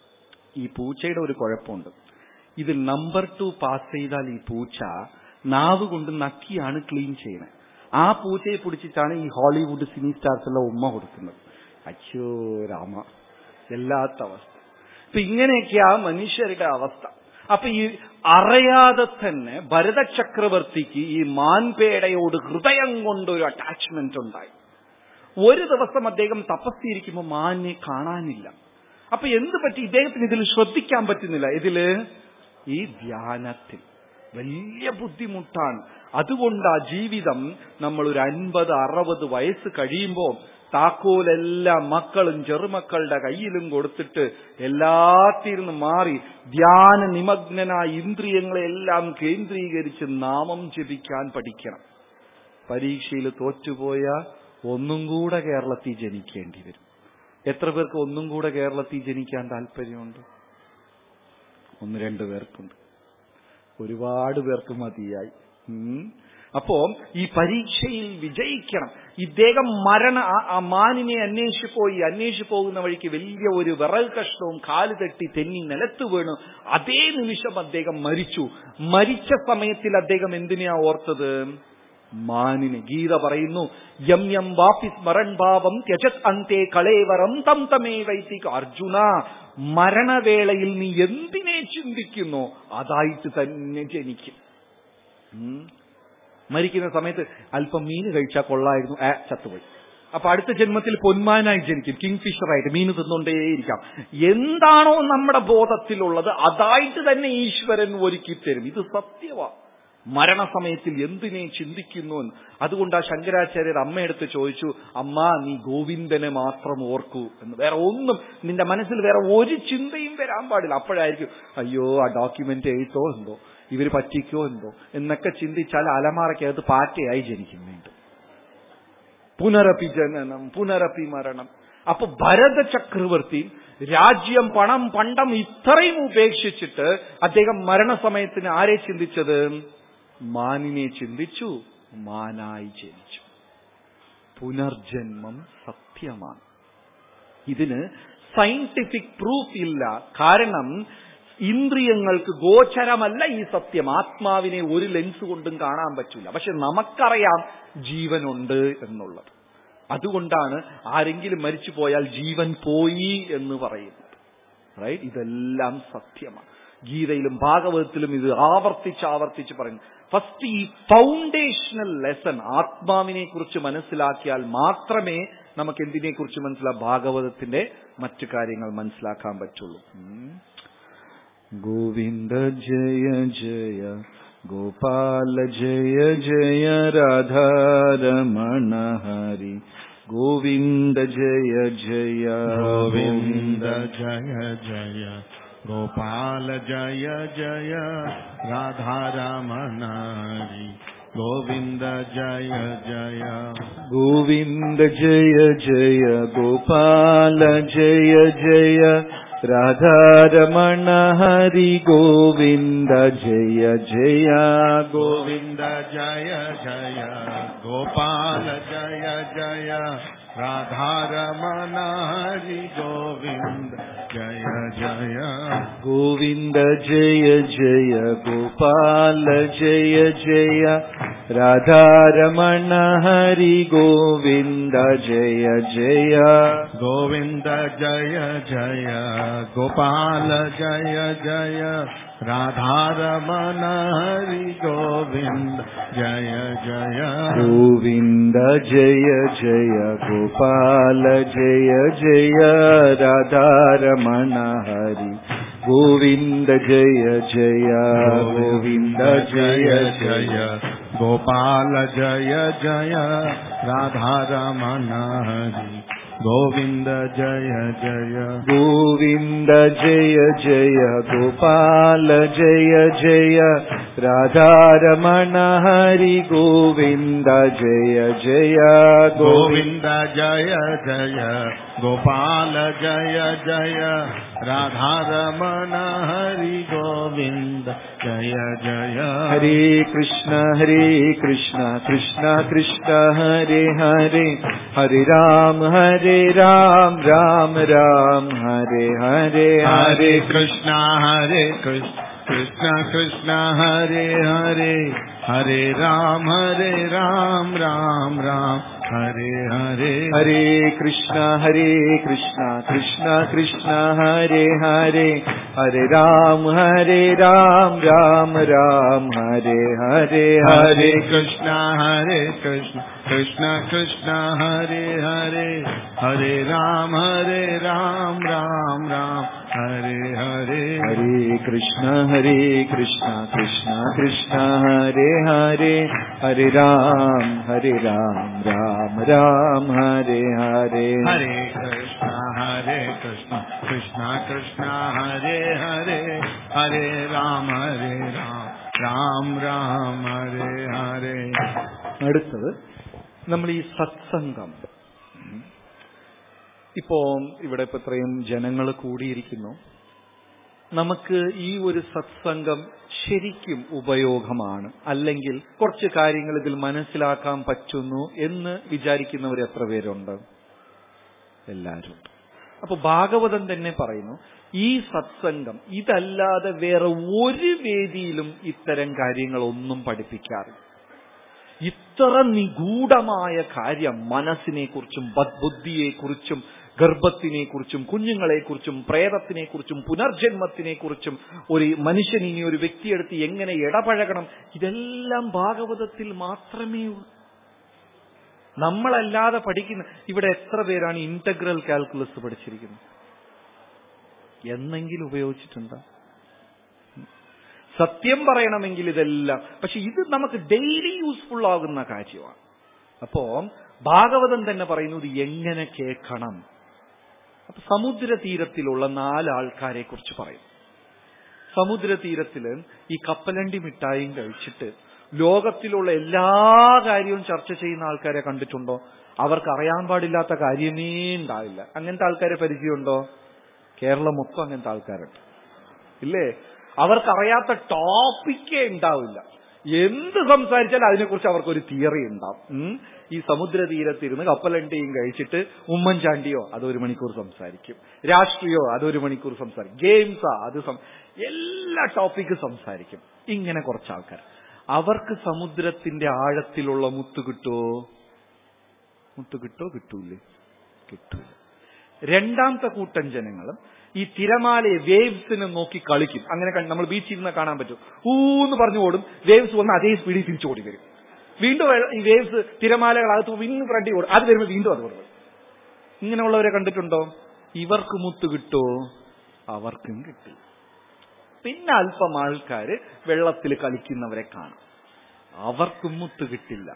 ഈ പൂച്ചയുടെ ഒരു കുഴപ്പമുണ്ട് ഇത് നമ്പർ ടു പാസ് ചെയ്താൽ ഈ പൂച്ച നാവ് കൊണ്ട് നക്കിയാണ് ക്ലീൻ ചെയ്യുന്നത് ആ പൂച്ചയെ പിടിച്ചിട്ടാണ് ഈ ഹോളിവുഡ് സിനി സ്റ്റാർസ് എല്ലാം ഉമ്മ കൊടുക്കുന്നത് അച്ഛോ രാമ എല്ലാത്ത അവസ്ഥ അപ്പൊ ഇങ്ങനെയൊക്കെയാ മനുഷ്യരുടെ അവസ്ഥ അപ്പൊ ഈ അറിയാതെ തന്നെ ഭരത ചക്രവർത്തിക്ക് ഈ മാൻപേടയോട് ഹൃദയം കൊണ്ടൊരു അറ്റാച്ച്മെന്റ് ഉണ്ടായി ഒരു ദിവസം അദ്ദേഹം തപസ്സിരിക്കുമ്പോൾ മാനിനെ കാണാനില്ല അപ്പൊ എന്ത് പറ്റി ഇദ്ദേഹത്തിന് ഇതിൽ ശ്രദ്ധിക്കാൻ പറ്റുന്നില്ല ഇതില് ഈ ധ്യാനത്തിൽ വലിയ ബുദ്ധിമുട്ടാണ് അതുകൊണ്ട് ആ ജീവിതം നമ്മൾ ഒരു അൻപത് അറുപത് വയസ്സ് കഴിയുമ്പോൾ താക്കോലെല്ലാം മക്കളും ചെറുമക്കളുടെ കയ്യിലും കൊടുത്തിട്ട് എല്ലാത്തിൽ നിന്ന് മാറി ധ്യാന നിമഗ്നനായ ഇന്ദ്രിയങ്ങളെല്ലാം കേന്ദ്രീകരിച്ച് നാമം ജപിക്കാൻ പഠിക്കണം പരീക്ഷയിൽ തോറ്റുപോയ ഒന്നും കൂടെ കേരളത്തിൽ ജനിക്കേണ്ടി വരും എത്ര പേർക്ക് ഒന്നും കൂടെ കേരളത്തിൽ ജനിക്കാൻ താല്പര്യമുണ്ട് ഒന്ന് രണ്ടു പേർക്കുണ്ട് ഒരുപാട് പേർക്ക് മതിയായി ഉം. അപ്പോ ഈ പരീക്ഷയിൽ വിജയിക്കണം ഇദ്ദേഹം മരണ ആ- ആ മാനിനെ അന്വേഷിച്ചു പോയി അന്വേഷിച്ചു പോകുന്ന വഴിക്ക് വലിയ ഒരു വിറക് കഷ്ണവും കാല് തട്ടി തെന്നി നിലത്ത് വീണു അതേ നിമിഷം അദ്ദേഹം മരിച്ചു മരിച്ച സമയത്തിൽ അദ്ദേഹം എന്തിനെയാ ഓർത്തത് മാനിനെ ഗീത പറയുന്നു യം യം വാപി സ്മരൺ ഭാവം ത്യജത് അന്തേ കളേവരം തം തമേ വൈത്തിക അർജുന മരണവേളയിൽ നീ എന്തിനെ ചിന്തിക്കുന്നു അതായിട്ട് തന്നെ ജനിക്കും ഉം. മരിക്കുന്ന സമയത്ത് അല്പം മീൻ കഴിച്ചാൽ കൊള്ളായിരുന്നു ഏ ചത്തുപോയി അപ്പൊ അടുത്ത ജന്മത്തിൽ പൊന്മാനായി ജനിക്കും കിങ് ഫിഷറായിട്ട് മീൻ തിന്നുകൊണ്ടേയിരിക്കാം എന്താണോ നമ്മുടെ ബോധത്തിലുള്ളത് അതായിട്ട് തന്നെ ഈശ്വരൻ ഒരുക്കി തരും ഇത് സത്യവാ മരണസമയത്തിൽ എന്തിനെ ചിന്തിക്കുന്നു എന്ന് അതുകൊണ്ട് ആ ശങ്കരാചാര്യർ അമ്മയെടുത്ത് ചോദിച്ചു അമ്മ നീ ഗോവിന്ദനെ മാത്രം ഓർക്കൂ എന്ന് വേറെ ഒന്നും നിന്റെ മനസ്സിൽ വേറെ ഒരു ചിന്തയും വരാൻ പാടില്ല അപ്പോഴായിരിക്കും അയ്യോ ആ ഡോക്യുമെന്റ് എഴുത്തോ എന്തോ ഇവര് പറ്റിക്കോ എന്തോ എന്നൊക്കെ ചിന്തിച്ചാൽ അലമാറയ്ക്കകത്ത് പാറ്റയായി ജനിക്കും വീണ്ടും പുനരപ്പി ജനനം പുനരപ്പി മരണം അപ്പൊ ഭരത ചക്രവർത്തി രാജ്യം പണം പണ്ടം ഇത്രയും ഉപേക്ഷിച്ചിട്ട് അദ്ദേഹം മരണസമയത്തിന് ആരെ ചിന്തിച്ചത് മാനിനെ ചിന്തിച്ചു മാനായി ജനിച്ചു പുനർജന്മം സത്യമാണ് ഇതിന് സയന്റിഫിക് പ്രൂഫ് ഇല്ല കാരണം ഇന്ദ്രിയങ്ങൾക്ക് ഗോചരമല്ല ഈ സത്യം ആത്മാവിനെ ഒരു ലെൻസ് കൊണ്ടും കാണാൻ പറ്റില്ല പക്ഷെ നമുക്കറിയാം ജീവനുണ്ട് എന്നുള്ളത് അതുകൊണ്ടാണ് ആരെങ്കിലും മരിച്ചു പോയാൽ ജീവൻ പോയി എന്ന് പറയുന്നത് റൈറ്റ് ഇതെല്ലാം സത്യമാണ് ഗീതയിലും ഭാഗവതത്തിലും ഇത് ആവർത്തിച്ച് ആവർത്തിച്ച് പറയുന്നു ഫസ്റ്റ് ഈ ഫൗണ്ടേഷണൽ ലെസൺ ആത്മാവിനെ കുറിച്ച് മനസ്സിലാക്കിയാൽ മാത്രമേ നമുക്ക് എന്തിനെ കുറിച്ച് മനസ്സിലാ ഭാഗവതത്തിന്റെ മറ്റു കാര്യങ്ങൾ മനസ്സിലാക്കാൻ പറ്റുള്ളൂ ഉം. ഗോവിന്ദ ജയ ജയ ഗോപാല ജയ ജയ രാധാരമണ ഹരി ഗോവിന്ദ ജയ ജയ गोविन्द जय जय गोपाल जय जय राधारमण हरि गोविन्द जय जय ഗോവിന്ദ ജയ ജയ ഗോപാല ജയ ജയ രാധാരമണ ഹരി ഗോവിന്ദ ജയ ജയ ഗോ गोविन्द जय जय गोपाल जय जय राधारमण हरि गोविन्द जय जय ഗോവിന്ദ ജയ ജയ ഗോപാല ജയ ജയ രാധാരമണ ഹരി ഗോവിന്ദ ജയ ജയ गोविन्द जय जय गोपाल जय जय राधारमण हरि गोविन्द जय जय ഗോവിന്ദ ജയ ജയ ഗോപാല ജയ ജയ രാധാരമണ ഹരി ഗോവിന്ദ ജയ ജയ ഗോവിന്ദ ജയ ജയ गोपाल जय जय राधारमण हरि गोविन्द जय जय ഗോവിന്ദ ജയ ജയ ഗോപാല ജയ ജയ രാധാരമണ ഹരി ഗോവിന്ദ ജയ ജയ गोविन्द जय जय गोपाल जय जय राधारमण हरि गोविन्द जय जय ഹരേ കൃഷ്ണ ഹരേ കൃഷ്ണ കൃഷ്ണ കൃഷ്ണ ഹരേ ഹരേ ഹരേ രാം ഹരേ രാം രാം രാം ഹരേ ഹരേ हरे कृष्णा हरे कृष्ण कृष्ण कृष्ण हरे हरे हरे राम हरे राम राम राम हरे हरे ഹരേ കൃഷ്ണ ഹരേ കൃഷ്ണ കൃഷ്ണ കൃഷ്ണ ഹരേ ഹരേ ഹരേ രാം ഹരേ രാം രാം രാം ഹരേ ഹരേ ഹരേ Hare Krishna, Hare Krishna, Krishna Krishna, Hare Hare, Hare Ram, Hare Ram, Ram Ram, Hare Hare. ഹരേ കൃഷ്ണ ഹരേ കൃഷ്ണ കൃഷ്ണ കൃഷ്ണ ഹരേ ഹരേ ഹരേ രാം ഹരേ രാം രാം രാം ഹരേ ഹരേ Hare Krishna, Hare Krishna, Krishna Krishna, Hare Hare, Hare Ram, Hare Ram, Ram Ram, Hare Hare. അടുത്തത് നമ്മൾ ഈ സത്സംഗം ഉം. ഇപ്പോ ഇവിടെ ഇപ്പൊ ഇത്രയും ജനങ്ങൾ കൂടിയിരിക്കുന്നു നമുക്ക് ഈ ഒരു സത്സംഗം ശരിക്കും ഉപയോഗമാണ് അല്ലെങ്കിൽ കുറച്ച് കാര്യങ്ങൾ ഇതിൽ മനസ്സിലാക്കാൻ പറ്റുന്നു എന്ന് വിചാരിക്കുന്നവർ എത്ര പേരുണ്ട് എല്ലാവരും ഉണ്ട്. അപ്പൊ ഭാഗവതം തന്നെ പറയുന്നു ഈ സത്സംഗം ഇതല്ലാതെ വേറെ ഒരു വേദിയിലും ഇത്തരം കാര്യങ്ങളൊന്നും പഠിപ്പിക്കാറില്ല ഇത്ര നിഗൂഢമായ കാര്യം മനസ്സിനെ കുറിച്ചും ബുദ്ധിയെ കുറിച്ചും ഗർഭത്തിനെ കുറിച്ചും കുഞ്ഞുങ്ങളെ കുറിച്ചും പ്രേതത്തിനെ കുറിച്ചും പുനർജന്മത്തിനെ കുറിച്ചും ഒരു മനുഷ്യൻ ഇനി ഒരു വ്യക്തിയെടുത്ത് എങ്ങനെ ഇടപഴകണം ഇതെല്ലാം ഭാഗവതത്തിൽ മാത്രമേ ഉള്ളൂ നമ്മളല്ലാതെ പഠിക്കുന്ന ഇവിടെ എത്ര പേരാണ് ഇന്റഗ്രൽ കാൽക്കുലസ് പഠിച്ചിരിക്കുന്നത് എന്നെങ്കിലും ഉപയോഗിച്ചിട്ടുണ്ടോ സത്യം പറയണമെങ്കിൽ ഇതെല്ലാം പക്ഷെ ഇത് നമുക്ക് ഡെയിലി യൂസ്ഫുൾ ആകുന്ന കാര്യമാണ് അപ്പോ ഭാഗവതം തന്നെ പറയുന്നത് എങ്ങനെ കേൾക്കണം അപ്പൊ സമുദ്ര തീരത്തിലുള്ള നാലാൾക്കാരെ കുറിച്ച് പറയും സമുദ്ര തീരത്തില് ഈ കപ്പലണ്ടി മിഠായിയും കഴിച്ചിട്ട് ലോകത്തിലുള്ള എല്ലാ കാര്യവും ചർച്ച ചെയ്യുന്ന ആൾക്കാരെ കണ്ടിട്ടുണ്ടോ അവർക്ക് അറിയാൻ പാടില്ലാത്ത കാര്യമേ ഉണ്ടാവില്ല അങ്ങനത്തെ ആൾക്കാരെ പരിചയമുണ്ടോ കേരളം മൊത്തം അങ്ങനത്തെ ആൾക്കാരുണ്ട് ഇല്ലേ അവർക്കറിയാത്ത ടോപ്പിക്കേ ഉണ്ടാവില്ല എന്ത് സംസാരിച്ചാലും അതിനെക്കുറിച്ച് അവർക്കൊരു തിയറി ഉണ്ടാവും ഉം. ഈ സമുദ്ര തീരത്തിരുന്ന് കപ്പലണ്ടിയും കഴിച്ചിട്ട് ഉമ്മൻചാണ്ടിയോ അത് ഒരു മണിക്കൂർ സംസാരിക്കും രാഷ്ട്രീയോ അത് ഒരു മണിക്കൂർ സംസാരിക്കും ഗെയിംസാ അത് സം- എല്ലാ ടോപ്പിക്കും സംസാരിക്കും ഇങ്ങനെ കുറച്ച് ആൾക്കാർ അവർക്ക് സമുദ്രത്തിന്റെ ആഴത്തിലുള്ള മുത്ത് കിട്ടുമോ മുത്ത് കിട്ടോ കിട്ടൂലേ കിട്ടൂല രണ്ടാമത്തെ കൂട്ടം ജനങ്ങളും ഈ തിരമാലയെ വേവ്സിനെ നോക്കി കളിക്കും അങ്ങനെ കണ്ട് നമ്മൾ ബീച്ചിൽ നിന്ന് കാണാൻ പറ്റും ഊന്ന് പറഞ്ഞു ഓടും വേവ്സ് വന്ന് അതേ സ്പീഡിൽ തിരിച്ചു ഓടി വരും വീണ്ടും വെള്ള- ഈ വേവ്സ് തിരമാലകൾ അകത്ത് വീണ്ടും ഫ്രണ്ടി ഓടും അത് വരുമ്പോൾ വീണ്ടും അത് ഓടും ഇങ്ങനെയുള്ളവരെ കണ്ടിട്ടുണ്ടോ ഇവർക്ക് മുത്ത് കിട്ടോ അവർക്കും കിട്ടി പിന്നെ അല്പം ആൾക്കാര് വെള്ളത്തിൽ കളിക്കുന്നവരെ കാണാം അവർക്കും മുത്ത് കിട്ടില്ല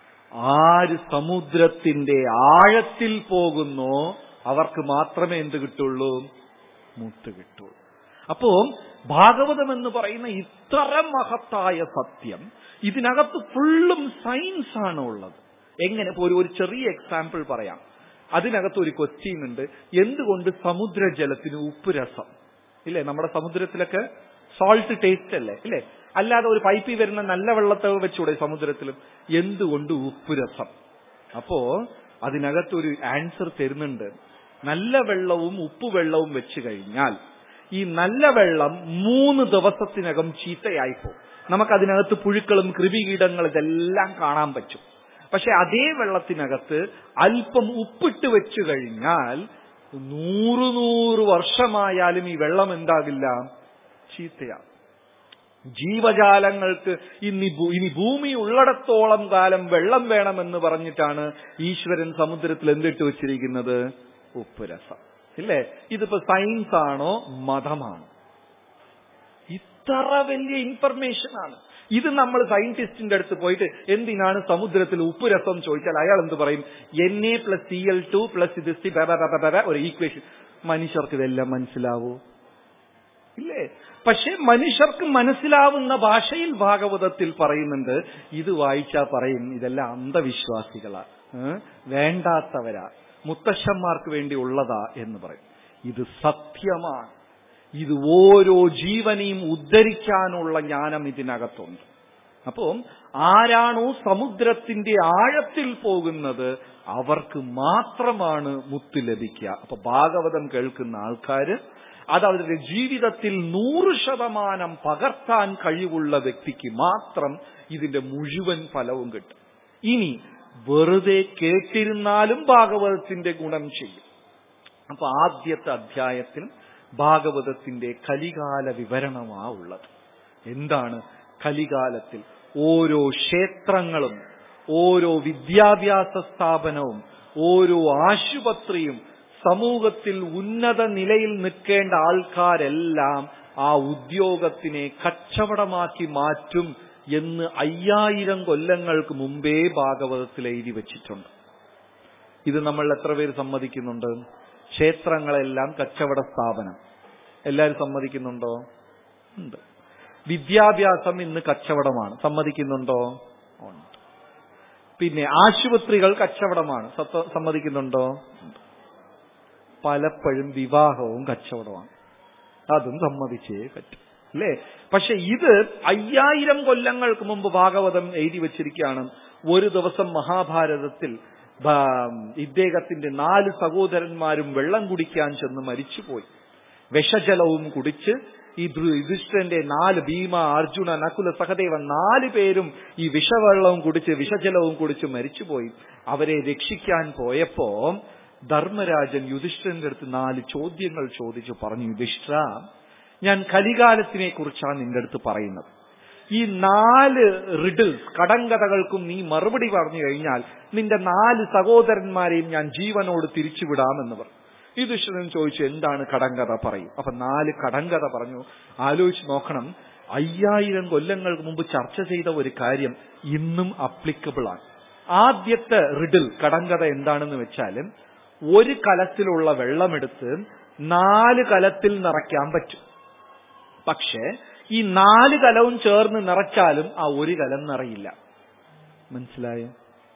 ആര് സമുദ്രത്തിന്റെ ആഴത്തിൽ പോകുന്നോ അവർക്ക് മാത്രമേ എന്ത് കിട്ടുള്ളൂ മുത്ത് കിട്ടുള്ളൂ അപ്പോ ഭാഗവതം എന്ന് പറയുന്ന ഇത്ര മഹത്തായ സത്യം ഇതിനകത്ത് ഫുള്ളും സയൻസ് ആണ് ഉള്ളത് എങ്ങനെ ഇപ്പോ ഒരു ഒരു ചെറിയ എക്സാമ്പിൾ പറയാം അതിനകത്ത് ഒരു ക്വസ്റ്റ്യൻ ഉണ്ട് എന്തുകൊണ്ട് സമുദ്രജലത്തിന് ഉപ്പ് രസം ഇല്ലേ നമ്മുടെ സമുദ്രത്തിലൊക്കെ സോൾട്ട് ടേസ്റ്റ് അല്ലേ ഇല്ലേ അല്ലാതെ ഒരു പൈപ്പിൽ വരുന്ന നല്ല വെള്ളത്തെ വെച്ചൂടെ സമുദ്രത്തിലും എന്തുകൊണ്ട് ഉപ്പ് രസം അപ്പോ അതിനകത്തൊരു ആൻസർ തരുന്നുണ്ട് നല്ല വെള്ളവും ഉപ്പുവെള്ളവും വെച്ച് കഴിഞ്ഞാൽ ഈ നല്ല വെള്ളം മൂന്ന് ദിവസത്തിനകം ചീത്തയായിപ്പോകും നമുക്കതിനകത്ത് പുഴുക്കളും കൃമികീടങ്ങളും ഇതെല്ലാം കാണാൻ പറ്റും പക്ഷെ അതേ വെള്ളത്തിനകത്ത് അല്പം ഉപ്പിട്ട് വെച്ചു കഴിഞ്ഞാൽ നൂറ് നൂറ് വർഷമായാലും ഈ വെള്ളം എന്താകില്ല ചീത്തയാകും ജീവജാലങ്ങൾക്ക് ഇനി ഭൂ- ഇനി ഭൂമി ഉള്ളിടത്തോളം കാലം വെള്ളം വേണമെന്ന് പറഞ്ഞിട്ടാണ് ഈശ്വരൻ സമുദ്രത്തിൽ എന്തിട്ട് വെച്ചിരിക്കുന്നത് ഉപ്പുരസം ഇല്ലേ ഇതിപ്പോ സയൻസ് ആണോ മതമാണോ ഇത്ര വലിയ ഇൻഫർമേഷൻ ആണ് ഇത് നമ്മൾ സയന്റിസ്റ്റിന്റെ അടുത്ത് പോയിട്ട് എന്തിനാണ് സമുദ്രത്തിൽ ഉപ്പുരസം ചോദിച്ചാൽ അയാൾ എന്ത് പറയും N A plus C L two plus ഇത് സി ഒരു ഈക്വേഷൻ മനുഷ്യർക്ക് ഇതെല്ലാം മനസ്സിലാവൂ ഇല്ലേ പക്ഷെ മനുഷ്യർക്ക് മനസ്സിലാവുന്ന ഭാഷയിൽ ഭാഗവതത്തിൽ പറയുന്നുണ്ട് ഇത് വായിച്ചാ പറയും ഇതെല്ലാം അന്ധവിശ്വാസികളാ ഏ? വേണ്ടാത്തവരാ മുത്തശ്ശന്മാർക്ക് വേണ്ടി ഉള്ളതാ എന്ന് പറയും ഇത് സത്യമാണ് ഇത് ഓരോ ജീവനെയും ഉദ്ധരിക്കാനുള്ള ജ്ഞാനം ഇതിനകത്തുണ്ട് അപ്പോ ആരാണോ സമുദ്രത്തിന്റെ ആഴത്തിൽ പോകുന്നത് അവർക്ക് മാത്രമാണ് മുത്ത് ലഭിക്കുക അപ്പൊ ഭാഗവതം കേൾക്കുന്ന ആൾക്കാര് അത് അവരുടെ ജീവിതത്തിൽ നൂറ് ശതമാനം പകർത്താൻ കഴിവുള്ള വ്യക്തിക്ക് മാത്രം ഇതിന്റെ മുഴുവൻ ഫലവും കിട്ടും ഇനി വെറുതെ കേട്ടിരുന്നാലും ഭാഗവതത്തിന്റെ ഗുണം ചെയ്യും അപ്പൊ ആദ്യത്തെ അധ്യായത്തിലും ഭാഗവതത്തിന്റെ കലികാല വിവരണമാ ഉള്ളത് എന്താണ് കലികാലത്തിൽ ഓരോ ക്ഷേത്രങ്ങളും ഓരോ വിദ്യാഭ്യാസ സ്ഥാപനവും ഓരോ ആശുപത്രിയും സമൂഹത്തിൽ ഉന്നത നിലയിൽ നിൽക്കേണ്ട ആൾക്കാരെല്ലാം ആ ഉദ്യോഗത്തിനെ കച്ചവടമാക്കി മാറ്റും എന്ന് അയ്യായിരം കൊല്ലങ്ങൾക്ക് മുമ്പേ ഭാഗവതത്തിൽ എഴുതി വച്ചിട്ടുണ്ട് ഇത് നമ്മൾ എത്ര പേര് സമ്മതിക്കുന്നുണ്ട് ക്ഷേത്രങ്ങളെല്ലാം കച്ചവട സ്ഥാപനം എല്ലാവരും സമ്മതിക്കുന്നുണ്ടോ ഉണ്ട് വിദ്യാഭ്യാസം ഇന്ന് കച്ചവടമാണ് സമ്മതിക്കുന്നുണ്ടോ ഉണ്ട് പിന്നെ ആശുപത്രികൾ കച്ചവടമാണ് സത്ത- സമ്മതിക്കുന്നുണ്ടോ ഉണ്ട് പലപ്പോഴും വിവാഹവും കച്ചവടമാണ് അതും സമ്മതിച്ചേ പറ്റും അല്ലേ പക്ഷെ ഇത് അയ്യായിരം കൊല്ലങ്ങൾക്ക് മുമ്പ് ഭാഗവതം എഴുതി വച്ചിരിക്കുകയാണ് ഒരു ദിവസം മഹാഭാരതത്തിൽ ഭ- ഇദ്ദേഹത്തിന്റെ നാല് സഹോദരന്മാരും വെള്ളം കുടിക്കാൻ ചെന്ന് മരിച്ചുപോയി വിഷജലവും കുടിച്ച് ഈ ധൃ- യുധിഷ്ഠിരന്റെ നാല് ഭീമ അർജുന നകുല സഹദേവൻ നാല് പേരും ഈ വിഷവെള്ളവും കുടിച്ച് വിഷജലവും കുടിച്ച് മരിച്ചുപോയി അവരെ രക്ഷിക്കാൻ പോയപ്പോ ധർമ്മരാജൻ യുധിഷ്ഠിരന്റെ അടുത്ത് നാല് ചോദ്യങ്ങൾ ചോദിച്ചു പറഞ്ഞു യുധിഷ്ഠ ഞാൻ കലികാലത്തിനെ കുറിച്ചാണ് നിന്റെ അടുത്ത് പറയുന്നത് ഈ നാല് റിഡിൽസ് കടങ്കഥകൾക്കും നീ മറുപടി പറഞ്ഞു കഴിഞ്ഞാൽ നിന്റെ നാല് സഹോദരന്മാരെയും ഞാൻ ജീവനോട് തിരിച്ചുവിടാമെന്ന് പറഞ്ഞു യുധിഷ്ഠിരൻ ചോദിച്ചു എന്താണ് കടങ്കഥ പറയും അപ്പൊ നാല് കടങ്കഥ പറഞ്ഞു ആലോചിച്ച് നോക്കണം അയ്യായിരം കൊല്ലങ്ങൾക്ക് മുമ്പ് ചർച്ച ചെയ്ത ഒരു കാര്യം ഇന്നും അപ്ലിക്കബിൾ ആണ് ആദ്യത്തെ റിഡിൽ കടങ്കഥ എന്താണെന്ന് വെച്ചാൽ ഒരു കലത്തിലുള്ള വെള്ളമെടുത്ത് നാല് കലത്തിൽ നിറയ്ക്കാൻ പറ്റും പക്ഷേ ഈ നാല് കലവും ചേർന്ന് നിറച്ചാലും ആ ഒരു കലം നിറയില്ല മനസ്സിലായോ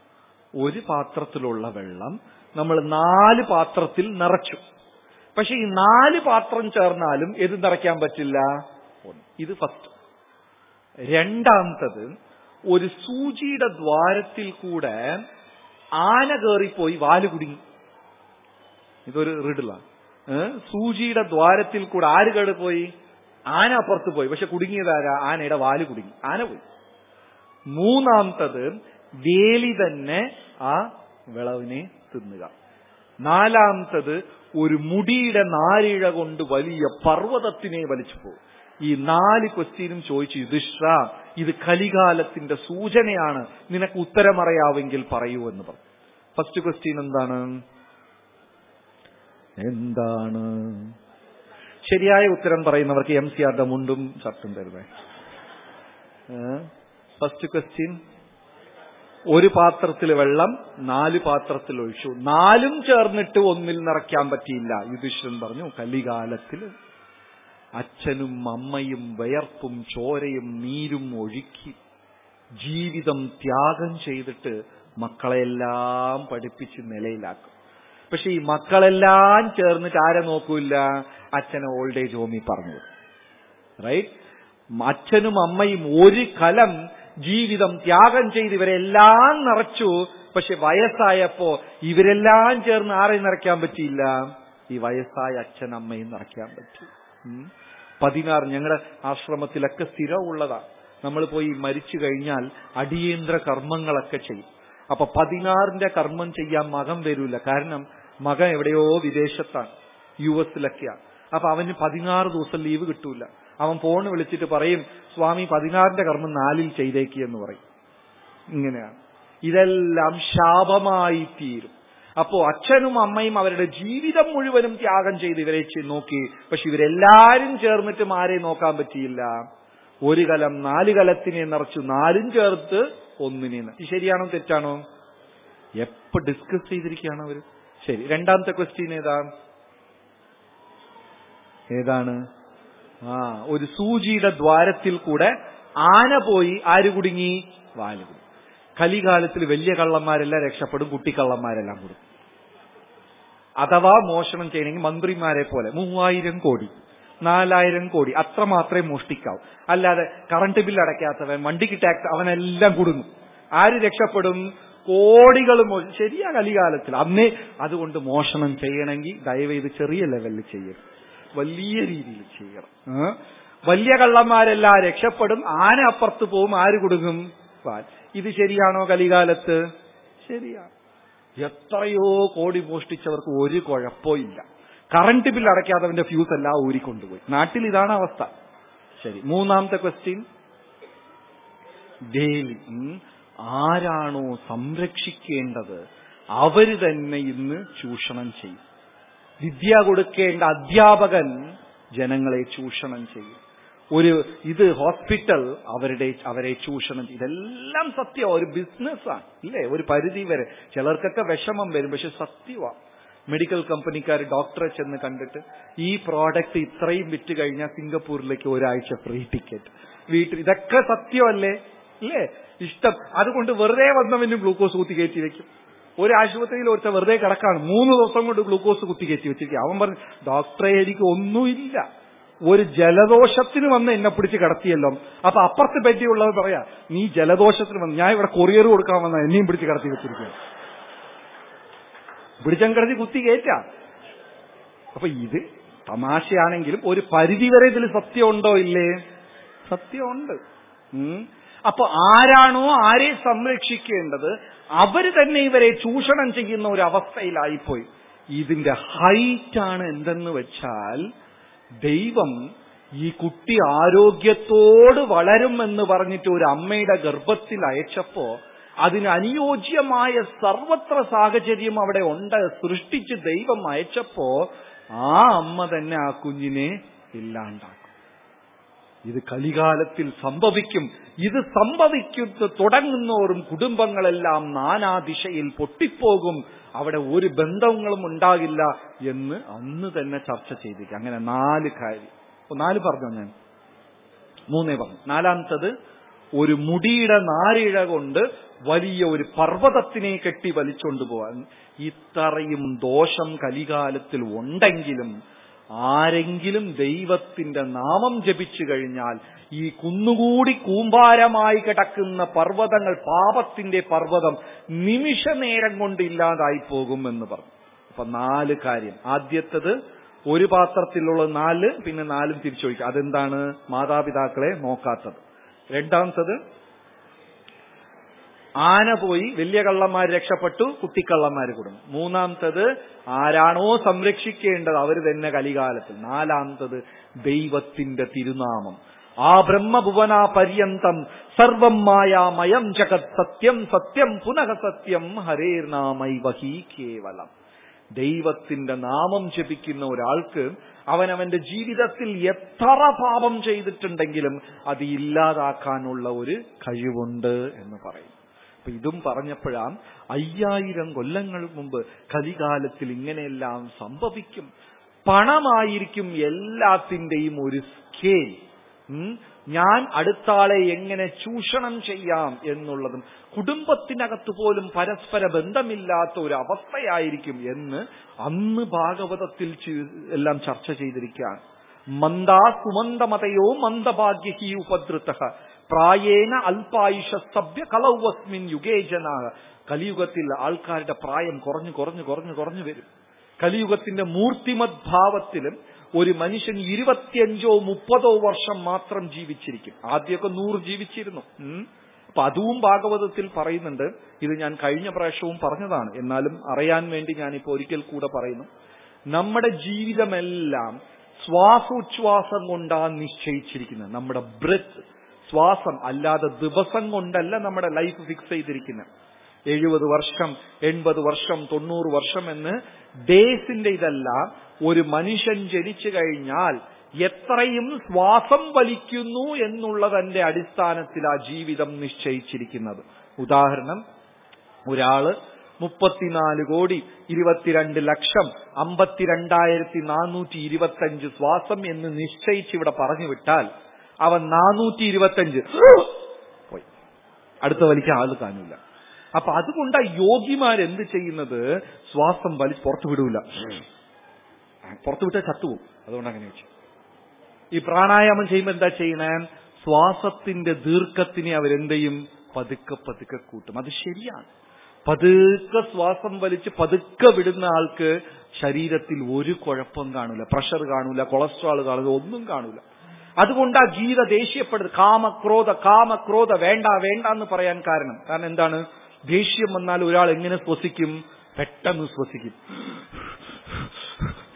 ഒരു പാത്രത്തിലുള്ള വെള്ളം നമ്മൾ നാല് പാത്രത്തിൽ നിറച്ചു പക്ഷെ ഈ നാല് പാത്രം ചേർന്നാലും ഏത് നിറയ്ക്കാൻ പറ്റില്ല ഒന്ന്. ഇത് ഫസ്റ്റ് രണ്ടാമത്തത് ഒരു സൂചിയുടെ ദ്വാരത്തിൽ കൂടെ ആന കയറിപ്പോയി വാല് കുടുങ്ങി ഇതൊരു റിഡിലാണ് സൂചിയുടെ ദ്വാരത്തിൽ കൂടെ ആര് കേട് പോയി ആന അപ്പുറത്ത് പോയി പക്ഷെ കുടുങ്ങിയതാരാ ആനയുടെ വാല് കുടുങ്ങി ആന പോയി മൂന്നാമത്തത് വേലി തന്നെ ആ വിളവിനെ തിന്നുക നാലാമത്തത് ഒരു മുടിയുടെ നാരിഴ കൊണ്ട് വലിയ പർവ്വതത്തിനെ വലിച്ചു പോകും ഈ നാല് ക്വസ്റ്റ്യനും ചോദിച്ചു യുധിഷ്ഠ ഇത് കലികാലത്തിന്റെ സൂചനയാണ് നിനക്ക് ഉത്തരമറിയാവെങ്കിൽ പറയൂ എന്ന് പറഞ്ഞു ഫസ്റ്റ് ക്വസ്റ്റ്യൻ എന്താണ് എന്താണ് ശരിയായ ഉത്തരം പറയുന്നവർക്ക് എം സി ആറിന്റെ മുണ്ടും ഷർട്ടും തരുന്നേ ഫസ്റ്റ് ക്വസ്റ്റ്യൻ ഒരു പാത്രത്തിൽ വെള്ളം നാല് പാത്രത്തിൽ ഒഴിച്ചു നാലും ചേർന്നിട്ട് ഒന്നിൽ നിറയ്ക്കാൻ പറ്റിയില്ല യുധിഷ്ഠിരൻ പറഞ്ഞു കലികാലത്തിൽ അച്ഛനും അമ്മയും വയർപ്പും ചോരയും നീരും ഒഴുക്കി ജീവിതം ത്യാഗം ചെയ്തിട്ട് മക്കളെല്ലാം പഠിപ്പിച്ച് നിലയിലാക്കും പക്ഷെ ഈ മക്കളെല്ലാം ചേർന്നിട്ട് ആരെ നോക്കൂല അച്ഛനെ ഓൾഡ് ഏജ് ഹോമിൽ പറഞ്ഞു റൈറ്റ് അച്ഛനും അമ്മയും ഒരു കലം ജീവിതം ത്യാഗം ചെയ്ത് ഇവരെല്ലാം നിറച്ചു പക്ഷെ വയസ്സായപ്പോ ഇവരെല്ലാം ചേർന്ന് ആരെ നിറയ്ക്കാൻ പറ്റിയില്ല ഈ വയസ്സായ അച്ഛൻ അമ്മയും നിറയ്ക്കാൻ പറ്റി ഉം. പതിനാറ് ഞങ്ങളുടെ ആശ്രമത്തിലൊക്കെ സ്ഥിരമുള്ളതാ നമ്മൾ പോയി മരിച്ചു കഴിഞ്ഞാൽ അടിയന്തര കർമ്മങ്ങളൊക്കെ ചെയ്യും അപ്പൊ പതിനാറിന്റെ കർമ്മം ചെയ്യാൻ മകൻ വരൂല കാരണം മകൻ എവിടെയോ വിദേശത്താണ് യു എസിലൊക്കെയാണ് അപ്പൊ അവന് പതിനാറ് ദിവസം ലീവ് കിട്ടൂല അവൻ ഫോൺ വിളിച്ചിട്ട് പറയും സ്വാമി പതിനാറിന്റെ കർമ്മം നാലിൽ ചെയ്തേക്ക് എന്ന് പറയും ഇങ്ങനെയാണ് ഇതെല്ലാം ശാപമായി തീരും അപ്പോ അച്ഛനും അമ്മയും അവരുടെ ജീവിതം മുഴുവനും ത്യാഗം ചെയ്ത് ഇവരെ ചെ- നോക്കി പക്ഷെ ഇവരെല്ലാരും ചേർന്നിട്ടും ആരെ നോക്കാൻ പറ്റിയില്ല ഒരു കലം നാല് കലത്തിനെ നിറച്ചു നാലും ചേർത്ത് ഒന്നിനെ നി- ഇത് ശരിയാണോ തെറ്റാണോ എപ്പോ ഡിസ്കസ് ചെയ്തിരിക്കുകയാണ് അവര് ശരി രണ്ടാമത്തെ ക്വസ്റ്റ്യൻ ഏതാ ഏതാണ് ആ ഒരു സൂചിയുടെ ദ്വാരത്തിൽ കൂടെ ആന പോയി ആര് കുടുങ്ങി വാല് കുടുങ്ങി കലികാലത്തിൽ വലിയ കള്ളന്മാരെല്ലാം രക്ഷപ്പെടും കുട്ടിക്കള്ളന്മാരെല്ലാം കൊടുക്കും അഥവാ മോഷണം ചെയ്യണമെങ്കിൽ മന്ത്രിമാരെ പോലെ മൂവായിരം കോടി നാലായിരം കോടി അത്ര മാത്രമേ മോഷ്ടിക്കാവൂ അല്ലാതെ കറണ്ട് ബില്ല് അടയ്ക്കാത്തവൻ വണ്ടിക്ക് ടാക്സ് അവനെല്ലാം കുടുങ്ങും ആര് രക്ഷപ്പെടും കോടികൾ മോ- ശരിയാ കലികാലത്തിൽ അന്നേ അതുകൊണ്ട് മോഷണം ചെയ്യണമെങ്കിൽ ദയവേത് ചെറിയ ലെവലിൽ ചെയ്യണം വലിയ രീതിയിൽ ചെയ്യണം ഏ? വലിയ കള്ളന്മാരെല്ലാം രക്ഷപ്പെടും ആന അപ്പുറത്ത് പോവും ആര് കുടുങ്ങും പാൽ ഇത് ശരിയാണോ കലികാലത്ത് ശരിയാണ് എത്രയോ കോടി മോഷ്ടിച്ചവർക്ക് ഒരു കുഴപ്പമില്ല കറണ്ട് ബിൽ അടയ്ക്കാതെ അവന്റെ ഫ്യൂസ് എല്ലാം ഊരിക്കൊണ്ടുപോയി നാട്ടിൽ ഇതാണ് അവസ്ഥ ശരി മൂന്നാമത്തെ ക്വസ്റ്റ്യൻ ഡെയിലി ആരാണോ സംരക്ഷിക്കേണ്ടത് അവര് തന്നെ ഇന്ന് ചൂഷണം ചെയ്യും വിദ്യ കൊടുക്കേണ്ട അധ്യാപകൻ ജനങ്ങളെ ചൂഷണം ചെയ്യും ഒരു ഇത് ഹോസ്പിറ്റൽ അവരുടെ അവരെ ചൂഷണം ചെയ്യും ഇതെല്ലാം സത്യം ഒരു ബിസിനസ്സാണ് ഇല്ലേ ഒരു പരിധി വരെ ചിലർക്കൊക്കെ വിഷമം വരും പക്ഷെ സത്യമാണ് മെഡിക്കൽ കമ്പനിക്കാർ ഡോക്ടറെ ചെന്ന് കണ്ടിട്ട് ഈ പ്രോഡക്റ്റ് ഇത്രയും വിറ്റ് കഴിഞ്ഞാൽ സിംഗപ്പൂരിലേക്ക് ഒരാഴ്ച ഫ്രീ ടിക്കറ്റ് വീട്ടിൽ ഇതൊക്കെ സത്യമല്ലേ ഇല്ലേ ഇഷ്ടം അതുകൊണ്ട് വെറുതെ വന്നവന് ഗ്ലൂക്കോസ് കുത്തി കയറ്റി വെക്കും ഒരു ആശുപത്രിയിൽ ഒരുത്ത വെറുതെ കിടക്കാണ് മൂന്ന് ദിവസം കൊണ്ട് ഗ്ലൂക്കോസ് കുത്തി കയറ്റി വെച്ചിരിക്കുക അവൻ പറഞ്ഞു ഡോക്ടറെ എനിക്ക് ഒന്നുമില്ല ഒരു ജലദോഷത്തിന് വന്ന് എന്നെ പിടിച്ച് കിടത്തിയല്ലോ അപ്പൊ അപ്പുറത്ത് പറ്റിയുള്ളത് പറയാ നീ ജലദോഷത്തിന് വന്ന് ഞാൻ ഇവിടെ കൊറിയർ കൊടുക്കാൻ വന്ന എന്നെയും പിടിച്ച് കിടത്തി വെച്ചിരിക്കുക പിടിച്ചം കിടത്തി കുത്തി കയറ്റാ അപ്പൊ ഇത് തമാശയാണെങ്കിലും ഒരു പരിധിവരെ ഇതിൽ സത്യമുണ്ടോ ഇല്ലേ സത്യമുണ്ട് ഉം. അപ്പൊ ആരാണോ ആരെ സംരക്ഷിക്കേണ്ടത് അവര് തന്നെ ഇവരെ ചൂഷണം ചെയ്യുന്ന ഒരു അവസ്ഥയിലായിപ്പോയി ഇതിന്റെ ഹൈറ്റ് ആണ് എന്തെന്ന് വെച്ചാൽ ദൈവം ഈ കുട്ടി ആരോഗ്യത്തോട് വളരുമെന്ന് പറഞ്ഞിട്ട് ഒരു അമ്മയുടെ ഗർഭത്തിൽ അയച്ചപ്പോ അതിന് അനുയോജ്യമായ സർവത്ര സാഹചര്യം അവിടെ ഉണ്ട് സൃഷ്ടിച്ച് ദൈവം അയച്ചപ്പോ ആ അമ്മ തന്നെ ആ കുഞ്ഞിനെ ഇല്ലാണ്ടാക്കും ഇത് കലികാലത്തിൽ സംഭവിക്കും ഇത് സംഭവിക്കുന്ന തുടങ്ങുന്നോറും കുടുംബങ്ങളെല്ലാം നാനാദിശയിൽ പൊട്ടിപ്പോകും അവിടെ ഒരു ബന്ധങ്ങളും ഉണ്ടാകില്ല എന്ന് അന്ന് തന്നെ ചർച്ച ചെയ്തിരിക്കും അങ്ങനെ നാല് കാര്യം അപ്പൊ നാല് പറഞ്ഞോ ഞാൻ മൂന്നേ പറഞ്ഞു നാലാമത്തത് ഒരു മുടിയുടെ നാരിഴ കൊണ്ട് വലിയ ഒരു പർവ്വതത്തിനെ കെട്ടി വലിച്ചുകൊണ്ടുപോകാൻ ഇത്രയും ദോഷം കലികാലത്തിൽ ഉണ്ടെങ്കിലും ആരെങ്കിലും ദൈവത്തിന്റെ നാമം ജപിച്ചു കഴിഞ്ഞാൽ ഈ കുന്നുകൂടി കൂമ്പാരമായി കിടക്കുന്ന പർവ്വതങ്ങൾ പാപത്തിന്റെ പർവ്വതം നിമിഷ നേരം കൊണ്ട് ഇല്ലാതായി പോകും എന്ന് പറഞ്ഞു അപ്പൊ നാല് കാര്യം ആദ്യത്തത് ഒരു പാത്രത്തിലുള്ള നാല് പിന്നെ നാലും തിരിച്ചൊഴിക്കുക അതെന്താണ് മാതാപിതാക്കളെ നോക്കാത്തത് രണ്ടാമത്തത് ആന പോയി വലിയ കള്ളന്മാർ രക്ഷപ്പെട്ടു കുട്ടിക്കള്ളന്മാർ കുടുങ്ങും മൂന്നാമത്തത് ആരാണോ സംരക്ഷിക്കേണ്ടത് അവർ തന്നെ കലികാലത്തിൽ നാലാമത്തത് ദൈവത്തിന്റെ തിരുനാമം ആ ബ്രഹ്മഭുവന പര്യന്തം സർവം മായാമയം ജഗത് സത്യം സത്യം പുനഃ സത്യം ഹരേർനാമൈവഹി കേവലം ദൈവത്തിന്റെ നാമം ജപിക്കുന്ന ഒരാൾക്ക് അവനവന്റെ ജീവിതത്തിൽ എത്ര പാപം ചെയ്തിട്ടുണ്ടെങ്കിലും അത് ഇല്ലാതാക്കാനുള്ള ഒരു കഴിവുണ്ട് എന്ന് പറയും അപ്പൊ ഇതും പറഞ്ഞപ്പോഴാണ് അയ്യായിരം കൊല്ലങ്ങൾ മുമ്പ് കലികാലത്തിൽ ഇങ്ങനെയെല്ലാം സംഭവിക്കും പണമായിരിക്കും എല്ലാത്തിന്റെയും ഒരു സ്കെയിൽ ഉം. ഞാൻ അടുത്താളെ എങ്ങനെ ചൂഷണം ചെയ്യാം എന്നുള്ളതും കുടുംബത്തിനകത്ത് പോലും പരസ്പര ബന്ധമില്ലാത്ത ഒരു അവസ്ഥയായിരിക്കും എന്ന് അന്ന് ഭാഗവതത്തിൽ ചി- എല്ലാം ചർച്ച ചെയ്തിരിക്കുകയാണ് മന്ദാ സുമന്ദമതയോ മന്ദഭാഗ്യഹി ഉപദ്രുത പ്രായേണ അല്പായുഷ സഭ്യ കലൗവസ്മിൻ യുഗേ ജനാഹ കലിയുഗത്തിൽ ആൾക്കാരുടെ പ്രായം കുറഞ്ഞു കുറഞ്ഞു കുറഞ്ഞു കുറഞ്ഞു വരും കലിയുഗത്തിന്റെ മൂർത്തിമത് ഭാവത്തിലും ഒരു മനുഷ്യൻ ഇരുപത്തിയഞ്ചോ മുപ്പതോ വർഷം മാത്രം ജീവിച്ചിരിക്കും ആദ്യമൊക്കെ നൂറ് ജീവിച്ചിരുന്നു ഉം. അപ്പൊ അതും ഭാഗവതത്തിൽ പറയുന്നുണ്ട് ഇത് ഞാൻ കഴിഞ്ഞ പ്രാവശ്യവും പറഞ്ഞതാണ് എന്നാലും അറിയാൻ വേണ്ടി ഞാനിപ്പോ ഒരിക്കൽ കൂടെ പറയുന്നു നമ്മുടെ ജീവിതമെല്ലാം ശ്വാസോച്ഛ്വാസം കൊണ്ടാണ് നിശ്ചയിച്ചിരിക്കുന്നത് നമ്മുടെ ബ്രത്ത് ശ്വാസം അല്ലാതെ ദിവസം കൊണ്ടല്ല നമ്മുടെ ലൈഫ് ഫിക്സ് ചെയ്തിരിക്കുന്നത് എഴുപത് വർഷം എൺപത് വർഷം തൊണ്ണൂറ് വർഷം എന്ന് ഡേസിന്റെ ഇതല്ല ഒരു മനുഷ്യൻ ജനിച്ചു കഴിഞ്ഞാൽ എത്രയും ശ്വാസം വലിക്കുന്നു എന്നുള്ളതിന്റെ അടിസ്ഥാനത്തിൽ ആ ജീവിതം നിശ്ചയിച്ചിരിക്കുന്നത് ഉദാഹരണം ഒരാള് മുപ്പത്തിനാല് കോടി ഇരുപത്തിരണ്ട് ലക്ഷം അമ്പത്തിരണ്ടായിരത്തി നാനൂറ്റി ഇരുപത്തഞ്ച് ശ്വാസം എന്ന് നിശ്ചയിച്ച് ഇവിടെ പറഞ്ഞു വിട്ടാൽ അവൻ നാനൂറ്റി ഇരുപത്തഞ്ച് പോയി അടുത്ത വലിക്കാൻ ആള് കാണില്ല അപ്പൊ അതുകൊണ്ട് ആ യോഗിമാർ എന്ത് ചെയ്യുന്നത് ശ്വാസം വലിച്ച് പുറത്തു വിടൂല പുറത്തു വിട്ടാൽ ചത്തുപോകും അതുകൊണ്ട് അങ്ങനെ വെച്ചു ഈ പ്രാണായാമം ചെയ്യുമ്പോൾ എന്താ ചെയ്യണേ ശ്വാസത്തിന്റെ ദീർഘത്തിനെ അവരെന്ത് ചെയ്യും പതുക്കെ പതുക്കെ കൂട്ടും അത് ശരിയാണ് പതുക്കെ ശ്വാസം വലിച്ച് പതുക്കെ വിടുന്ന ആൾക്ക് ശരീരത്തിൽ ഒരു കുഴപ്പം കാണൂല പ്രഷർ കാണൂല കൊളസ്ട്രോൾ കാണൂല ഒന്നും കാണൂല അതുകൊണ്ട് ആ ഗീത ദേഷ്യപ്പെടുന്നത് കാമക്രോധ കാമക്രോധ വേണ്ട വേണ്ട എന്ന് പറയാൻ കാരണം കാരണം എന്താണ് ദേഷ്യം വന്നാൽ ഒരാൾ എങ്ങനെ ശ്വസിക്കും പെട്ടെന്ന് ശ്വസിക്കും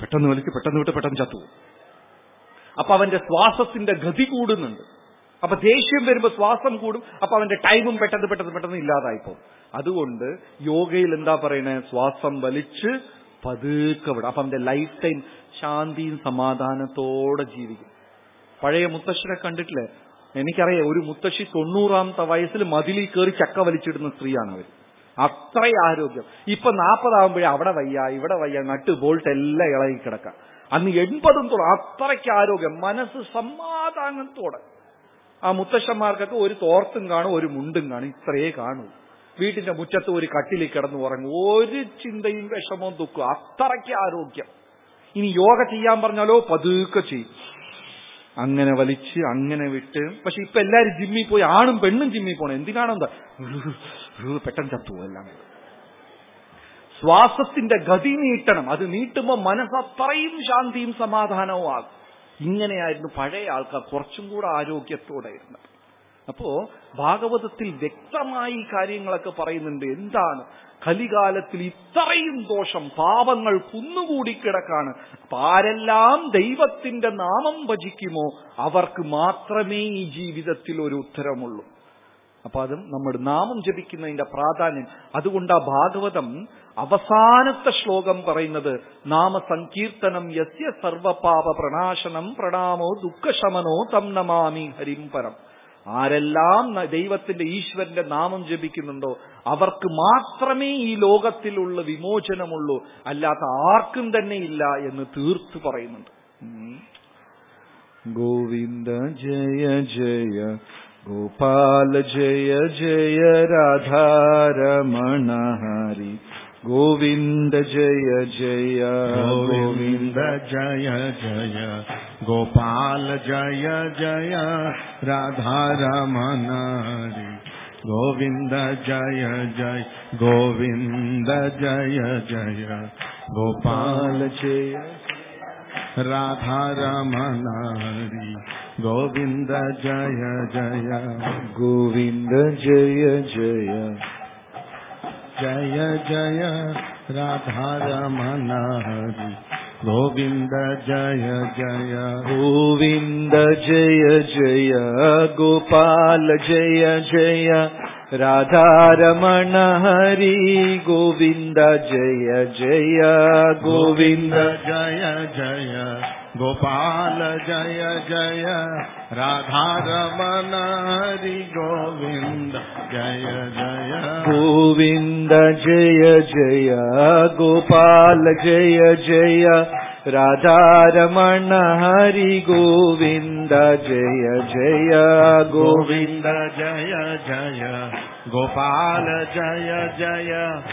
പെട്ടെന്ന് വലിച്ച് പെട്ടെന്ന് വിട്ട് പെട്ടെന്ന് ചത്തുപോകും അപ്പൊ അവന്റെ ശ്വാസത്തിന്റെ ഗതി കൂടുന്നുണ്ട് അപ്പൊ ദേഷ്യം വരുമ്പോ ശ്വാസം കൂടും അപ്പൊ അവന്റെ ടൈമും പെട്ടെന്ന് പെട്ടെന്ന് പെട്ടെന്ന് ഇല്ലാതായി പോകും അതുകൊണ്ട് യോഗയിൽ എന്താ പറയണേ ശ്വാസം വലിച്ച് പതുക്കെ വിടും അപ്പൊ അവന്റെ ലൈഫ് ടൈം ശാന്തിയും സമാധാനത്തോടെ ജീവിക്കും പഴയ മുത്തശ്ശനെ കണ്ടിട്ടില്ലേ എനിക്കറിയാം ഒരു മുത്തശ്ശി തൊണ്ണൂറാമത്തെ വയസ്സിൽ മതിലിൽ കയറി ചക്ക വലിച്ചിടുന്ന സ്ത്രീയാണ് അവർ അത്ര ആരോഗ്യം ഇപ്പൊ നാൽപ്പതാകുമ്പോഴേ അവിടെ വയ്യ ഇവിടെ വയ്യ നട്ട് ബോൾട്ട് എല്ലാം ഇളകി കിടക്കാം അന്ന് എൺപതും തോളം അത്രയ്ക്ക് ആരോഗ്യം മനസ്സ് സമാധാനത്തോടെ ആ മുത്തശ്ശന്മാർക്കൊക്കെ ഒരു തോർത്തും കാണും ഒരു മുണ്ടും കാണും ഇത്രയേ കാണൂ വീട്ടിന്റെ മുറ്റത്ത് ഒരു കട്ടിലിൽ കിടന്നു ഉറങ്ങും ഒരു ചിന്തയും വിഷമവും ദുഃഖവും അത്രയ്ക്ക് ആരോഗ്യം ഇനി യോഗ ചെയ്യാൻ പറഞ്ഞാലോ പതുക്കെ ചെയ്യും അങ്ങനെ വലിച്ച് അങ്ങനെ വിട്ട് പക്ഷെ ഇപ്പൊ എല്ലാരും ജിമ്മിൽ പോയി ആണും പെണ്ണും ജിമ്മിൽ പോണം എന്തിനാണെന്താ പെട്ടെന്ന് ചത്തുപോകും എല്ലാം കൂടെ. ശ്വാസത്തിന്റെ ഗതി നീട്ടണം അത് നീട്ടുമ്പോൾ മനസ്സത്രയും ശാന്തിയും സമാധാനവും ആകും ഇങ്ങനെയായിരുന്നു പഴയ ആൾക്കാർ കുറച്ചും കൂടെ ആരോഗ്യത്തോടെ ഇരുന്നത് അപ്പോ ഭാഗവതത്തിൽ വ്യക്തമായി ഈ കാര്യങ്ങളൊക്കെ പറയുന്നുണ്ട് എന്താണ് കലികാലത്തിൽ ഇത്രയും ദോഷം പാപങ്ങൾ കുന്നുകൂടി കിടക്കാണ് അപ്പൊ ആരെല്ലാം ദൈവത്തിന്റെ നാമം ഭജിക്കുമോ അവർക്ക് മാത്രമേ ഈ ജീവിതത്തിൽ ഒരു ഉത്തരമുള്ളൂ അപ്പൊ അതും നമ്മുടെ നാമം ജപിക്കുന്നതിന്റെ പ്രാധാന്യം അതുകൊണ്ട് ആ ഭാഗവതം അവസാനത്തെ ശ്ലോകം പറയുന്നത് നാമസങ്കീർത്തനം യസ്യ സർവപാപ പ്രണാശനം പ്രണാമോ ദുഃഖശമനോ തം നമാമി ഹരിം പരം ആരെല്ലാം ന- ദൈവത്തിന്റെ ഈശ്വരന്റെ നാമം ജപിക്കുന്നുണ്ടോ അവർക്ക് മാത്രമേ ഈ ലോകത്തിലുള്ള വിമോചനമുള്ളൂ അല്ലാത്ത ആർക്കും തന്നെ ഇല്ല എന്ന് തീർത്തു പറയുന്നുണ്ട് ഉം. ഗോവിന്ദ ജയ ജയ ഗോപാല ജയ ജയ രാധാരമണ ഹരി ഗോവിന്ദ ജയ ജയ गोविन्द जय जय गोपाल जय जय राधारमण हरि गोविन्द जय जय गोविन्द जय जय गोपाल ജയ राधारमण हरि गोविन्द जय जय ഗോവിന്ദ ജയ ജയ जय जय राधारमण हरि गोविन्द जय जय ഗോവിന്ദ ജയ ജയ ഗോപാല ജയ ജയ രാധാരമണ ഹരി ഗോവിന്ദ ജയ ജയ ഗോവിന്ദ गोविन्द जय जय गोपाल जय जय राधारमण हरि गोविन्द जय जय ഗോവിന്ദ ജയ ജയ ഗോപാല ജയ ജയ രാധാരമണ ഹരി ഗോവിന്ദ ജയ ജയ ഗോവിന്ദ गोविन्द जय जय गोपाल जय जय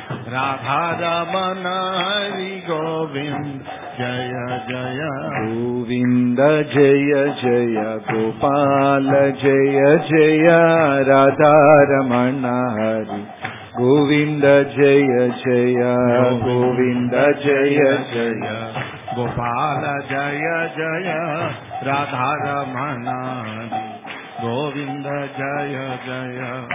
राधारमण हरि गोविन्द जय जय ഗോവിന്ദ ജയ ജയ ഗോപാല ജയ ജയ രാധാരമണ ഹരി ഗോവിന്ദ ജയ ജയ ഗോവിന്ദ ജയ ജയ गोपाल जय जय राधारमण हरि गोविन्द जय जय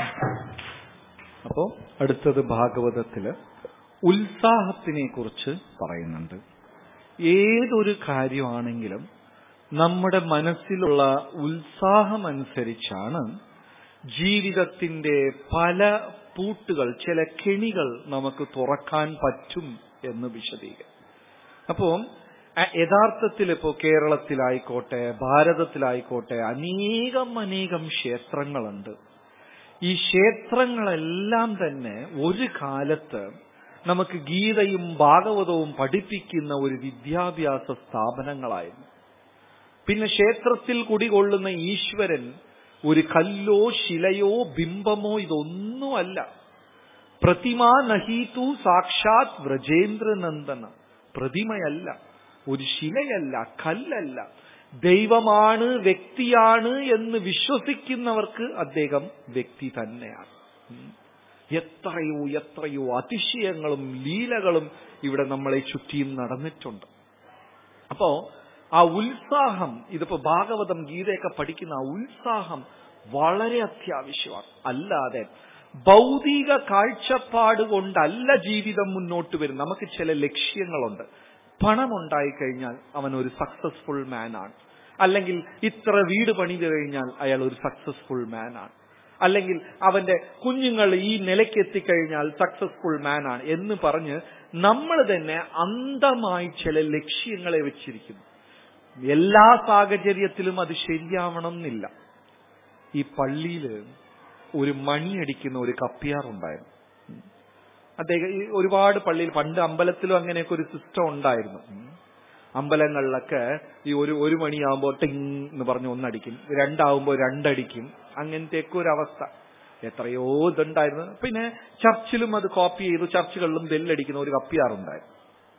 അപ്പോ അടുത്തത് ഭാഗവതത്തില് ഉത്സാഹത്തിനെ കുറിച്ച് പറയുന്നുണ്ട് ഏതൊരു കാര്യമാണെങ്കിലും നമ്മുടെ മനസ്സിലുള്ള ഉത്സാഹമനുസരിച്ചാണ് ജീവിതത്തിന്റെ പല പൂട്ടുകൾ ചില കെണികൾ നമുക്ക് തുറക്കാൻ പറ്റും എന്ന് വിശദീകരിക്കും അപ്പോ അ- യഥാർത്ഥത്തിൽ ഇപ്പോ കേരളത്തിലായിക്കോട്ടെ ഭാരതത്തിലായിക്കോട്ടെ അനേകം അനേകം ക്ഷേത്രങ്ങളുണ്ട് ഈ ക്ഷേത്രങ്ങളെല്ലാം തന്നെ ഒരു കാലത്ത് നമുക്ക് ഗീതയും ഭാഗവതവും പഠിപ്പിക്കുന്ന ഒരു വിദ്യാഭ്യാസ സ്ഥാപനങ്ങളായിരുന്നു പിന്നെ ക്ഷേത്രത്തിൽ കുടികൊള്ളുന്ന ഈശ്വരൻ ഒരു കല്ലോ ശിലയോ ബിംബമോ ഇതൊന്നുമല്ല പ്രതിമാ നഹീതു സാക്ഷാത് വ്രജേന്ദ്രനന്ദന പ്രതിമയല്ല ഒരു ശിലയല്ല കല്ലല്ല ദൈവമാണ് വ്യക്തിയാണ് എന്ന് വിശ്വസിക്കുന്നവർക്ക് അദ്ദേഹം വ്യക്തി തന്നെയാണ് ഉം. എത്രയോ എത്രയോ അതിശയങ്ങളും ലീലകളും ഇവിടെ നമ്മളെ ചുറ്റിയും നടന്നിട്ടുണ്ട് അപ്പോ ആ ഉത്സാഹം ഇതിപ്പോ ഭാഗവതം ഗീതയൊക്കെ പഠിക്കുന്ന ആ ഉത്സാഹം വളരെ അത്യാവശ്യമാണ് അല്ലാതെ ഭൗതിക കാഴ്ചപ്പാട് കൊണ്ടല്ല ജീവിതം മുന്നോട്ട് വരും നമുക്ക് ചില ലക്ഷ്യങ്ങളുണ്ട് പണം ഉണ്ടായിക്കഴിഞ്ഞാൽ അവൻ ഒരു സക്സസ്ഫുൾ മാൻ ആണ് അല്ലെങ്കിൽ ഇത്ര വീട് പണിത് കഴിഞ്ഞാൽ അയാൾ ഒരു സക്സസ്ഫുൾ മാൻ ആണ് അല്ലെങ്കിൽ അവന്റെ കുഞ്ഞുങ്ങൾ ഈ നിലയ്ക്ക് എത്തിക്കഴിഞ്ഞാൽ സക്സസ്ഫുൾ മാൻ ആണ് എന്ന് പറഞ്ഞ് നമ്മൾ തന്നെ അന്ധമായി ചില ലക്ഷ്യങ്ങളെ വെച്ചിരിക്കുന്നു എല്ലാ സാഹചര്യത്തിലും അത് ശരിയാവണം എന്നില്ല ഈ പള്ളിയില് ഒരു മണിയടിക്കുന്ന ഒരു കപ്പിയാർ ഉണ്ടായിരുന്നു അദ്ദേഹം ഈ ഒരുപാട് പള്ളിയിൽ പണ്ട് അമ്പലത്തിലും അങ്ങനെയൊക്കെ ഒരു സിസ്റ്റം ഉണ്ടായിരുന്നു ഉം. അമ്പലങ്ങളിലൊക്കെ ഈ ഒരു ഒരു മണിയാകുമ്പോൾ ടിങ് എന്ന് പറഞ്ഞ് ഒന്നടിക്കും രണ്ടാവുമ്പോൾ രണ്ടടിക്കും അങ്ങനത്തെയൊക്കെ ഒരു അവസ്ഥ എത്രയോ ഇതുണ്ടായിരുന്നു പിന്നെ ചർച്ചിലും അത് കോപ്പി ചെയ്തു ചർച്ചുകളിലും ബെല്ലടിക്കുന്ന ഒരു കപ്പിയാറുണ്ടായിരുന്നു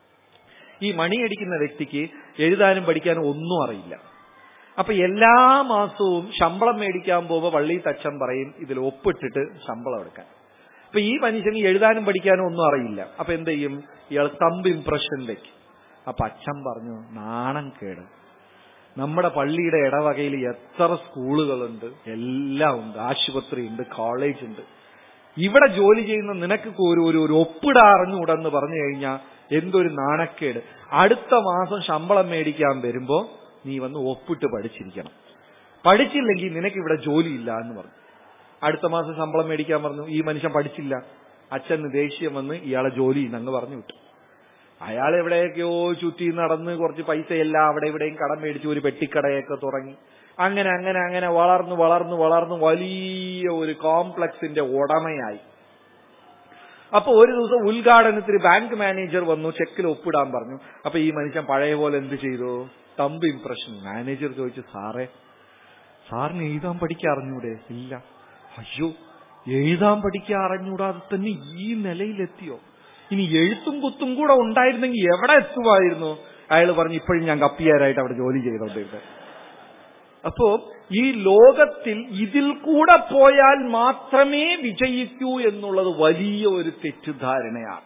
ഈ മണിയടിക്കുന്ന വ്യക്തിക്ക് എഴുതാനും പഠിക്കാനും ഒന്നും അറിയില്ല അപ്പൊ എല്ലാ മാസവും ശമ്പളം മേടിക്കാൻ പോകുമ്പോൾ പള്ളി തച്ചൻ പറയും ഇതിൽ ഒപ്പിട്ടിട്ട് ശമ്പളം എടുക്കാൻ അപ്പൊ ഈ മനുഷ്യന് എഴുതാനും പഠിക്കാനും ഒന്നും അറിയില്ല അപ്പൊ എന്ത് ചെയ്യും ഇയാൾ തമ്പ് ഇംപ്രഷൻ വെക്കും അപ്പൊ അച്ഛൻ പറഞ്ഞു നാണം കേട് നമ്മുടെ പള്ളിയുടെ ഇടവകയിൽ എത്ര സ്കൂളുകളുണ്ട് എല്ലാം ഉണ്ട് ആശുപത്രി ഉണ്ട് കോളേജ് ഉണ്ട് ഇവിടെ ജോലി ചെയ്യുന്ന നിനക്ക് ഒരു ഒരു ഒരു ഒപ്പിട അറിഞ്ഞുകൂടെന്ന് പറഞ്ഞു കഴിഞ്ഞാൽ എന്തൊരു നാണക്കേട് അടുത്ത മാസം ശമ്പളം മേടിക്കാൻ വരുമ്പോ നീ വന്ന് ഒപ്പിട്ട് പഠിച്ചിരിക്കണം പഠിച്ചില്ലെങ്കിൽ നിനക്ക് ഇവിടെ ജോലിയില്ല എന്ന് പറഞ്ഞു അടുത്ത മാസം ശമ്പളം മേടിക്കാൻ പറഞ്ഞു ഈ മനുഷ്യൻ പഠിച്ചില്ല അച്ഛന് ദേഷ്യം വന്ന് ഇയാളെ ജോലി അങ്ങ് പറഞ്ഞു വിട്ടു അയാൾ എവിടെയൊക്കെയോ ചുറ്റി നടന്ന് കുറച്ച് പൈസയെല്ലാം അവിടെ ഇവിടെയും കടം മേടിച്ച് ഒരു പെട്ടിക്കടയൊക്കെ തുടങ്ങി അങ്ങനെ അങ്ങനെ അങ്ങനെ വളർന്ന് വളർന്ന് വളർന്ന് വലിയ ഒരു കോംപ്ലക്സിന്റെ ഉടമയായി അപ്പൊ ഒരു ദിവസം ഉദ്ഘാടനത്തിന് ബാങ്ക് മാനേജർ വന്നു ചെക്കിൽ ഒപ്പിടാൻ പറഞ്ഞു അപ്പൊ ഈ മനുഷ്യൻ പഴയ പോലെ എന്ത് ചെയ്തു തമ്പ് ഇംപ്രഷൻ മാനേജർ ചോദിച്ചു സാറേ സാറിന് എഴുതാൻ പഠിക്കാൻ അറിഞ്ഞൂടെ ഇല്ല അയ്യോ എഴുതാൻ പഠിക്കാൻ അറിഞ്ഞൂടാതെ തന്നെ ഈ നിലയിലെത്തിയോ ഇനി എഴുത്തും കുത്തും കൂടെ ഉണ്ടായിരുന്നെങ്കിൽ എവിടെ എത്തുമായിരുന്നു അയാൾ പറഞ്ഞു ഇപ്പോഴും ഞാൻ കപ്പിയാരായിട്ട് അവിടെ ജോലി ചെയ്തോണ്ടിരുന്നത് അപ്പോ ഈ ലോകത്തിൽ ഇതിൽ കൂടെ പോയാൽ മാത്രമേ വിജയിക്കൂ എന്നുള്ളത് വലിയ ഒരു തെറ്റിദ്ധാരണയാണ്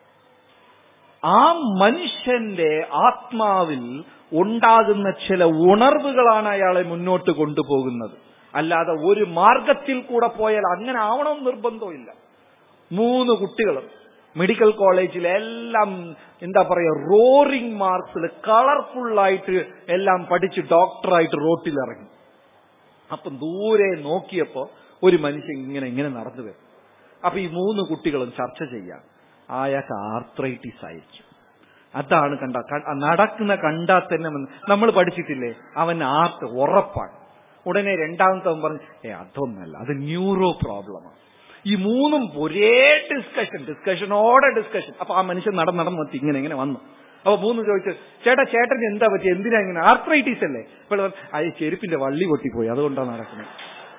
ആ മനുഷ്യന്റെ ആത്മാവിൽ ഉണ്ടാകുന്ന ചില ഉണർവുകളാണ് അയാളെ മുന്നോട്ട് കൊണ്ടുപോകുന്നത് അല്ലാതെ ഒരു മാർഗത്തിൽ കൂടെ പോയാൽ അങ്ങനെ ആവണം നിർബന്ധമില്ല മൂന്ന് കുട്ടികളും മെഡിക്കൽ കോളേജിൽ എല്ലാം എന്താ പറയുക റോറിംഗ് മാർക്സിൽ കളർഫുള്ളായിട്ട് എല്ലാം പഠിച്ച് ഡോക്ടറായിട്ട് റോട്ടിലിറങ്ങി അപ്പം ദൂരെ നോക്കിയപ്പോ ഒരു മനുഷ്യൻ ഇങ്ങനെ ഇങ്ങനെ നടന്നു വരും അപ്പൊ ഈ മൂന്ന് കുട്ടികളും ചർച്ച ചെയ്യാം അയാൾക്ക് ആർത്രൈറ്റിസ് ആയിരിക്കും അതാണ് കണ്ട ക- നടക്കുന്ന കണ്ടാൽ തന്നെ നമ്മൾ പഠിച്ചിട്ടില്ലേ അവൻ ആർട്ട് ഉറപ്പാണ് ഉടനെ രണ്ടാമത്തെ പറഞ്ഞു ഏ അതൊന്നല്ല അത് ന്യൂറോ പ്രോബ്ലമാണ് ഈ മൂന്നും ഒരേ ഡിസ്കഷൻ ഡിസ്കഷനോടെ ഡിസ്കഷൻ അപ്പൊ ആ മനുഷ്യൻ നടന്ന് നടന്ന് വത്തി ഇങ്ങനെ ഇങ്ങനെ വന്നു അപ്പൊ മൂന്ന് ചോദിച്ചു ചേട്ടാ ചേട്ടന് എന്താ പറ്റി എന്തിനാ ഇങ്ങനെ ആർത്രൈറ്റീസ് അല്ലേ ഇപ്പോൾ അത് ചെരുപ്പിന്റെ വള്ളി പൊട്ടിപ്പോയി അതുകൊണ്ടാണ് നടക്കുന്നത്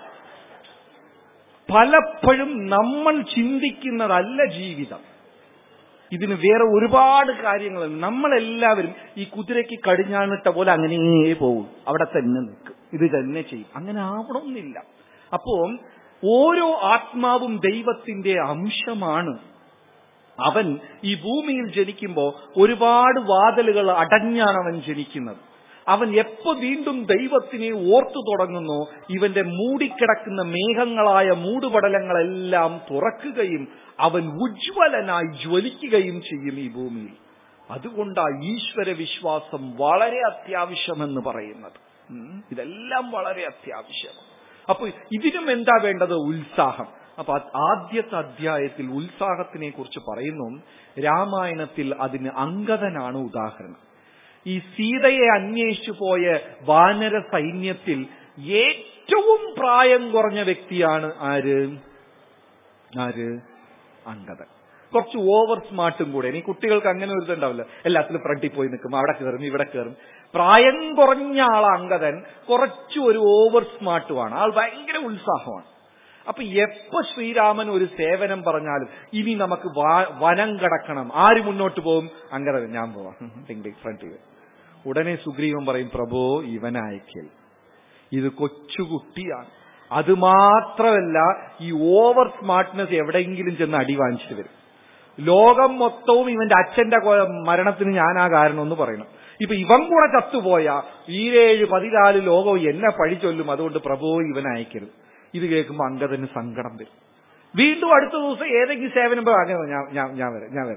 പലപ്പോഴും നമ്മൾ ചിന്തിക്കുന്നതല്ല ജീവിതം ഇതിന് വേറെ ഒരുപാട് കാര്യങ്ങളുണ്ട് നമ്മളെല്ലാവരും ഈ കുതിരയ്ക്ക് കടിഞ്ഞാണിട്ട പോലെ അങ്ങനെ പോകും അവിടെ തന്നെ നിൽക്കും ഇത് തന്നെ ചെയ്യും അങ്ങനെ ആവണമെന്നില്ല അപ്പോ ഓരോ ആത്മാവും ദൈവത്തിന്റെ അംശമാണ് അവൻ ഈ ഭൂമിയിൽ ജനിക്കുമ്പോൾ ഒരുപാട് വാതിലുകൾ അടഞ്ഞാണ് അവൻ ജനിക്കുന്നത് അവൻ എപ്പോ വീണ്ടും ദൈവത്തിനെ ഓർത്തു തുടങ്ങുന്നു ഇവന്റെ മൂടിക്കിടക്കുന്ന മേഘങ്ങളായ മൂടുപടലങ്ങളെല്ലാം തുറക്കുകയും അവൻ ഉജ്ജ്വലനായി ജ്വലിക്കുകയും ചെയ്യും ഈ ഭൂമിയിൽ അതുകൊണ്ടാ ഈശ്വര വിശ്വാസം വളരെ അത്യാവശ്യമെന്ന് പറയുന്നത് ഉം. ഇതെല്ലാം വളരെ അത്യാവശ്യമാണ് അപ്പൊ ഇതിനും എന്താ വേണ്ടത് ഉത്സാഹം അപ്പൊ അത് ആദ്യത്തെ അധ്യായത്തിൽ ഉത്സാഹത്തിനെ കുറിച്ച് പറയുന്നു രാമായണത്തിൽ അതിന് അങ്കദനാണ് ഉദാഹരണം ഈ സീതയെ അന്വേഷിച്ചു പോയ വാനര സൈന്യത്തിൽ ഏറ്റവും പ്രായം കുറഞ്ഞ വ്യക്തിയാണ് ആര് ആര് അങ്കദൻ കുറച്ച് ഓവർ സ്മാർട്ടും കൂടെ ഇനി കുട്ടികൾക്ക് അങ്ങനെ ഒരു ഇതുണ്ടാവില്ല എല്ലാത്തിലും ഫ്രണ്ടിൽ പോയി നിൽക്കും അവിടെ കയറും ഇവിടെ കയറും പ്രായം കുറഞ്ഞ ആൾ അങ്കദൻ കുറച്ച് ഒരു ഓവർ സ്മാർട്ടുമാണ് ആൾ ഭയങ്കര ഉത്സാഹമാണ് അപ്പൊ എപ്പോ ശ്രീരാമൻ ഒരു സേവനം പറഞ്ഞാലും ഇനി നമുക്ക് വാ- വനം കടക്കണം ആര് മുന്നോട്ട് പോകും അങ്കദൻ ഞാൻ പോവാം ടിങ് ടിങ് ഫ്രണ്ടിൽ ഉടനെ സുഗ്രീവൻ പറയും പ്രഭോ ഇവനയക്കൽ ഇത് കൊച്ചുകുട്ടിയാണ് അത് മാത്രമല്ല ഈ ഓവർ സ്മാർട്ട്നെസ് എവിടെയെങ്കിലും ചെന്ന് അടി വാങ്ങിച്ചിട്ട് വരും ലോകം മൊത്തവും ഇവന്റെ അച്ഛന്റെ കൊ- മരണത്തിന് ഞാനാ കാരണം എന്ന് പറയണം ഇപ്പൊ ഇവൻ കൂടെ ചത്തുപോയ ഈരേഴ് പതിനാല് ലോകവും എന്നെ പഴി ചൊല്ലും അതുകൊണ്ട് പ്രഭോ ഇവൻ അയക്കരുത് ഇത് കേൾക്കുമ്പോൾ അങ്കദന് സങ്കടം വരും വീണ്ടും അടുത്ത ദിവസം ഏതെങ്കിലും സേവനം പോ- അങ്ങനെ ഞാൻ ഞാൻ ഞാൻ വരാം ഞാൻ വരാം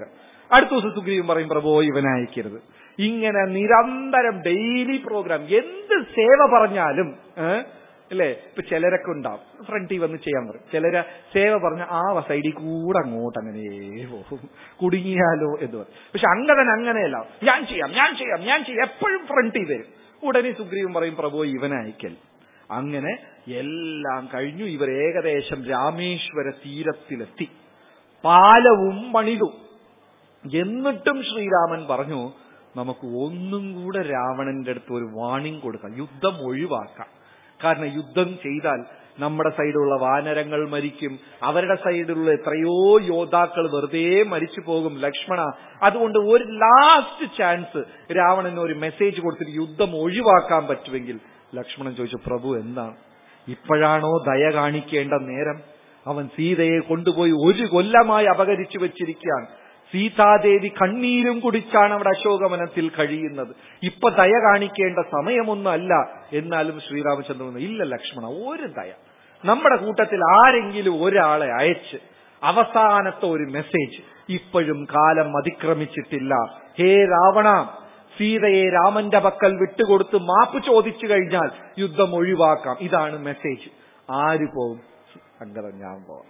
അടുത്ത ദിവസം സുഗ്രീവൻ പറയും പ്രഭോ ഇവനെ അയക്കരുത് ഇങ്ങനെ നിരന്തരം ഡെയിലി പ്രോഗ്രാം എന്ത് സേവ പറഞ്ഞാലും ഏഹ് അല്ലേ ഇപ്പൊ ചിലരൊക്കെ ഉണ്ടാവും ഫ്രണ്ടിൽ വന്ന് ചെയ്യാൻ പറയും ചിലര് സേവ പറഞ്ഞ ആ സൈഡിൽ കൂടെ അങ്ങോട്ട് അങ്ങനെ പോകും കുടുങ്ങിയാലോ എന്ന് പറയും പക്ഷെ അങ്കതൻ അങ്ങനെയല്ല ഞാൻ ചെയ്യാം ഞാൻ ചെയ്യാം ഞാൻ ചെയ്യാം എപ്പോഴും ഫ്രണ്ടിൽ വരും ഉടനെ സുഗ്രീവൻ പറയും പ്രഭു ഇവനെ അയക്കൽ അങ്ങനെ എല്ലാം കഴിഞ്ഞു ഇവർ ഏകദേശം രാമേശ്വര തീരത്തിലെത്തി പാലവും പണിതു എന്നിട്ടും ശ്രീരാമൻ പറഞ്ഞു നമുക്ക് ഒന്നും കൂടെ രാവണന്റെ അടുത്ത് ഒരു വാണിംഗ് കൊടുക്കാം യുദ്ധം ഒഴിവാക്കാം കാരണം യുദ്ധം ചെയ്താൽ നമ്മുടെ സൈഡിലുള്ള വാനരങ്ങൾ മരിക്കും അവരുടെ സൈഡിലുള്ള എത്രയോ യോദ്ധാക്കൾ വെറുതെ മരിച്ചു പോകും ലക്ഷ്മണ അതുകൊണ്ട് ഒരു ലാസ്റ്റ് ചാൻസ് രാവണന് ഒരു മെസ്സേജ് കൊടുത്തിട്ട് യുദ്ധം ഒഴിവാക്കാൻ പറ്റുമെങ്കിൽ ലക്ഷ്മണൻ ചോദിച്ചു പ്രഭു എന്താണ് ഇപ്പോഴാണോ ദയ കാണിക്കേണ്ട നേരം അവൻ സീതയെ കൊണ്ടുപോയി ഒരു കൊല്ലമായി അപകരിച്ചു വെച്ചിരിക്കുകയാണ് സീതാദേവി കണ്ണീരും കുടിച്ചാണ് അവിടെ അശോകവനത്തിൽ കഴിയുന്നത് ഇപ്പൊ ദയ കാണിക്കേണ്ട സമയമൊന്നുമല്ല എന്നാലും ശ്രീരാമചന്ദ്രൻ ഇല്ല ലക്ഷ്മണ ഒരു ദയ നമ്മുടെ കൂട്ടത്തിൽ ആരെങ്കിലും ഒരാളെ അയച്ച് അവസാനത്തെ ഒരു മെസ്സേജ് ഇപ്പോഴും കാലം അതിക്രമിച്ചിട്ടില്ല ഹേ രാവണ സീതയെ രാമന്റെ പക്കൽ വിട്ടുകൊടുത്ത് മാപ്പ് ചോദിച്ചു കഴിഞ്ഞാൽ യുദ്ധം ഒഴിവാക്കാം ഇതാണ് മെസ്സേജ് ആര് പോവും അങ്ങനെ ഞാൻ പോവാം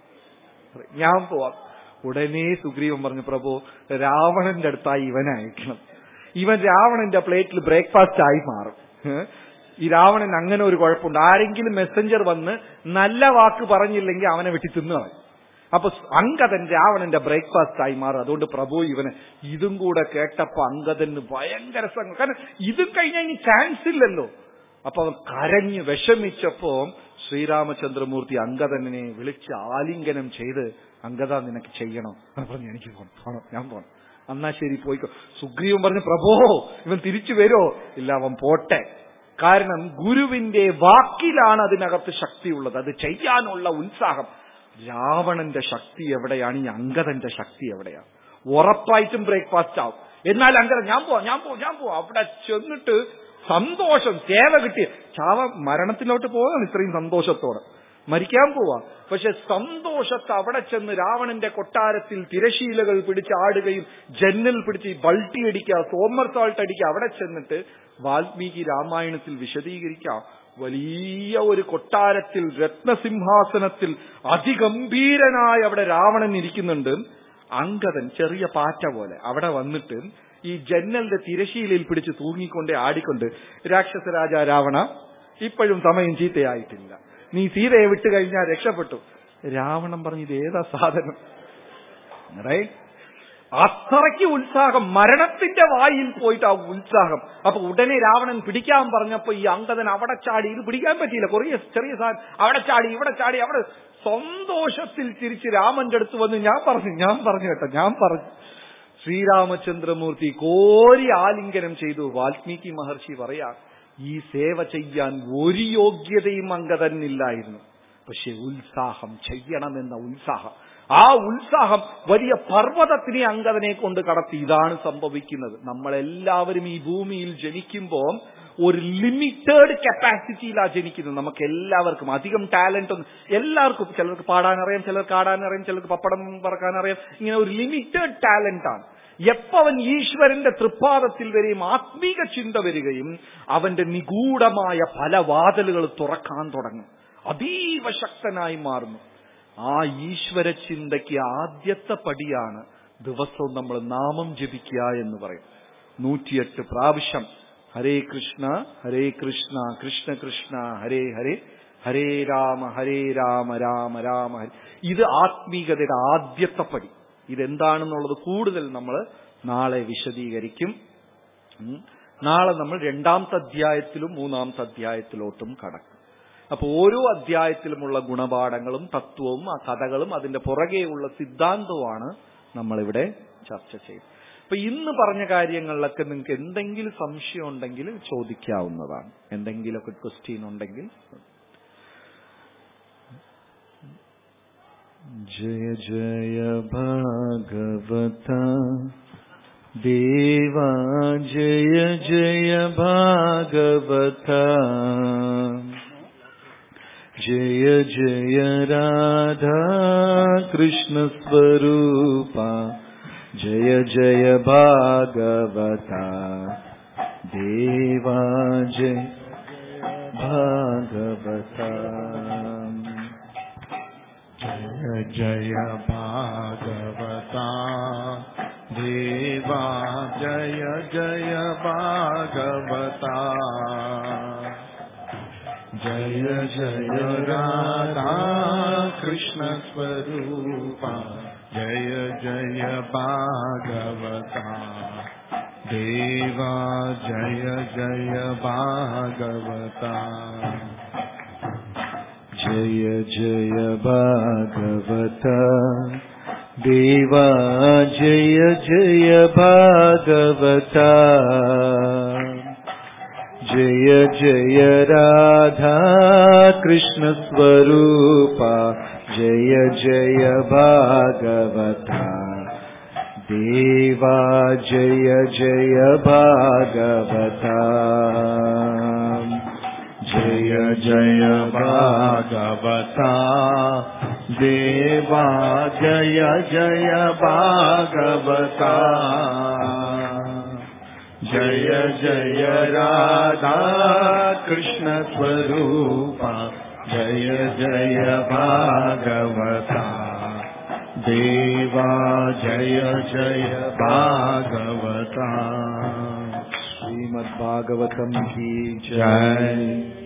ഞാൻ പോവാം ഉടനെ സുഗ്രീവൻ പറഞ്ഞു പ്രഭു രാവണന്റെ അടുത്തായി ഇവനെ അയക്കണം ഇവൻ രാവണന്റെ പ്ലേറ്റിൽ ബ്രേക്ക്ഫാസ്റ്റ് ആയി മാറും ഏഹ്? ഈ രാവണൻ അങ്ങനെ ഒരു കുഴപ്പമുണ്ട് ആരെങ്കിലും മെസ്സഞ്ചർ വന്ന് നല്ല വാക്ക് പറഞ്ഞില്ലെങ്കിൽ അവനെ വെട്ടി തിന്നുകളയും അപ്പൊ അങ്കദൻ രാവണന്റെ ബ്രേക്ക്ഫാസ്റ്റ് ആയി മാറും അതുകൊണ്ട് പ്രഭു ഇവന് ഇതും കൂടെ കേട്ടപ്പോ അങ്കദന് ഭയങ്കര സംഘം കാരണം ഇതും കഴിഞ്ഞാൽ ഇനി ചാൻസ് ഇല്ലല്ലോ അപ്പൊ അവൻ കരഞ്ഞ് വിഷമിച്ചപ്പോ ശ്രീരാമചന്ദ്രമൂർത്തി അങ്കദനെ വിളിച്ച് ആലിംഗനം ചെയ്ത് അങ്കദ നിനക്ക് ചെയ്യണോ അവൻ പറഞ്ഞു എനിക്ക് പോണം പോണം ഞാൻ പോണം എന്നാ ശരി പോയിക്കോ സുഗ്രീവൻ പറഞ്ഞു പ്രഭോ ഇവൻ തിരിച്ചു വരുമോ ഇല്ല അവൻ പോട്ടെ കാരണം ഗുരുവിന്റെ വാക്കിലാണ് അതിനകത്ത് ശക്തിയുള്ളത് അത് ചെയ്യാനുള്ള ഉത്സാഹം രാവണന്റെ ശക്തി എവിടെയാണ് ഈ അങ്കദന്റെ ശക്തി എവിടെയാണ് ഉറപ്പായിട്ടും ബ്രേക്ക്ഫാസ്റ്റ് ആവും എന്നാൽ അങ്കദൻ ഞാൻ പോവാം ഞാൻ പോവാം ഞാൻ പോവാം അവിടെ ചെന്നിട്ട് സന്തോഷം സേവ കിട്ടിയ ചാവ മരണത്തിലോട്ട് പോകാൻ ഇത്രയും സന്തോഷത്തോടെ മരിക്കാൻ പോവാ പക്ഷെ സന്തോഷത്ത് അവിടെ ചെന്ന് രാവണന്റെ കൊട്ടാരത്തിൽ തിരശീലകൾ പിടിച്ച് ആടുകയും ജന്നൽ പിടിച്ച് ഈ ബൾട്ടി അടിക്കുക സോമർ സാൾട്ട് അടിക്കുക അവിടെ ചെന്നിട്ട് വാൽമീകി രാമായണത്തിൽ വിശദീകരിക്കാം വലിയ ഒരു കൊട്ടാരത്തിൽ രത്നസിംഹാസനത്തിൽ അതിഗംഭീരനായി അവിടെ രാവണൻ ഇരിക്കുന്നുണ്ട് അങ്കദൻ ചെറിയ പാറ്റ പോലെ അവിടെ വന്നിട്ട് ഈ ജന്നലിന്റെ തിരശീലയിൽ പിടിച്ച് തൂങ്ങിക്കൊണ്ട് ആടിക്കൊണ്ട് രാക്ഷസ രാജ രാവണ ഇപ്പോഴും സമയം ചീത്തയായിട്ടില്ല നീ സീതയെ വിട്ടു കഴിഞ്ഞാൽ രക്ഷപ്പെട്ടു രാവണൻ പറഞ്ഞു ഇത് ഏതാ സാധനം റൈറ്റ് അത്രയ്ക്ക് ഉത്സാഹം മരണത്തിന്റെ വായിൽ പോയിട്ട് ആ ഉത്സാഹം അപ്പൊ ഉടനെ രാവണൻ പിടിക്കാൻ പറഞ്ഞപ്പോ ഈ അങ്കദൻ അവിടെ ചാടി ഇത് പിടിക്കാൻ പറ്റിയില്ല കുറേ ചെറിയ സാധനം അവിടെ ചാടി ഇവിടെ ചാടി അവിടെ സന്തോഷത്തിൽ തിരിച്ച് രാമന്റെ അടുത്ത് വന്ന് ഞാൻ പറഞ്ഞു ഞാൻ പറഞ്ഞു കേട്ടോ ഞാൻ പറഞ്ഞു ശ്രീരാമചന്ദ്രമൂർത്തി കോരി ആലിംഗനം ചെയ്തു വാൽമീകി മഹർഷി പറയാ ഈ സേവ ചെയ്യാൻ ഒരു യോഗ്യതയും അങ്കദനില്ലായിരുന്നു പക്ഷെ ഉത്സാഹം ചെയ്യണമെന്ന ഉത്സാഹം ആ ഉത്സാഹം വലിയ പർവ്വതത്തിനെ അങ്കദനെ കൊണ്ട് കടത്തി ഇതാണ് സംഭവിക്കുന്നത് നമ്മളെല്ലാവരും ഈ ഭൂമിയിൽ ജനിക്കുമ്പോൾ ഒരു ലിമിറ്റഡ് കപ്പാസിറ്റിയിലാണ് ജനിക്കുന്നത് നമുക്ക് എല്ലാവർക്കും അധികം ടാലന്റ് ഒന്നും എല്ലാവർക്കും ചിലർക്ക് പാടാനറിയാം ചിലർക്ക് ആടാനറിയാം ചിലർക്ക് പപ്പടം പറക്കാനറിയാം ഇങ്ങനെ ഒരു ലിമിറ്റഡ് ടാലന്റ് ആണ് എപ്പവൻ ഈശ്വരന്റെ തൃപ്പാദത്തിൽ വരെയും ആത്മീക ചിന്ത വരികയും അവന്റെ നിഗൂഢമായ പല വാതിലുകൾ തുറക്കാൻ തുടങ്ങും അതീവ ശക്തനായി മാറുന്നു ആ ഈശ്വര ചിന്തയ്ക്ക് ആദ്യത്തെ പടിയാണ് ദിവസവും നമ്മൾ നാമം ജപിക്കുക എന്ന് പറയും നൂറ്റിയെട്ട് പ്രാവശ്യം ഹരേ കൃഷ്ണ ഹരേ കൃഷ്ണ കൃഷ്ണ കൃഷ്ണ ഹരേ ഹരേ ഹരേ രാമ ഹരേ രാമ രാമ രാമ ഹരേ ഇത് ആത്മീകതയുടെ ആദ്യത്തെ പടി ഇതെന്താണെന്നുള്ളത് കൂടുതൽ നമ്മൾ നാളെ വിശദീകരിക്കും ഉം. നാളെ നമ്മൾ രണ്ടാമത്തെ അധ്യായത്തിലും മൂന്നാമത്തെ അധ്യായത്തിലോട്ടും കടക്കും അപ്പൊ ഓരോ അധ്യായത്തിലുമുള്ള ഗുണപാഠങ്ങളും തത്വവും ആ കഥകളും അതിന്റെ പുറകെയുള്ള സിദ്ധാന്തവുമാണ് നമ്മളിവിടെ ചർച്ച ചെയ്തത് അപ്പൊ ഇന്ന് പറഞ്ഞ കാര്യങ്ങളിലൊക്കെ നിങ്ങൾക്ക് എന്തെങ്കിലും സംശയം ഉണ്ടെങ്കിൽ ചോദിക്കാവുന്നതാണ് എന്തെങ്കിലുമൊക്കെ ക്വസ്റ്റ്യൻ ഉണ്ടെങ്കിൽ जय जय भागवता देवा जय जय भागवता जय जय राधा कृष्ण स्वरूपा जय जय भागवता देवा जय भागवता जय जय भागवता देवा जय जय भागवता जय जय राधा कृष्ण स्वरूपा जय जय भागवता देवा जय जय भागवता जय जय भागवता देवा जय जय भागवता जय जय राधा कृष्ण स्वरूपा जय जय भागवता देवा जय जय भागवता जय जय भागवता देवा जय जय भागवता जय जय राधा कृष्ण स्वरूपा जय जय भागवता देवा जय जय भागवता श्रीमद्भागवतम की जय